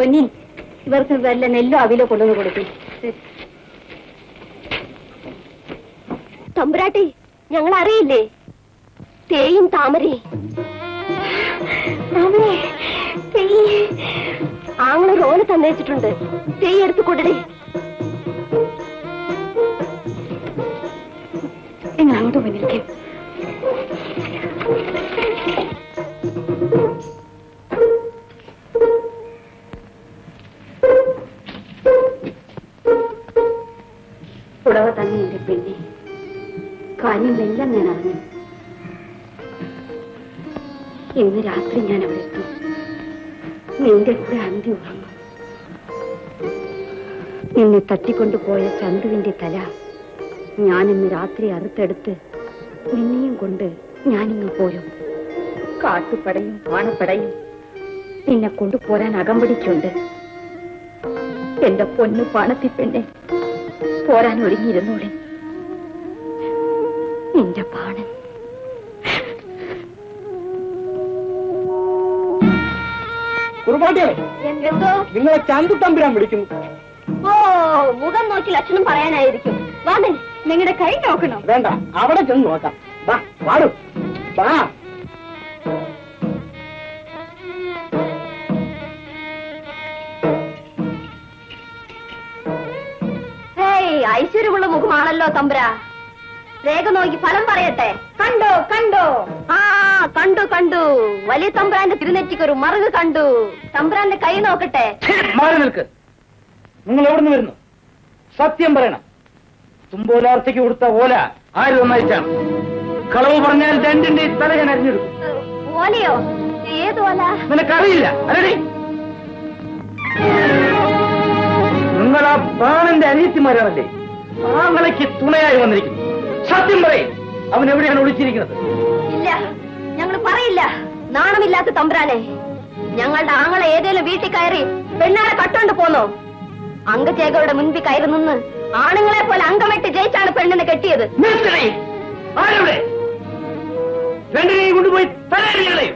പൊന്നി ഇവർക്ക് വല്ല നെല്ലോ അവിലോ കൊണ്ടുവന്ന് കൊടുക്കും തമ്പുരാട്ടി ഞങ്ങൾ അറിയില്ലേ തേയും താമരേ താമരേ തേയ് ആങ്ങള് റോല് തന്നേച്ചിട്ടുണ്ട് തേയ് എടുത്തു കൊടുടേ നിങ്ങൾ അങ്ങോട്ട് പോയി പുടവ തന്നെ എന്റെ പെണ്ണെ കാര്യങ്ങളെല്ലാം ഞാൻ അറിഞ്ഞു ഇന്ന് രാത്രി ഞാൻ അവിടെ എത്തും നിന്റെ കൂടെ അന്തി ഉറങ്ങും നിന്നെ തട്ടിക്കൊണ്ടുപോയ ചന്തുവിന്റെ തല ഞാനിന്ന് രാത്രി അറുത്തെടുത്ത് നിന്നെയും കൊണ്ട് ഞാനിങ്ങ് പോരും കാട്ടുപടയും പാണപ്പടയും നിന്നെ കൊണ്ടുപോരാൻ അകമ്പടിക്കുണ്ട് എന്റെ പൊന്നു പാണത്തി പെണ്ണെ പോരാൻ ഒരുങ്ങിയിരുന്നോടെ നിന്റെ പാണൻ കുറുപാട്ടിയെ എന്തോ നിങ്ങളെ ചന്തു തമ്പുരാൻ വിളിക്കുന്നു ഓ മുഖം നോക്കി ലക്ഷണം പറയാനായിരിക്കും വാമൻ നിങ്ങളുടെ കൈ നോക്കണം വേണ്ട അവിടെ ചെന്ന് നോക്കാം വാ വാടും വാ ഹേയ് ഐശ്വര്യമുള്ള മുഖമാണല്ലോ തമ്പുര രേഖ നോക്കി ഫലം പറയട്ടെ കണ്ടോ കണ്ടോ ആ കണ്ടു കണ്ടു വലിയ തമ്പുരാന്റെ തിരുനെറ്റിക്ക് ഒരു മറുക് കണ്ടു തമ്പുരാന്റെ കൈ നോക്കട്ടെ മാറി നിൽക്ക് നിങ്ങൾ എവിടുന്ന് വരുന്നു സത്യം പറയണം തുമ്പോലാർച്ചയ്ക്ക് കൊടുത്ത ഓല ആര് നന്നായിച്ചാണ് കളവ് പറഞ്ഞാൽ രണ്ടിന്റെ തല ഞാൻ അരിഞ്ഞെടുക്കും ഓലയോ ഏത് ഓല നിനക്കറിയില്ല അല്ലടി നിങ്ങൾ ആ ബാണന്റെ അനിയത്തിമാരാണല്ലേ ആങ്ങളയ്ക്ക് തുണയായി വന്നിരിക്കുന്നു സത്യം പറയും അവൻ എവിടെയാണ് ഒളിച്ചിരിക്കുന്നത് ഇല്ല ഞങ്ങൾ പറയില്ല നാണമില്ലാത്ത തമ്പുരാനെ ഞങ്ങളുടെ ആങ്ങളെ ഏതേലും വീട്ടിൽ കയറി പെണ്ണാളെ കട്ടോണ്ട് പോന്നോ അംഗചേകരുടെ മുൻപിൽ കയറി നിന്ന് ആണുങ്ങളെ പോലെ അംഗമെട്ട് ജയിച്ചാണ് പെണ്ണിനെ കെട്ടിയത് നിർത്തണേ ആരവിടെ രണ്ടിനെയും കൊണ്ടുപോയി തലയിലെ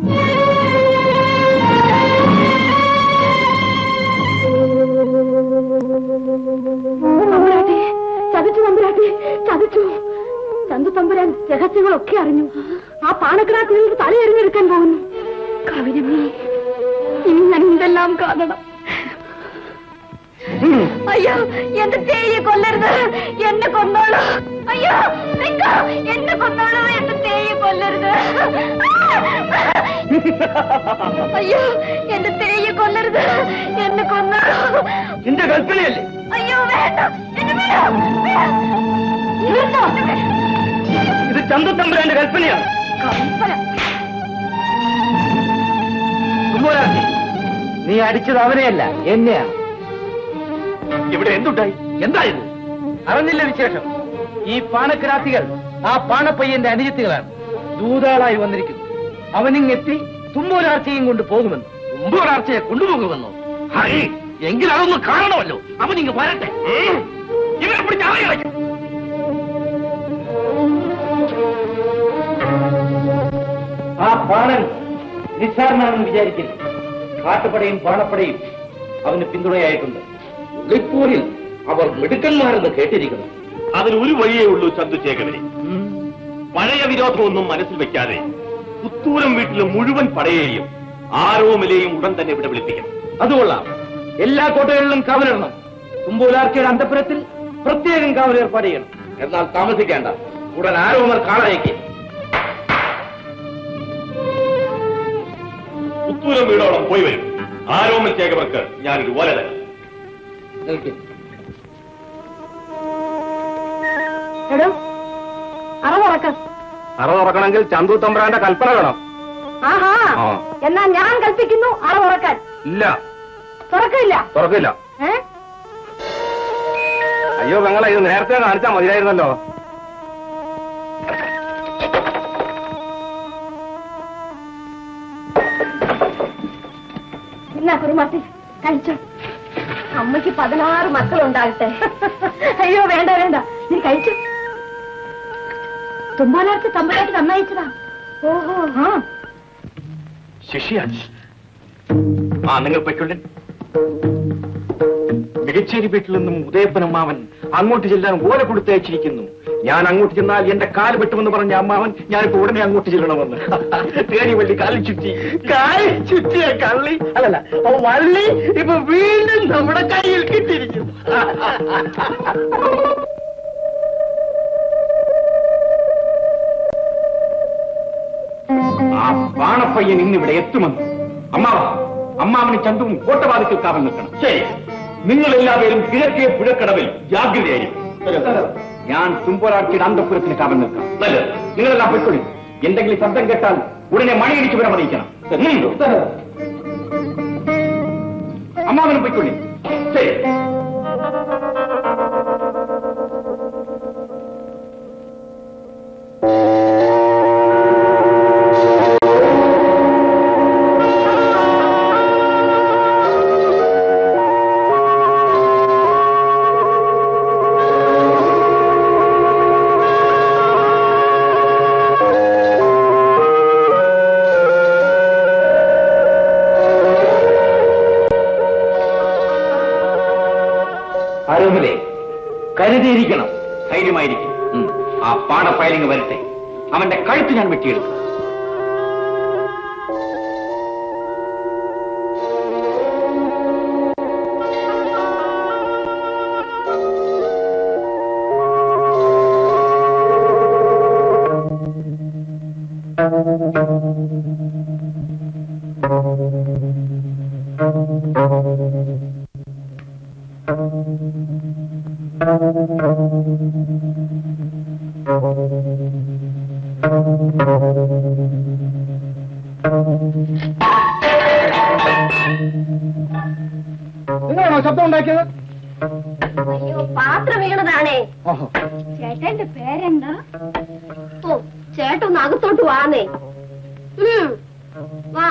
തമ്പുരാട്ടി ചതിച്ചു തമ്പുരാട്ടി ചതിച്ചു ചന്തു തമ്പുരാൻ രഹസ്യങ്ങളൊക്കെ അറിഞ്ഞു ആ പാണക്കിടാത്തിൽ നിന്ന് തല എറിഞ്ഞെടുക്കാൻ പോകുന്നു കവിനമ്മേ ഇനി ഞാൻ എന്തെല്ലാം കാണണം അയ്യോ എന്റെ തേയെ കൊല്ലരുത് എന്നെ കൊന്നോളൂ അയ്യോ നിക്കോ എന്നെ കൊന്നോളൂ എന്റെ തേയെ കൊല്ലരുത് അയ്യോ എന്റെ തേയെ കൊല്ലരുത് എന്നെ കൊന്നോളൂ നിന്റെ കൽപ്പനയല്ലേ അയ്യോ വേണ്ട എന്നെ വിടൂ, വിടൂ. നിർത്തോ. ഇത് ചന്തുത്തമ്പുരാന്റെ കൽപ്പനയാണ് കൽപ്പന. തുമ്പോലാർച്ചി നീ അടിച്ചത് അവനെയല്ല എന്നെയാണ് ഇവിടെ എന്തുണ്ടായി എന്തായത് അറിഞ്ഞില്ല വിശേഷം ഈ പാണക്കിരാത്തികൾ ആ പാണപ്പയ്യന്റെ അനുജത്തികളാണ് ദൂതാളായി വന്നിരിക്കുന്നു അവനിങ്ങെത്തി തുമ്പോലാർച്ചയും കൊണ്ട് പോകുമെന്ന് തുമ്പോലാർച്ചയെ കൊണ്ടുപോകുമെന്നോ ഹൈ എങ്കിൽ അതൊന്ന് കാണണമല്ലോ അവനിങ്ങ് വരട്ടെ ഇവരെ പിടിച്ച് ആളെ കളയ്ക്കും ആ പാണൻ നിസ്സാരനാണെന്ന് വിചാരിക്കുന്നു കാട്ടുപടയും പാണപ്പടയും അവന് പിന്തുണയായിട്ടുണ്ട് ഉളിപ്പൂരിൽ അവർ മിടുക്കന്മാരെന്ന് കേട്ടിരിക്കുന്നു അതിന് ഒരു വഴിയേ ഉള്ളൂ ചന്തുചേകവനെ പഴയ വിരോധമൊന്നും മനസ്സിൽ വെക്കാതെ പുത്തൂരം വീട്ടിലെ മുഴുവൻ പടയെയും ആരോമലെയും ഉടൻ തന്നെ ഇവിടെ വിളിപ്പിക്കണം അതുകൊള്ളാം എല്ലാ കോട്ടകളിലും കാവലിടണം തുമ്പോലാർച്ചയുടെ അന്തപുരത്തിൽ പ്രത്യേകം കാവൽ ഏർപ്പാട് ചെയ്യണം എന്നാൽ താമസിക്കേണ്ട ഉടൻ ആരോമർ കാളയക്ക് പുത്തൂരം വീടോളം പോയി വരും ആരോമൽ ചേകവർക്ക് ഞാനൊരു ഓല തരാം നിൽക്കും എടോ അറ തുറക്ക അറ തുറക്കണമെങ്കിൽ ചന്തു തമ്പ്രാന്റെ കൽപ്പന വേണം ആഹാ ആ. എന്നാ ഞാൻ കൽപ്പിക്കുന്നു അറ തുറക്കാൻ ഇല്ല തുറക്കില്ല തുറക്കില്ല ഏ അയ്യോ പെങ്ങളെ ഇത് നേരത്തെ കാണിച്ചാൽ മതിയായിരുന്നല്ലോ എന്നാ കുറുമാട്ടി കഴിച്ചോ അമ്മയ്ക്ക് പതിനാറ് മക്കളുണ്ടാകട്ടെ അയ്യോ വേണ്ട വേണ്ട നീ കഴിച്ചു തുമ്പാലാർക്ക് തമ്പുരാട്ടി നന്നായിച്ചതാ ഓഹോ ആ ശിഷ്യ ആ നിങ്ങൾ പൊയ്ക്കൊള്ളൻ മികച്ചേരി വീട്ടിൽ നിന്നും ഉദയപ്പൻ അമ്മാവൻ അങ്ങോട്ട് ചെല്ലാൻ ഓല കൊടുത്തയച്ചിരിക്കുന്നു ഞാൻ അങ്ങോട്ട് ചെന്നാൽ എന്റെ കാല് വെട്ടുമെന്ന് പറഞ്ഞ അമ്മാവൻ ഞാനിപ്പോ ഉടനെ അങ്ങോട്ട് ചെല്ലണമെന്ന് തേടി വള്ളി കാലിൽ ചുറ്റി കായ് ചുറ്റിയ കള്ളി അല്ലല്ല ഓ വള്ളി ഇപ്പൊ വീണ്ടും നമ്മുടെ കയ്യിൽ കിട്ടിയിരിക്കും ആ പാണപ്പയ്യൻ ഇന്നിവിടെ എത്തുമെന്ന് അമ്മാവ അമ്മാവന് ചന്തുവും കോട്ടവാതിക്കൽ കാവൽ നിൽക്കണം ശരി നിങ്ങൾ എല്ലാവരും കിഴക്കേ പുഴക്കടവിൽ ജാഗ്രതയായിരിക്കും ഞാൻ തുമ്പോരാട്ടിയുടെ അന്തപുരത്തിന് കാവൽ നിൽക്കാം നല്ലത് നിങ്ങളെല്ലാം പോയിക്കൊള്ളി എന്തെങ്കിലും ശബ്ദം കേട്ടാൽ ഉടനെ മണിയടിച്ച് വരെ അറിയിക്കണം ഉം. അമ്മാവനും പോയിക്കൊള്ളി ശരി ആരോമലേ കരുതിയിരിക്കണം ധൈര്യമായിരിക്കും ഉം. ആ പാടപ്പയലിങ് വരട്ടെ അവന്റെ കഴുത്ത് ഞാൻ വെട്ടിയെടുക്കും നിങ്ങളാണോ ശബ്ദം ഉണ്ടാക്കിയത് അയ്യോ പാത്രം വീണതാണേ ഓഹോ ചേട്ടന്റെ പേരെന്താ ഓ ചേട്ടൊന്ന് അകത്തോട്ട് വാന്നേ ഉം. വാ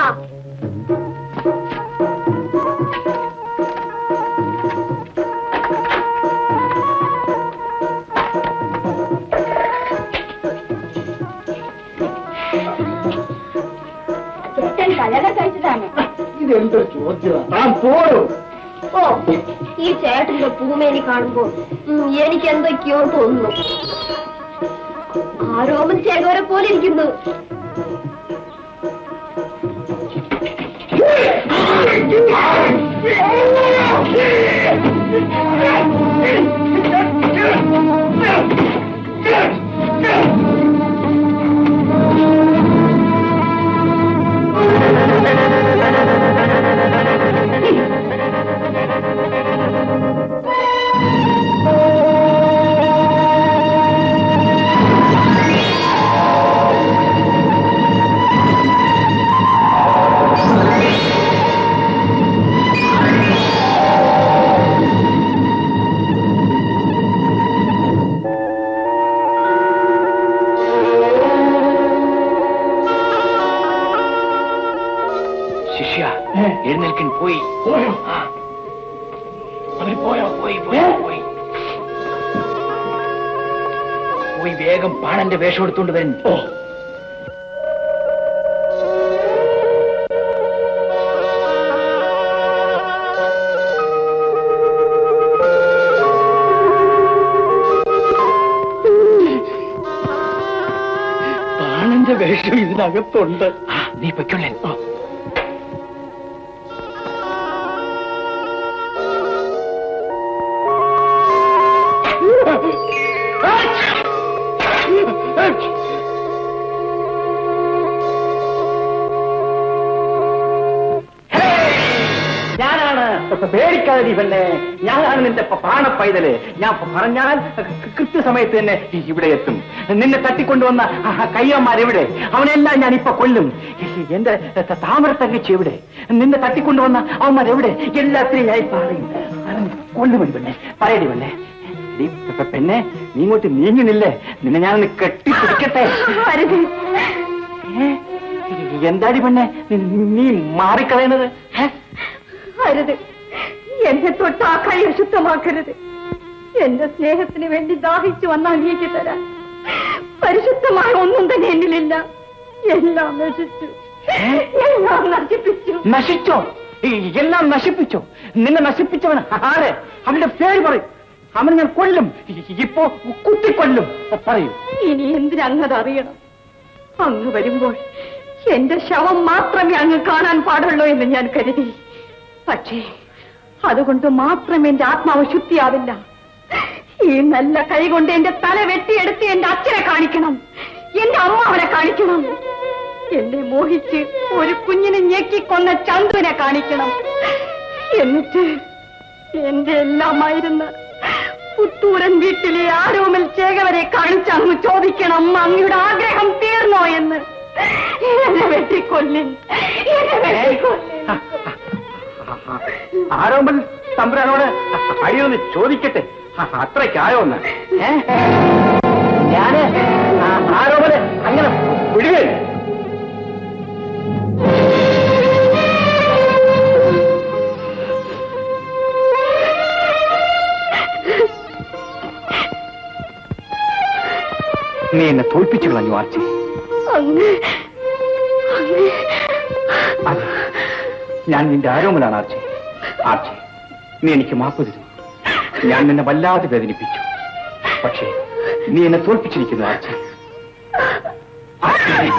ചേട്ടൻ കല്യാണം കഴിച്ചതാണ് ഇതെന്തൊരു ചോദ്യമാണ് താൻ പോരും ഓ ഈ ചേട്ടന്റെ പൂമേനി കാണുമ്പോ ഉം, എനിക്ക് എന്തൊക്കെയോ തോന്നുന്നു ആരോമൻ ചേകവരെ പോലെ ഇരിക്കുന്നു ശിഷ്യ എഴുന്നേൽക്കൻ പോയി പോയോ അവര് പോയോ പോയി പോയി പോയി പോയി വേഗം പാണന്റെ വേഷം എടുത്തുകൊണ്ട് വരും ഓ പാണന്റെ വേഷം ഇതിനകത്തുണ്ട് ആ നീ പൊയ്ക്കൊള്ളേ ഞാനാണ് പേടിക്കാതെ പെണ്ണെ ഞാനാണ് നിന്റെ പ- പാണപ്പൈതല് ഞാൻ പ- പറഞ്ഞാൽ കൃ- കൃത്യസമയത്ത് തന്നെ ഇവിടെ എത്തും നിന്നെ തട്ടിക്കൊണ്ടുവന്ന ആ കയ്യന്മാരെവിടെ അവനെല്ലാം ഞാൻ ഇപ്പൊ കൊല്ലും എന്റെ ത- താമര തങ്കച്ചി എവിടെ നിന്നെ തട്ടിക്കൊണ്ടുവന്ന അവന്മാരെവിടെ എല്ലാത്തിനും ഞാൻ ഇപ്പൊ അറിയും അവൻ കൊല്ലുമതി പെണ്ണെ പറയടി പെണ്ണെ എടീ, പെ- പെണ്ണെ നീ ഇങ്ങോട്ട് നീങ്ങുന്നില്ലേ നിന്നെ ഞാനൊന്ന് കെട്ടിപ്പിടിക്കട്ടെ ഏ? എന്താടി പെണ്ണെ നീ- നീ മാറിക്കളയുന്നത് ഏ? അരുത് എന്നെ തൊട്ട് ആ കൈ അശുദ്ധമാക്കരുത് എന്റെ സ്നേഹത്തിന് വേണ്ടി ദാഹിച്ചു വന്ന അങ്ങേക്ക് തരാൻ പരിശുദ്ധമായ ഒന്നും തന്നെ എന്നിലില്ല എല്ലാം നശിച്ചു എല്ലാം നശിപ്പിച്ചു നശിച്ചോ ഈ- എല്ലാം നശിപ്പിച്ചോ നിന്നെ നശിപ്പിച്ചവൻ ആരെ അവന്റെ പേര് പറയും അവൻ ഞാൻ കൊല്ലും ഇപ്പോ കുത്തിക്കൊല്ലും പറയൂ ഇനി എന്തിനങ്ങത് അറിയണം അങ്ങ് വരുമ്പോൾ എന്റെ ശവം മാത്രമേ അങ്ങ് കാണാൻ പാടുള്ളൂ എന്ന് ഞാൻ കരുതി പക്ഷേ അതുകൊണ്ട് മാത്രം എന്റെ ആത്മാവ് ശുദ്ധിയാവില്ല ഈ നല്ല കൈ കൊണ്ട് എന്റെ തല വെട്ടിയെടുത്ത് എന്റെ അച്ഛനെ കാണിക്കണം എന്റെ അമ്മാവനെ കാണിക്കണം എന്നെ മോഹിച്ച് ഒരു കുഞ്ഞിനെ ഞെക്കിക്കൊന്ന ചന്തുവിനെ കാണിക്കണം എന്നിട്ട് എന്റെ എല്ലാമായിരുന്ന പുത്തൂരൻ വീട്ടിലെ ആരോമൽ ചേകവരെ കാണിച്ച് അങ്ങ് ചോദിക്കണം അങ്ങയുടെ ആഗ്രഹം തീർന്നോ എന്ന് എന്നെ വെട്ടിക്കൊല്ലിൻ എന്നെ വെട്ടിക്കൊല്ലിൻ ആരോമ്പൽ തമ്പുരാനോട് അഴിയൊന്ന് ചോദിക്കട്ടെ അത്രയ്ക്കായോന്ന് ഞാന് ആരോപല് അങ്ങനെ വിടുകയില്ല നീ എന്നെ തോൽപ്പിച്ചു കളഞ്ഞു ആർച്ചി അങ്ങ് അങ്ങ് അതെ ഞാൻ നിന്റെ ആരോമലാണ് ആർച്ചി ആർച്ചി നീ എനിക്ക് മാപ്പ് തരൂ ഞാൻ നിന്നെ വല്ലാതെ വേദനിപ്പിച്ചു പക്ഷേ നീ എന്നെ തോൽപ്പിച്ചിരിക്കുന്നു ആർച്ചി ആർച്ചി.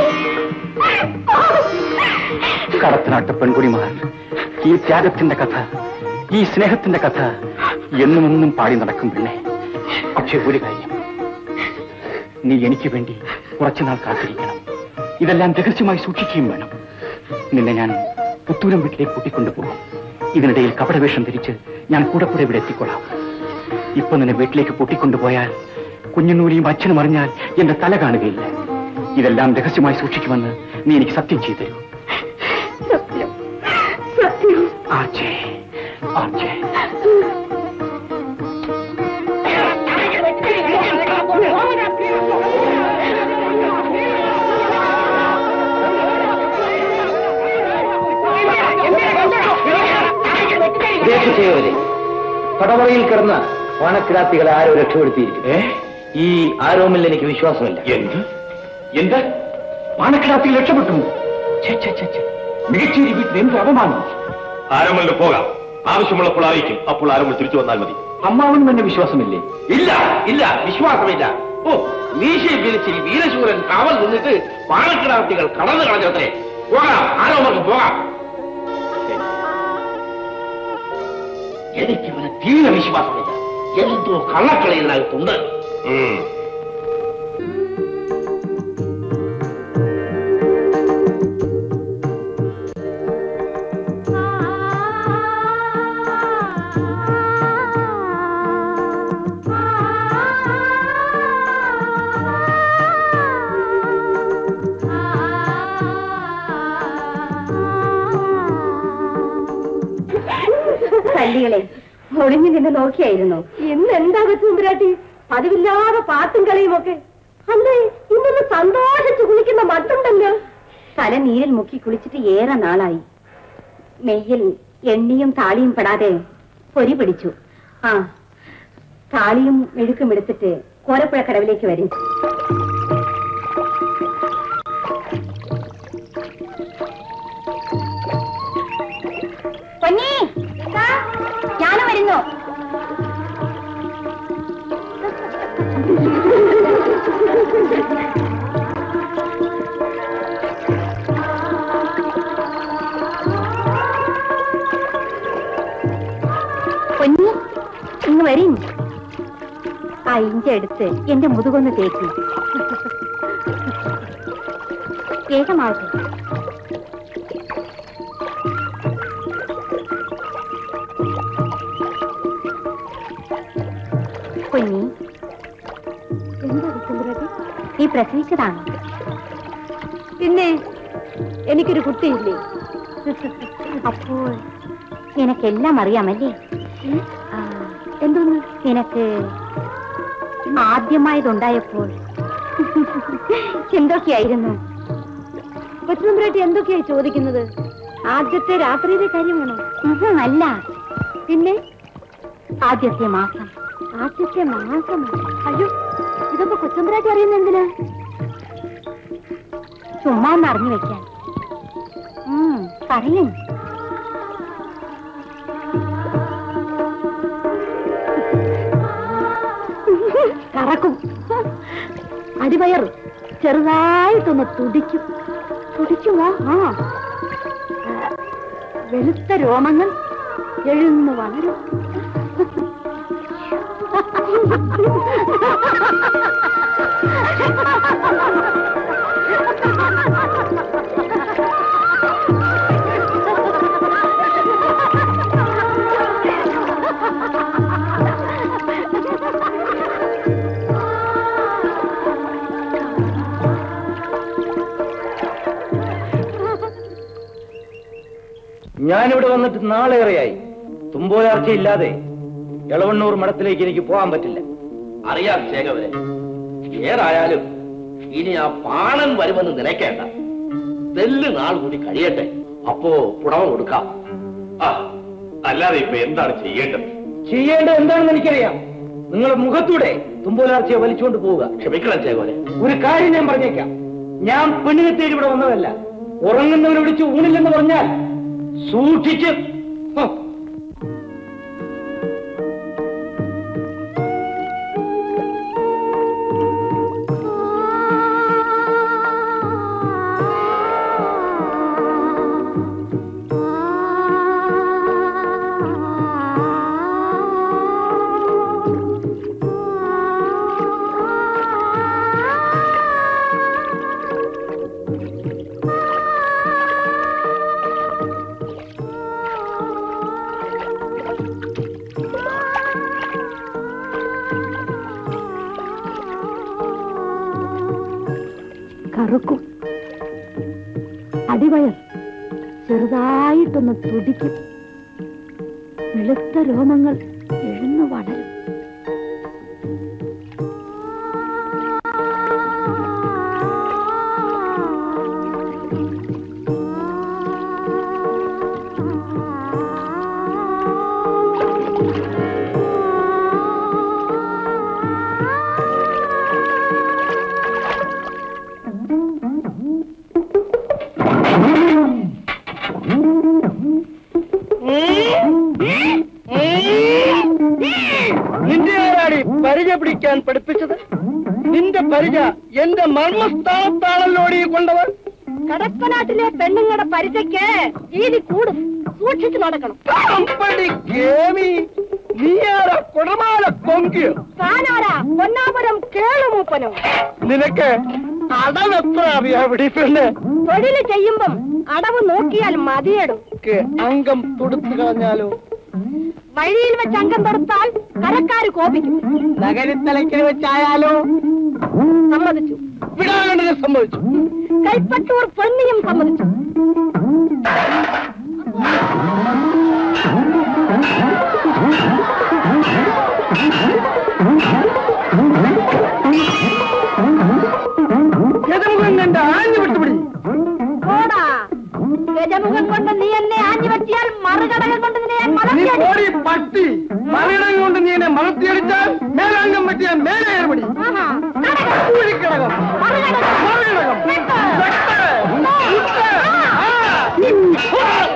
കടത്തനാട്ട പെൺകുടിമാർ ഈ ത്യാഗത്തിന്റെ കഥ ഈ സ്നേഹത്തിന്റെ കഥ എന്നും എന്നും പാടി നടക്കും പിന്നെ പക്ഷേ ഒരു കാര്യം നീ എനിക്ക് വേണ്ടി കുറച്ചുനാൾ കാത്തിരിക്കണം ഇതെല്ലാം രഹസ്യമായി സൂക്ഷിക്കുകയും വേണം നിന്നെ ഞാൻ പുത്തൂരം വീട്ടിലേക്ക് കൂട്ടിക്കൊണ്ടുപോകും ഇതിനിടയിൽ കപടവേഷം ധരിച്ച് ഞാൻ കൂടെ കൂടെ ഇവിടെ എത്തിക്കൊള്ളാം ഇപ്പൊ നിന്നെ വീട്ടിലേക്ക് കൂട്ടിക്കൊണ്ടുപോയാൽ കുഞ്ഞുനൂലിയും അച്ഛനും അറിഞ്ഞാൽ എന്റെ തല കാണുകയില്ല ഇതെല്ലാം രഹസ്യമായി സൂക്ഷിക്കുമെന്ന് നീ എനിക്ക് സത്യം ചെയ്തു തരൂ സത്യം സത്യം ആർച്ചേ ആർച്ചേ ദേശീയവരെ പടവറയിൽ കിടന്ന ഓണക്കിടാത്തികളെ ആരോ രക്ഷപ്പെടുത്തിയിരിക്കുന്നു ഈ ആരോമിൽ എനിക്ക് വിശ്വാസമില്ല എന്ത് എന്ത് പാണക്കിടാത്തിൽ രക്ഷപ്പെട്ടു ഛെ, ഛെ, ഛെ, ഛെ. മികച്ചേരി വീട്ടിൽ എന്ത് അപമാനം ആരോമലിന് പോകാം ആവശ്യമുള്ളപ്പോൾ അറിയിക്കും അപ്പോൾ ആരോമൽ തിരിച്ചു വന്നാൽ മതി അമ്മാവനും എന്നെ വിശ്വാസമില്ലേ ഇല്ല ഇല്ല വിശ്വാസമില്ല ഓ മീശയെ വിരിച്ച് ഈ വീരശൂരൻ കാവൽ നിന്നിട്ട് പാണക്കിടാത്തികൾ കടന്നു കളഞ്ഞത്രേ പോകാം ആരോമർക്ക് പോകാം എനിക്ക് ഇവന് തീരെ വിശ്വാസമില്ല എന്തോ കള്ളക്കളി ഇതിനകത്തുണ്ട് ഉം. കല്ലികളെ ഒളിഞ്ഞു നിന്ന് നോക്കിയായിരുന്നു ഇന്ന് എന്താ പറ്റുമ്പരാട്ടി പതിവില്ലാതെ പാട്ടും കളിയും ഒക്കെ അല്ലേ ഇന്നൊന്ന് സന്തോഷിച്ച് കുളിക്കുന്ന മട്ടുണ്ടല്ലോ തല നീരിൽ മുക്കി കുളിച്ചിട്ട് ഏറെ നാളായി നെയ്യിൽ എണ്ണിയും താളിയും പെടാതെ പൊരി പിടിച്ചു ആ താളിയും മെഴുക്കും എടുത്തിട്ട് കോരപ്പുഴ കടവിലേക്ക് വരും പൊന്നി ഞാനും വരുന്നു പൊന്നി ഇങ്ങ് വരും ആ ഇഞ്ച എടുത്ത് എന്റെ മുതുകൊന്ന് തേക്കി വേഗമാവട്ടെ പൊന്നി എന്താ വിശുദ്ധരതി നീ പ്രസവിച്ചതാണ് പിന്നെ എനിക്കൊരു കുട്ടിയില്ലേ അപ്പോൾ നിനക്കെല്ലാം അറിയാമല്ലേ ആ, എന്തോന്ന് നിനക്ക് ആദ്യമായതുണ്ടായപ്പോൾ എന്തൊക്കെയായിരുന്നു കൊച്ചുനമ്പുരാട്ടി എന്തൊക്കെയായി ചോദിക്കുന്നത് ആദ്യത്തെ രാത്രിയിലെ കാര്യമാണോ അല്ല പിന്നെ ആദ്യത്തെ മാസം ആദ്യത്തെ മാസം അയ്യോ ഇതൊക്കെ കൊച്ചമ്പരാട്ടി അറിയുന്ന എന്തിനാ ചുമ്മാ ഒന്ന് അറിഞ്ഞു വെക്കാൻ ഉം, പറയും കറക്കും അടിവയർ ചെറുതായിട്ടൊന്ന് തുടിക്കും തുടിക്കുമോ ആ ആ, വെളുത്ത രോമങ്ങൾ എഴുന്നു വളരും ഞാനിവിടെ വന്നിട്ട് നാളേറെയായി തുമ്പോലാർച്ചയില്ലാതെ ഇളവണ്ണൂർ മഠത്തിലേക്ക് എനിക്ക് പോകാൻ പറ്റില്ല അറിയാം ചേകവരെ ഏതായാലും ഇനി ആ പാണൻ വരുമെന്ന് നിனைക്കേണ്ട നെല്ല് നാൾ കൂടി കഴിയട്ടെ അപ്പോ പുടവ കൊടുക്കാം ആ അല്ലാതെ ഇപ്പൊ എന്താണ് ചെയ്യേണ്ടത് ചെയ്യേണ്ടത് എന്താണെന്ന് എനിക്കറിയാം നിങ്ങളുടെ മുഖത്തൂടെ തുമ്പോലാർച്ചയെ വലിച്ചുകൊണ്ട് പോവുക ക്ഷമിക്കണം ചേകോരെ ഒരു കാര്യം ഞാൻ പറഞ്ഞേക്കാം ഞാൻ പെണ്ണിനെ തേടി ഇവിടെ വന്നതല്ല ഉറങ്ങുന്നവരെ വിളിച്ച് ഊണില്ലെന്ന് പറഞ്ഞാൽ സൂക്ഷിച്ച് ഹ. കറുക്കും അടിവയർ ചെറുതായിട്ടൊന്ന് തുടിക്കും വെളുത്ത രോമങ്ങൾ എഴുന്നു വളരും നിന്റെ ആരാടി പരിച പിടിക്കാൻ പഠിപ്പിച്ചത് നിന്റെ പരിച എന്റെ മർമ്മസ്ഥാനത്താണല്ലോടി കൊണ്ടവർ കടപ്പനാട്ടിലെ പെണ്ണുങ്ങളുടെ പരിചയ്ക്ക് രീതി കൂടും സൂക്ഷിച്ചു നടക്കണം അമ്പടി കേമി നീയാരാ കുടമാല കൊങ്കിയോ താനാരാ പൊന്നാപുരം കേളുമൂപ്പനോ നിനക്ക് അടവെത്ര അറിയാ പിടിപ്പെണ്ണ് തൊഴില് ചെയ്യുമ്പം അടവ് നോക്കിയാൽ മതിയിടും അംഗം തുടുത്തു കളഞ്ഞാലോ വഴിയിൽ വെച്ച് അംഗം തൊടുത്താൽ കരക്കാര് കോപിക്കും നഗരത്തലയ്ക്കൽ വെച്ചായാലോ സമ്മതിച്ചു വിടാകണ്ടത് സംഭവിച്ചു കൈപ്പറ്റൂർ പൊന്നിയും സമ്മതിച്ചു ഗജമുഖൻ കണ്ട് ആഞ്ഞു വിട്ടുപിടി ഓടാ ഗജമുഖം കൊണ്ട് നീ എന്നെ ആഞ്ഞു പറ്റിയാൽ മറുകടകം കൊണ്ട് നിന്നെ ഞാൻ നീ മലർത്തിയടി. പോടി പട്ടി മറിയിടം കൊണ്ട് നീ എന്നെ മലർത്തിയടിച്ചാൽ മേലാംഗം പറ്റിയാൽ മേലെ ഏർപടി ആഹാ, കടകം. കൂലിക്കിടകം മറുകടകം. മറുകിടകം വെട്ട്. വെട്ട്. ഇട്ട്. ആ.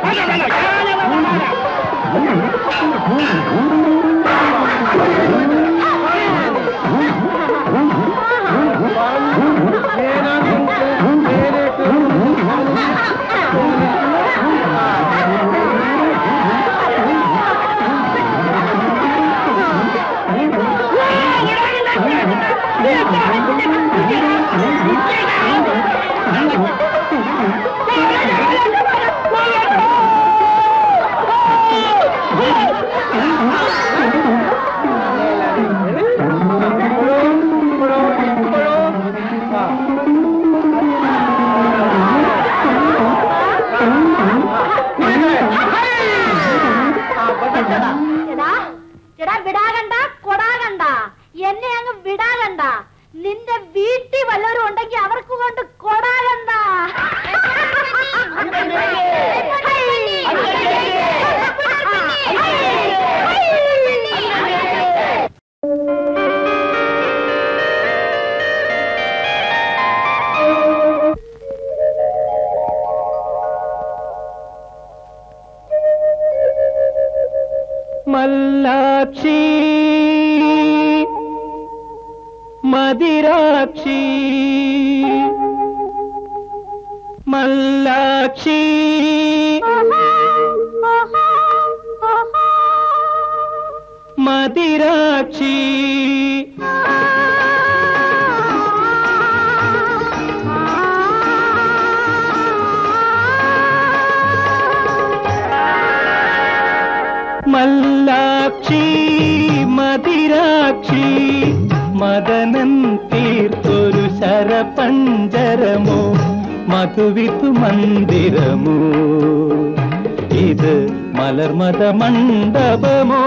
എടാ എടാ വിടാകണ്ട കൊടാകണ്ട എന്നെ അങ്ങ് വിടാകണ്ട നിന്റെ വീട്ടിൽ വല്ലവരും ഉണ്ടെങ്കിൽ അവർക്ക് കൊണ്ട് കൊടാകണ്ട മല്ലാക്ഷി മതിരാക്ഷി മല്ലാക്ഷി മതിരാക്ഷി മല്ലാക്ഷി മതിരാക്ഷി മദനൻ തീർത്തൊരു ശരപഞ്ചരമോ മധുവിധു മന്ദിരമോ ഇത് മലർമത മണ്ഡപമോ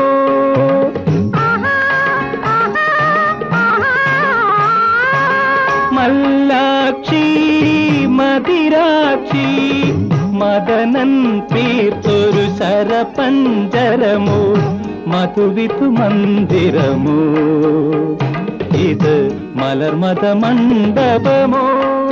മല്ലാക്ഷി മതിരാക്ഷി മദനൻ തീർത്തൊരു ശരപഞ്ചരമോ മധുവിധു മന്ദിരമോ ഇത് മലർമത മണ്ഡപമോ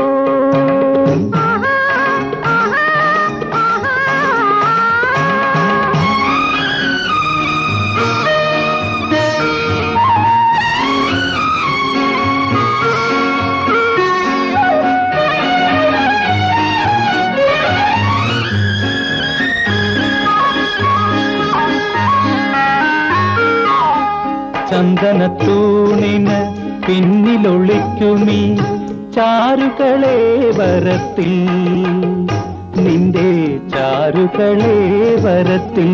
ചന്ദനത്തൂണിന് പിന്നിലൊളിക്കുമീ ചാരുകളെ വരത്തിൽ നിന്റെ ചാരുകളെ വരത്തിൽ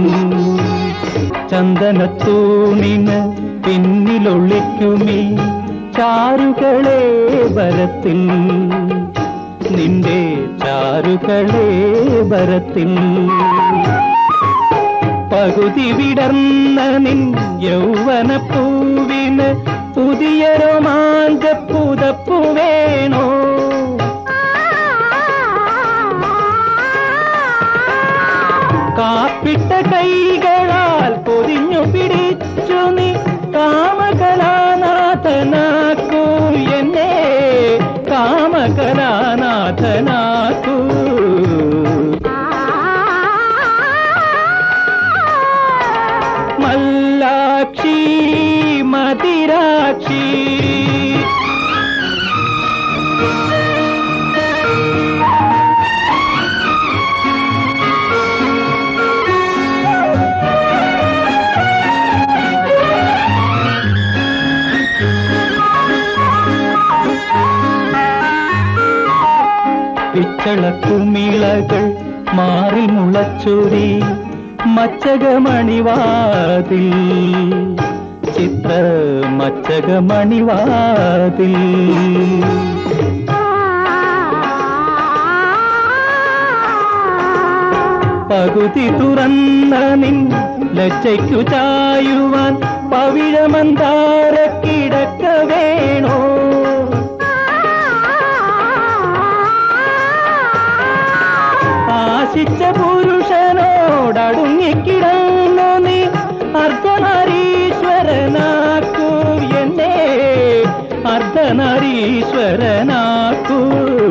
ചന്ദനത്തൂണിന് പിന്നിലൊളിക്കുമീ ചാരുകളെ വരത്തിൽ നിന്റെ ചാരുകളെ വരത്തിൽ പകുതി വിടർന്ന നിൻ യൗവന പൂവിന് പുതിയ രോമാഞ്ച പുതപ്പു വേണോ കാപ്പിട്ട കൈകളാൽ പൊതിഞ്ഞു പിടിച്ചു നീ കാമകലാനാഥനാക്കൂ എന്നെ കാമകലാനാഥനാക്കൂ മല്ലാക്ഷി മതിരാക്ഷി പിച്ചളക്കുമിളകൾ മാറി മുളച്ചൊരി മച്ചകമണിവാതിൽ ചിത്ര മച്ചകമണിവാതിൽ പകുതി തുറന്ന നിൻ ലജ്ജയ്ക്കു ചായുവാൻ പവിഴമന്താര കിടക്ക വേണോ ആശിച്ച പുരുഷനോടടുങ്ങിക്കിടന്നു നീ അർദ്ധനാരീശ്വരനാക്കൂ എന്നെ അർദ്ധനാരീശ്വരനാക്കൂ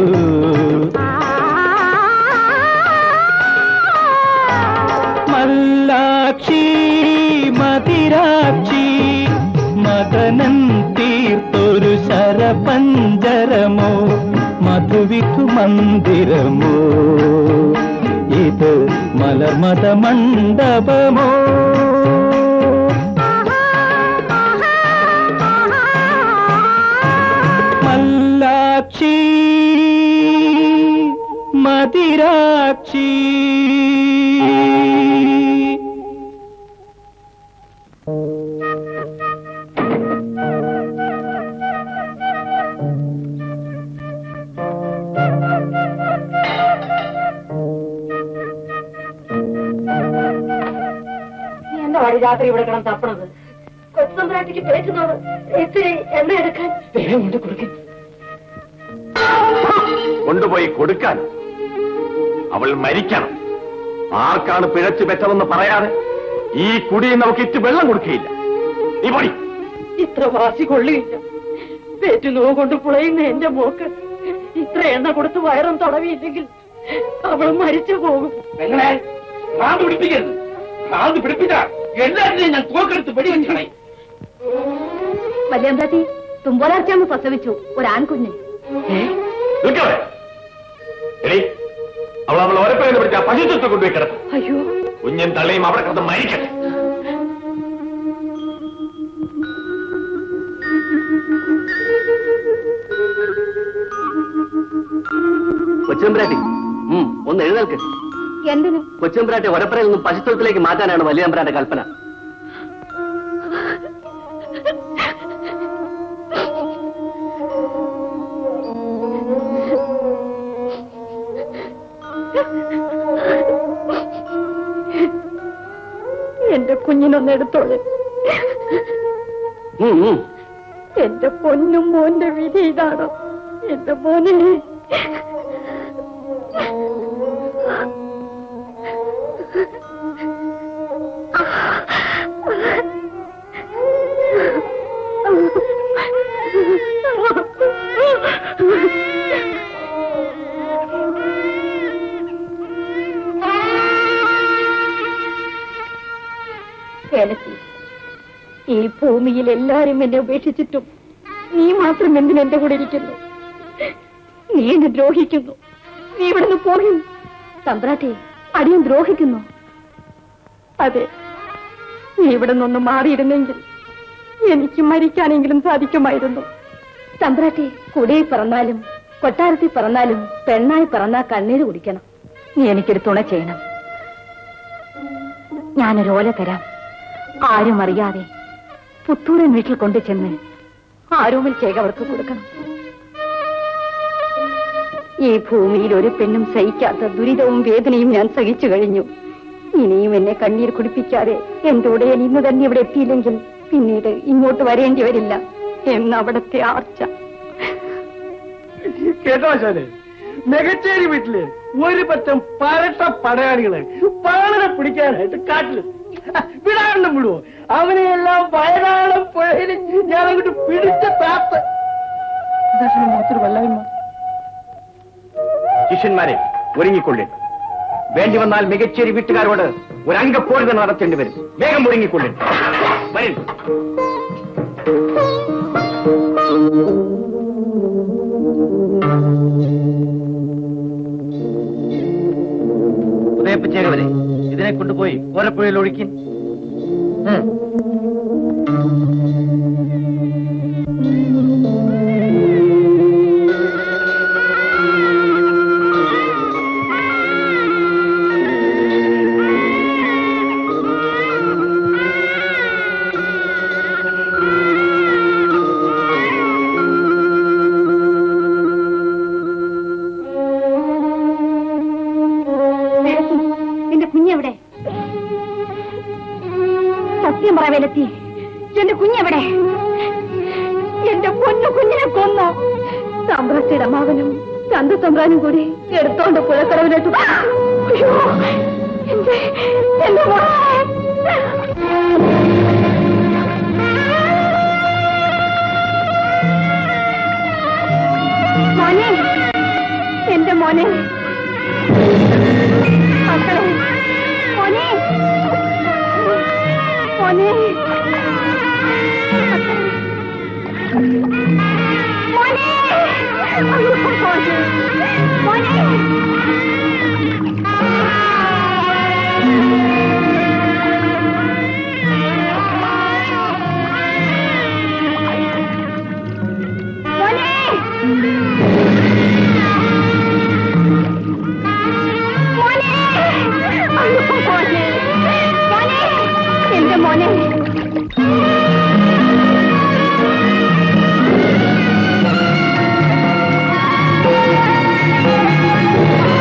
മല്ലാക്ഷി മതിരാക്ഷി മദനൻ തീർത്തൊരു ശരപഞ്ചരമോ മധുവിധു മന്ദിരമോ ഇത് മലർമത മണ്ഡപമോ മല്ലാക്ഷി മതിരാക്ഷി എന്താ വഴി രാത്രി ഇവിടെ കിടന്ന് തപ്പണത് കൊച്ചുതമ്പ്രാട്ടിക്ക് പേറ്റുന്നോട് ഇത്തിരി എണ്ണ എടുക്കാൻ കൊണ്ടുപോയി കൊടുക്കാൻ അവൾ മരിക്കണം ആർക്കാണ് പിഴച്ചു പെറ്റതെന്ന് പറയാതെ ഈ കുടിയിൽ നമുക്ക് ഇറ്റ് വെള്ളം കൊടുക്കുകയില്ല നീ പൊടി ഇത്ര വാശി കൊള്ളിയില്ല പേറ്റുനോവ് കൊണ്ട് പുളയുന്ന എന്റെ മോക്ക് ഇത്ര എണ്ണ കൊടുത്ത് വയറും തടവിയില്ലെങ്കിൽ അവൾ മരിച്ചു പോകും നിങ്ങളെ ഭ്രാന്ത് പിടിപ്പിക്കരുത് ഭ്രാന്ത് പിടിപ്പിച്ചാൽ എല്ലാത്തിനെയും ഞാൻ തോക്കെടുത്ത് വെടിവെച്ചാണേ വല്യമ്പാത്തി തുമ്പോലാർച്ചാമ്പ് പ്രസവിച്ചു ഒരു ആൺകുഞ്ഞ് നിൽക്കവിടെ എടി അവൾ അവൾ ഓരപ്പേന്ന് പിടിച്ച പശുത്വത്തെ കൊണ്ടുപോയി കിടത്തും അയ്യോ കുഞ്ഞൻ തള്ളയും അവിടെ കിടന്ന് മരിക്കട്ടെ കൊച്ചമ്പരാട്ടി ഒന്ന് എഴുന്നേൽക്ക് എന്തിനു കൊച്ചമ്പരാട്ടെ ഒരപ്പറയിൽ നിന്നും പശുത്വത്തിലേക്ക് മാറ്റാനാണ് വലിയ അമ്പരാന്റെ കൽപ്പന എന്റെ കുഞ്ഞിനൊന്ന് എടുത്തോളെ ഉം, ഉം. എന്റെ പൊന്നും മോന്റെ വിധി ഇതാണോ എന്റെ മോനെ കേലത്തി ഈ ഭൂമിയിൽ എല്ലാരും എന്നെ ഉപേക്ഷിച്ചിട്ടും നീ മാത്രം എന്തിന് എന്റെ കൂടെ ഇരിക്കുന്നു നീ എന്നെ ദ്രോഹിക്കുന്നു നീ ഇവിടുന്ന് പോകും തമ്പ്രാട്ടെ അടിയൻ ദ്രോഹിക്കുന്നു അതെ നീ ഇവിടെ നിന്നൊന്ന് മാറിയിരുന്നെങ്കിൽ എനിക്ക് മരിക്കാനെങ്കിലും സാധിക്കുമായിരുന്നു തമ്പ്രാട്ടെ കുടിയിൽ പിറന്നാലും കൊട്ടാരത്തിൽ പിറന്നാലും പെണ്ണായി പിറന്നാ കണ്ണീര് കുടിക്കണം നീ എനിക്കൊരു തുണ ചെയ്യണം ഞാനൊരു ഓല തരാം ആരും അറിയാതെ പുത്തൂരൻ വീട്ടിൽ കൊണ്ടു ചെന്ന് ആരോമിൽ ചേകവർക്ക് കൊടുക്കണം ഈ ഭൂമിയിൽ ഒരു പെണ്ണും സഹിക്കാത്ത ദുരിതവും വേദനയും ഞാൻ സഹിച്ചു കഴിഞ്ഞു ഇനിയും എന്നെ കണ്ണീർ കുടിപ്പിക്കാതെ എന്റെ ഉടയൻ ഇന്ന് തന്നെ ഇവിടെ എത്തിയില്ലെങ്കിൽ പിന്നീട് ഇങ്ങോട്ട് വരേണ്ടി വരില്ല എന്ന് അവിടത്തെ ആർച്ച കേട്ടോ ശാലെ മെഗച്ചേരി വീട്ടില് ഒരു പറ്റം പരട്ട പടയാളികള് പാളനെ പിടിക്കാനായിട്ട് കാട്ടില് വിടാണ്ട് വിടുവോ അവനെയെല്ലാം വയനാളം പുഴയിൽ ഞാൻ അങ്ങോട്ട് പിടിച്ച താത്ത് മുഖത്തൊരു വല്ലായ്മ ശിഷ്യന്മാരെ ഒരുങ്ങിക്കൊള്ളേ വേണ്ടി വന്നാൽ മികച്ചേരി വീട്ടുകാരോട് ഒരു അംഗപ്പോഴ് തന്നെ നടത്തേണ്ടി വരും വേഗം ഒരുങ്ങിക്കൊള്ളേ വരും ഉദയപ്പിച്ചേകവരെ ഇതിനെ കൊണ്ടുപോയി ഓരപ്പുഴയിൽ ഒഴുക്കി നിന്റെ കുഞ്ഞെവിടെ സത്യം പറ വേലത്തി എന്റെ കുഞ്ഞെവിടെ എന്റെ പൊന്നു കുഞ്ഞിനെ കൊന്നോ സാമ്രാജ്യയുടെ മാവനും ചന്ത തമ്പ്രാനും കൂടി എടുത്തോണ്ട് പുഴക്കടവിലിട്ടു അയ്യോ എന്റെ എന്റെ മോനെ മോനെ എന്റെ മോനെ മക്കളെ മോനെ മോനെ മോനെ അയ്യോ, മോനെ മോനെ മോനെ അയ്യോ, മോനെ മോനെ എന്റെ മോനെ ആ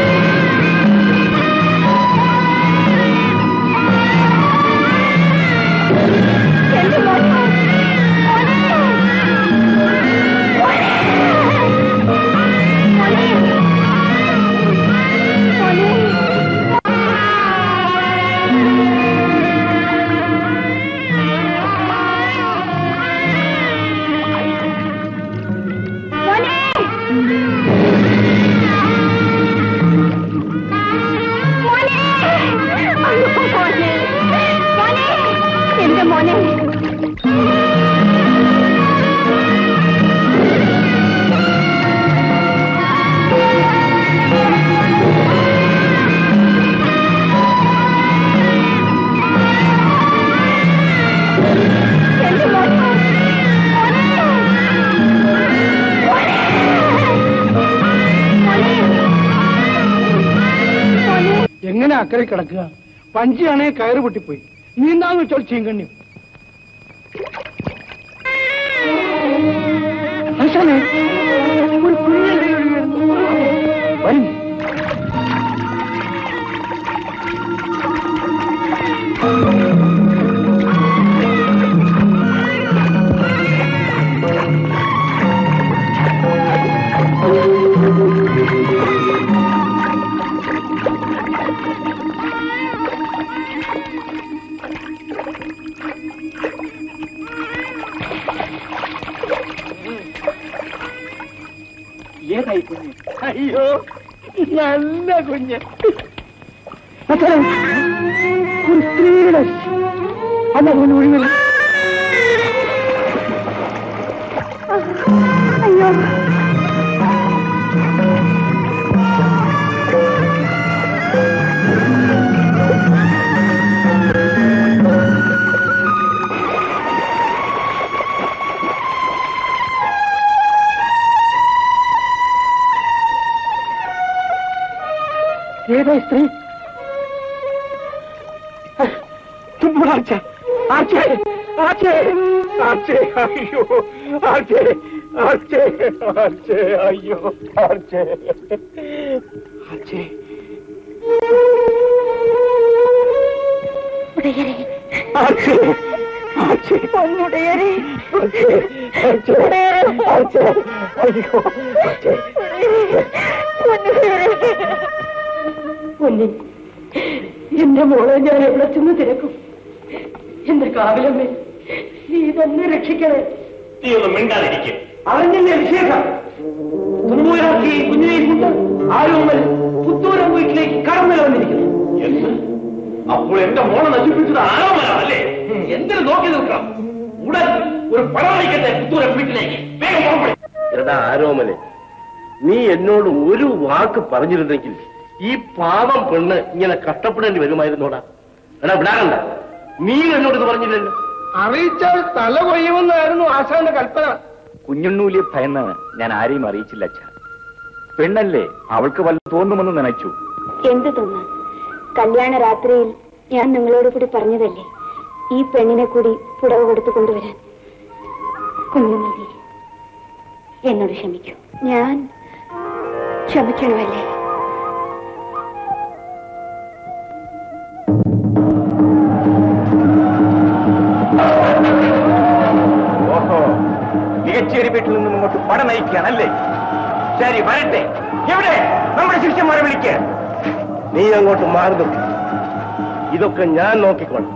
എങ്ങനെ അക്കരെ കിടക്കുക പഞ്ചിയാണേ കയറ് പൊട്ടിപ്പോയി നീന്താന്ന് വെച്ചോൾ ചീങ്കണ്ണി ആശാനെ, ഒരു കുഞ്ഞല്ലേ ഒഴുകുന്നു. വരും ഏതായി കുഞ്ഞ് അയ്യോ നല്ല കുഞ്ഞ് അച്ഛനെ, ഒരു സ്ത്രീയുടെ അല്ല ഒരു ഒഴിവില്ല അയ്യോ ഏതാ ഈ സ്ത്രീ തുമ്പുളാച്ച ആച്ചേ ആച്ചേ ആച്ചേ അയ്യോ ആച്ചേ ആച്ചേ ആച്ചേ അയ്യോ ആച്ചേ ആച്ചേ ഉടയരെ ആച്ചേ ആച്ചേ പൊന്നുടയരെ ആച്ചേ ആച്ചേ ആച്ചേ അയ്യോ ആച്ചേ പൊന്നുടയരെ പൊന്നി എന്റെ മോളെ ഞാൻ എവിടെ ചെന്ന് തിരക്കും എന്റെ കാവിലമ്മേ നീ തന്നെ രക്ഷിക്കണേ നീ ഒന്ന് മിണ്ടാതിരിക്കും അറിഞ്ഞില്ലേ വിശേഷം തുമ്പൂരാക്കി കുഞ്ഞിനെയും കൊണ്ട് ആരോമൽ പുത്തൂരം വീട്ടിലേക്ക് കടന്നു വന്നിരിക്കുന്നു എന്ത് അപ്പോൾ എന്റെ മോളെ നശിപ്പിച്ചത് ആരോമലല്ലേ എന്തിനു നോക്കി നിൽക്കണം ഉടൻ ഒരു പടവളിക്കട്ടെ പുത്തൂരം വീട്ടിലേക്ക് വേഗം പുറപ്പെടും എടാ ആരോമനെ നീ എന്നോട് ഒരു വാക്ക് പറഞ്ഞിരുന്നെങ്കിൽ ഈ പാവം പെണ്ണ് ഇങ്ങനെ കഷ്ടപ്പെടേണ്ടി വരുമായിരുന്നോടാ എടാ വിടാകണ്ട നീ എന്നോട് ഇത് പറഞ്ഞില്ലല്ലോ അറിയിച്ചാൽ തല കൊയ്യുമെന്നായിരുന്നു ആശാന്റെ കൽപ്പന കുഞ്ഞുണ്ണൂലിയെ ഭയന്ന് ഞാൻ ആരെയും അറിയിച്ചില്ല അച്ഛ പെണ്ണല്ലേ അവൾക്ക് വല്ല തോന്നുമെന്ന് നനച്ചു എന്ത് തോന്നാൻ കല്യാണ രാത്രിയിൽ ഞാൻ നിങ്ങളോട് കൂടി പറഞ്ഞതല്ലേ ഈ പെണ്ണിനെ കൂടി പുടവ കൊടുത്തു കൊണ്ടുവരാൻ കുഞ്ഞുമതി എന്നോട് ക്ഷമിക്കൂ ഞാൻ ക്ഷമിക്കണമല്ലേ ഓഹോ മികച്ചേരി വീട്ടിൽ നിന്നും ഇങ്ങോട്ട് പട നയിക്കുകയാണല്ലേ ശരി വരട്ടെ എവിടെ നമ്മുടെ ശിഷ്യന്മാരെ വിളിക്കുക നീ അങ്ങോട്ട് മാറുന്നു ഇതൊക്കെ ഞാൻ നോക്കിക്കോളാം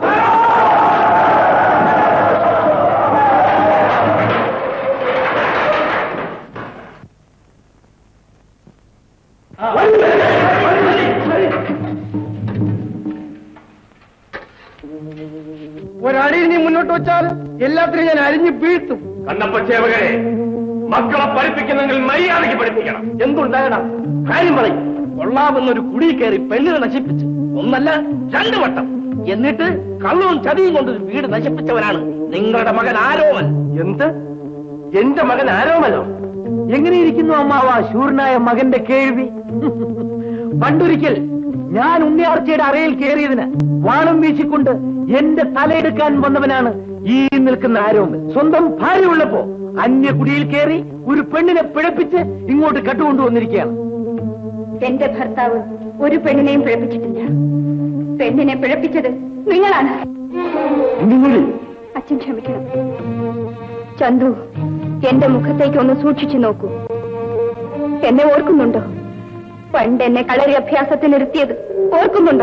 ഒരടിയിൽ നീ മുന്നോട്ട് വെച്ചാൽ എല്ലാത്തിനും ഞാൻ അരിഞ്ഞു വീഴ്ത്തും കണ്ണപ്പ സേവകരെ മക്കളെ പഠിപ്പിക്കുന്നെങ്കിൽ മര്യാദയ്ക്ക് പഠിപ്പിക്കണം എന്തുണ്ടായടാ കാര്യം പറയും കൊള്ളാമെന്നൊരു കുടി കയറി പെണ്ണിനെ നശിപ്പിച്ച് ഒന്നല്ല രണ്ടു വട്ടം എന്നിട്ട് കള്ളവും ചതിയും കൊണ്ട് ഒരു വീട് നശിപ്പിച്ചവനാണ് നിങ്ങളുടെ മകൻ ആരോമൻ എന്ത് എന്റെ മകൻ ആരോമനോ എങ്ങനെയിരിക്കുന്നു അമ്മാവ ശൂരനായ മകന്റെ കേൾവി പണ്ടൊരിക്കൽ ഞാൻ ഉണ്ണിയാർച്ചയുടെ അറയിൽ കയറിയതിന് വാണം വീശിക്കൊണ്ട് എന്റെ തലയെടുക്കാൻ വന്നവനാണ് ഈ നിൽക്കുന്ന ആരോമൻ സ്വന്തം ഭാര്യ ഉള്ളപ്പോ അന്യകുടിയിൽ കയറി ഒരു പെണ്ണിനെ പിഴപ്പിച്ച് ഇങ്ങോട്ട് കട്ടുകൊണ്ടുവന്നിരിക്കുകയാണ് എന്റെ ഭർത്താവ് ഒരു പെണ്ണിനെയും പിഴപ്പിച്ചിട്ടില്ല പെണ്ണിനെ പിഴപ്പിച്ചത് നിങ്ങളാണ് നിങ്ങൾ അച്ഛൻ ക്ഷമിക്കണം ചന്ദ്രു എന്റെ മുഖത്തേക്ക് ഒന്ന് സൂക്ഷിച്ചു നോക്കൂ എന്നെ ഓർക്കുന്നുണ്ടോ പണ്ട് എന്നെ കളരി അഭ്യാസത്തിന് ഇരുത്തിയത് ഓർക്കുന്നുണ്ടോ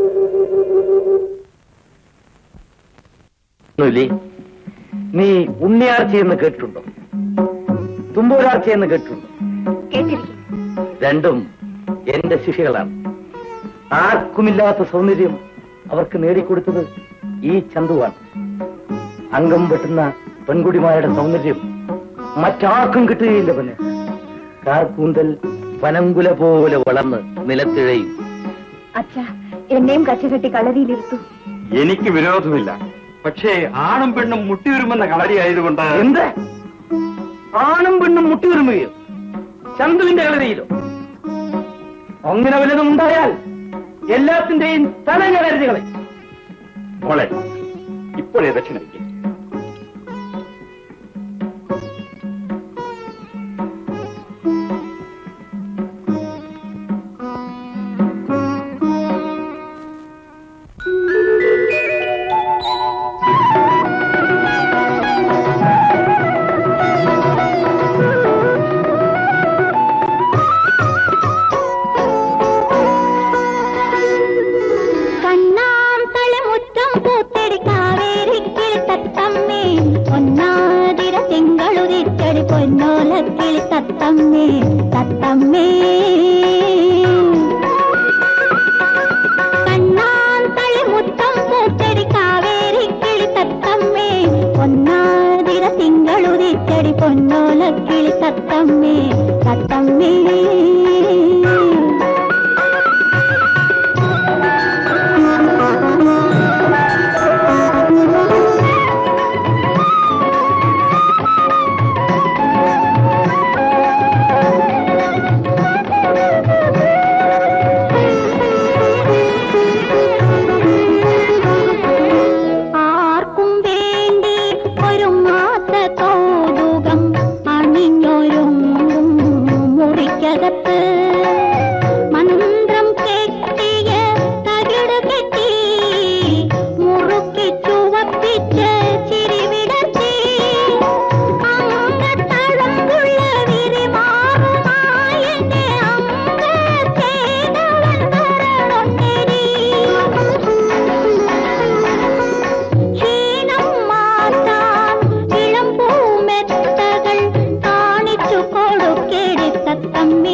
നീ ഉണ്ണിയാർച്ച എന്ന് കേട്ടിട്ടുണ്ടോ തുമ്പൂരാർച്ച എന്ന് കേട്ടിട്ടുണ്ടോ കേട്ടിരിക്കും രണ്ടും എന്റെ ശിഷ്യകളാണ് ആർക്കുമില്ലാത്ത സൗന്ദര്യം അവർക്ക് നേടിക്കൊടുത്തത് ഈ ചന്തുവാണ് അംഗം വെട്ടുന്ന പെൺകുടിമാരുടെ സൗന്ദര്യം മറ്റാർക്കും കിട്ടുകയില്ല പിന്നെ കാർക്കൂന്തൽ വനങ്കുല പോലെ വളർന്ന് നിലത്തിഴയും അച്ഛ എന്നെയും കച്ചകെട്ടി കളരിയിലിരുത്തു എനിക്ക് വിരോധമില്ല പക്ഷേ ആണും പെണ്ണും മുട്ടിയുരുമെന്ന കളരി ആയതുകൊണ്ട് എന്ത് ആണും പെണ്ണും മുട്ടിയുരുമുകയോ ചന്തുവിന്റെ കളരിയിലോ അങ്ങനെ വല്ലതും ഉണ്ടായാൽ എല്ലാത്തിന്റെയും തല ഞാൻ അരിഞ്ഞുകളെ മോളെ ഇപ്പോഴേ ദക്ഷിണ വയ്ക്കും കണ്ണാം തലമുറ്റം പൂത്തടി കാവേരിക്കിളി തത്തമ്മേ പൊന്നാതിര തിങ്കളുതിച്ചടി പൊന്നോലക്കിളി തത്തമ്മേ തത്തമ്മേ കണ്ണാം തളിമുറ്റം പൂത്തടി കാവേരിക്കിളി തത്തമ്മേ പൊന്നാതിര തിങ്കളുതിച്ചടി പൊന്നോലക്കിളി തത്തമ്മേ തത്തമ്മേ ആർക്കും വേണ്ടി ഒരു മാത്ത കൗതുകം അണിഞ്ഞൊരുങ്ങും മുറിക്കകത്ത് മന്ത്രം കെട്ടിയ തകിട് കെട്ടി മുറുക്കി ചുവപ്പിച്ച് ചിരിവിടത്തി അങ്കത്തളമ്പുള്ള വിരിമാറുമായ എന്റെ അങ്കത്തേതവൻ വരണൊന്നിരി ക്ഷീണം മാറ്റാൻ ഇളം പൂമെത്തകൾ കാണിച്ചു കൊടുക്കേടി തത്തമ്മേ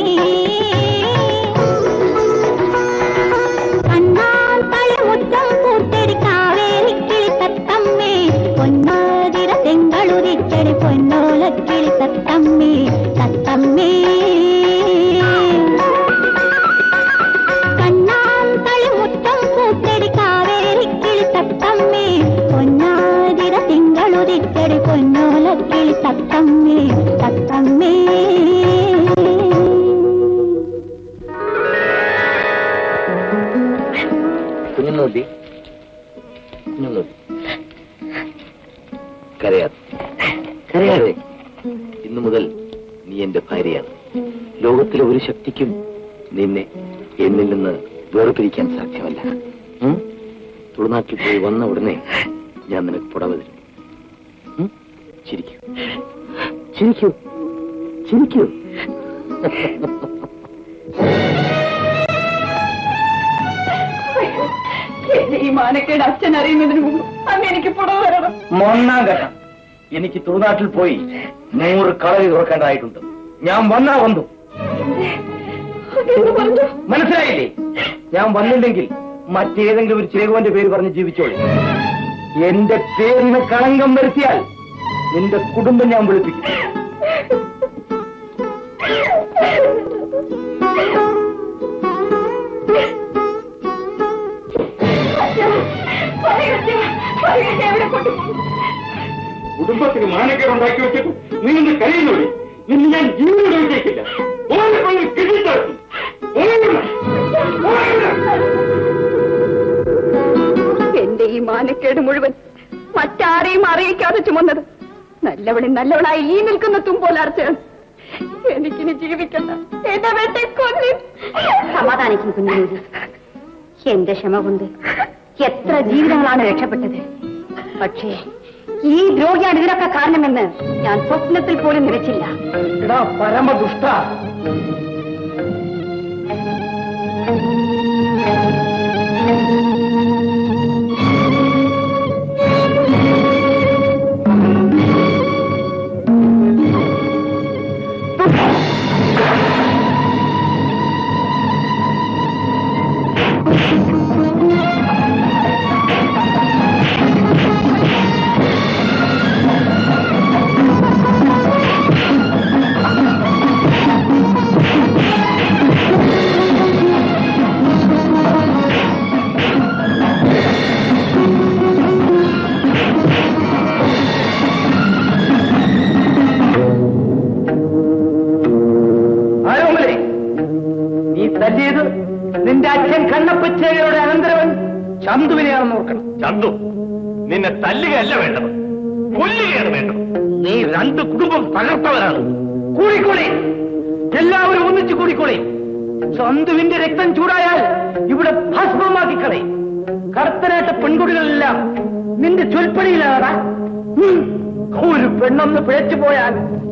കണ്ണാൻ തളിമുറ്റം പൂത്തെടി കാവേരിക്കിളി തത്തമ്മേ പൊന്നാതിര തെങ്കളുരിച്ചടി പൊന്നോലക്കിളി തത്തമ്മേ തത്തമ്മേ കണ്ണാം തളിമുറ്റം പൂത്തെടി കാവേരിക്കിളി തത്തമ്മേ പൊന്നാതിര തിങ്കളുതിച്ചടി പൊന്നോലക്കിളി തത്തമ്മേ തത്തമ്മേ കുഞ്ഞുനോട്ടി കുഞ്ഞുനോട്ടി കരയാതെ കരയാതെ ഇന്നു മുതൽ നീ എന്റെ ഭാര്യയാണ് ലോകത്തിലെ ഒരു ശക്തിക്കും നിന്നെ എന്നിൽ നിന്ന് വേർപിരിക്കാൻ സാധ്യമല്ല ഉം? തുളുനാട്ടിൽ പോയി വന്ന ഉടനെ ഞാൻ നിനക്ക് പുടവ തരും ഉം? ചിരിക്കൂ ചിരിക്കൂ ചിരിക്കൂ എന്റെ ഈ മാനക്കേട് അച്ഛൻ അറിയുന്നതിന് മുമ്പ് അന്ന് എനിക്ക് പുറവ് വരണം മൊന്നാം ഘട്ടം എനിക്ക് തുളുനാട്ടിൽ പോയി നൂറ് കളരി തുറക്കേണ്ടതായിട്ടുണ്ട് ഞാൻ വന്നാ വന്നു എന്ന് പറഞ്ഞു മനസ്സിലായില്ലേ ഞാൻ വന്നില്ലെങ്കിൽ മറ്റേതെങ്കിലും ഒരു ചേകോന്റെ പേര് പറഞ്ഞ് ജീവിച്ചോളൂ എന്റെ പേരിന് കളങ്കം വരുത്തിയാൽ നിന്റെ കുടുംബം ഞാൻ വിളിപ്പിക്കും കുടുംബത്തിന് മാനക്കേട് ഉണ്ടാക്കി വെച്ചിട്ട് നീ ഇന്ന് കരയുന്നോടി നിന്നെ ഞാൻ ജീവനോട് വിജയിക്കില്ല എന്റെ ഈ മാനക്കേട് മുഴുവൻ മറ്റാരെയും അറിയിക്കാതെ ചുമന്നത് നല്ലവളി നല്ലവളായി ഈ നിൽക്കുന്ന തുമ്പോലാർച്ചയാണ് എനിക്കിനി ജീവിക്കണ്ട എന്നെ വെട്ടിക്കൊല്ലി സമാധാനിക്കും കുഞ്ഞുനീതി എന്റെ ക്ഷമ കൊണ്ട് എത്ര ജീവിതങ്ങളാണ് രക്ഷപ്പെട്ടത് പക്ഷേ ഈ ദ്രോഹിയാണ് ഇതിനൊക്കെ കാരണമെന്ന് ഞാൻ സ്വപ്നത്തിൽ പോലും നിരച്ചില്ല എടാ പരമദുഷ്ട ആ നിന്റെ അച്ഛൻ കണ്ണപ്പച്ചേകരുടെ അനന്തരവൻ ചന്തുവിനെയാണെന്ന് ഓർക്കണം ചന്തു നിന്നെ തല്ലുകയല്ല വേണ്ടത് കൊല്ലുകയാണ് വേണ്ടത് നീ രണ്ട് കുടുംബം തകർത്തവരാണ് കൂടിക്കോളി എല്ലാവരും ഒന്നിച്ചു കൂടിക്കോളി ചന്തുവിന്റെ രക്തം ചൂടായാൽ ഇവിടെ ഭസ്മമാക്കി കളി കറുത്തനായിട്ട് പെൺകുട്ടികളെല്ലാം നിന്റെ ചൊൽപ്പടിയിലാടാ ഉം. ഒരു പെണ്ണൊന്ന് പിഴച്ചു പോയാൽ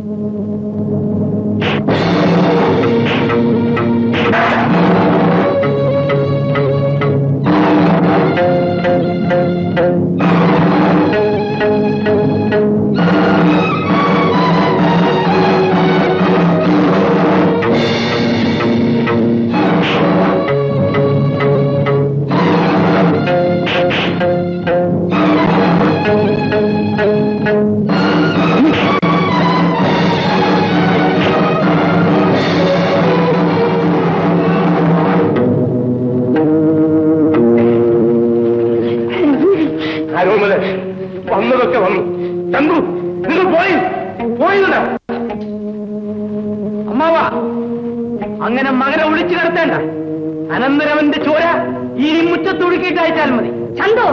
ആരോമലെ വന്നതൊക്കെ വന്നു ചന്തു നിങ്ങൾ പോയി പോയില്ല അമ്മാവ അങ്ങനെ മകനെ ഒളിച്ചു കിടത്തേണ്ട അനന്തരവന്റെ ചോര ഈ മുറ്റത്ത് ഒഴുക്കിയിട്ട് അയച്ചാൽ മതി ചന്തു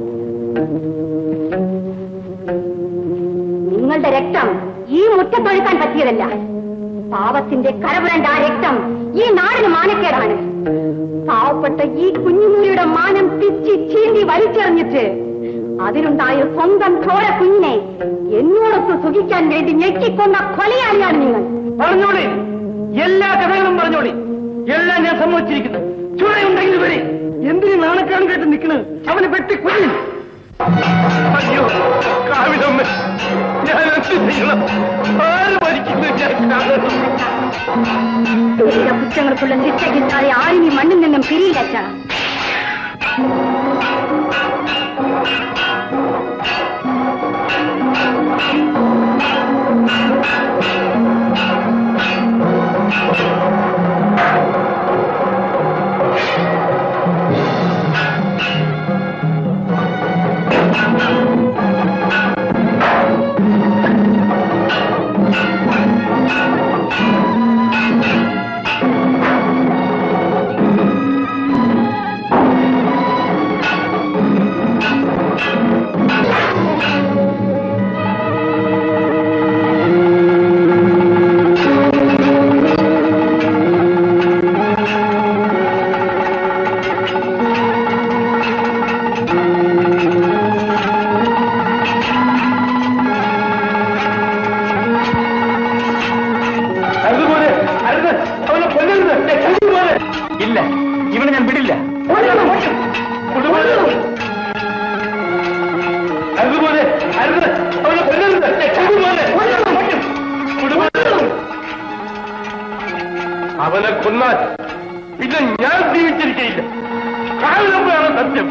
നിങ്ങളുടെ രക്തം ഈ മുറ്റത്തൊഴുക്കാൻ പറ്റിയതല്ല പാവത്തിന്റെ കരപുരണ്ട ആ രക്തം ഈ നാടിന് മാനക്കേടാണ് പാവപ്പെട്ട ഈ കുഞ്ഞുമൂരിയുടെ മാനം പിച്ചി ചീന്തി വലിച്ചെറിഞ്ഞിട്ട് അതിനുണ്ടായ സ്വന്തം ചോര കുഞ്ഞിനെ എന്നോടൊത്ത് സുഖിക്കാൻ വേണ്ടി ഞെക്കിക്കൊണ്ട കൊലയാളിയാണ് നിങ്ങൾ പറഞ്ഞോളി എല്ലാ കഥകളും പറഞ്ഞോളി എല്ലാം ഞാൻ സമ്മതിച്ചിരിക്കുന്നു ചുഴയുണ്ടെങ്കിൽ വരെ എന്തിനു നാണക്കാണ് കേട്ട് നിൽക്കണ് അവനെ വെട്ടി കൊല്ലും അയ്യോ കാവിലമ്മ ഞാൻ എന്ത് ചെയ്യണം ആര് മരിക്കുന്നു ഞാൻ കാണണം ചെയ്ത കുറ്റങ്ങൾക്കുള്ള ശിക്ഷ കിട്ടാതെ ആരും ഈ മണ്ണിൽ നിന്നും പിരിയില്ല അതുപോലെ അരുത് അവനെ കൊല്ലരുത് അതുപോലെ ഇല്ല ഇവനെ ഞാൻ വിടില്ല അതുപോലെ അരുത് അവനെ കൊല്ലരുത് അതുപോലെ അവനെ കൊന്നാൽ പിന്നെ ഞാൻ ജീവിച്ചിരിക്കയില്ല കാവിലമ്മയാണ് സത്യം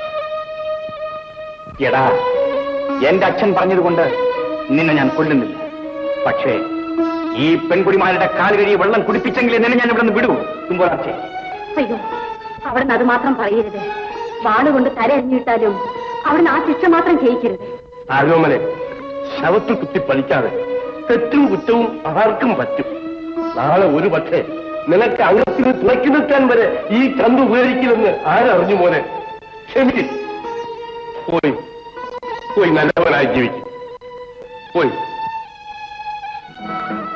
എടാ എന്റെ അച്ഛൻ പറഞ്ഞതുകൊണ്ട് നിന്നെ ഞാൻ കൊല്ലുന്നില്ല പക്ഷേ ഈ പെൺകുടിമാരുടെ കാലുകഴി വെള്ളം കുടിപ്പിച്ചെങ്കിലേ നിന്നെ ഞാൻ ഇവിടെ നിന്ന് വിടൂ തുമ്പോളാച്ചേ അയ്യോ അവിടുന്ന് അത് മാത്രം പറയരുത് വാളുകൊണ്ട് തലയറിഞ്ഞിട്ടാലും അവിടുന്ന് ആ ശിക്ഷ മാത്രം ചെയ്യിക്കരുത് ആരോമനെ ശവത്തിൽ കുത്തി പലിക്കാതെ തെറ്റും കുറ്റവും ആർക്കും പറ്റും നാളെ ഒരു പക്ഷേ നിനക്ക് അംഗത്തിന് തുളക്കി നിൽക്കാൻ വരെ ഈ ചന്ത് ഉപകരിക്കില്ലെന്ന് ആരറിഞ്ഞു മോനെ ക്ഷമിക്കും പോയി പോയി നല്ലവനായി ജീവിക്കും പോയി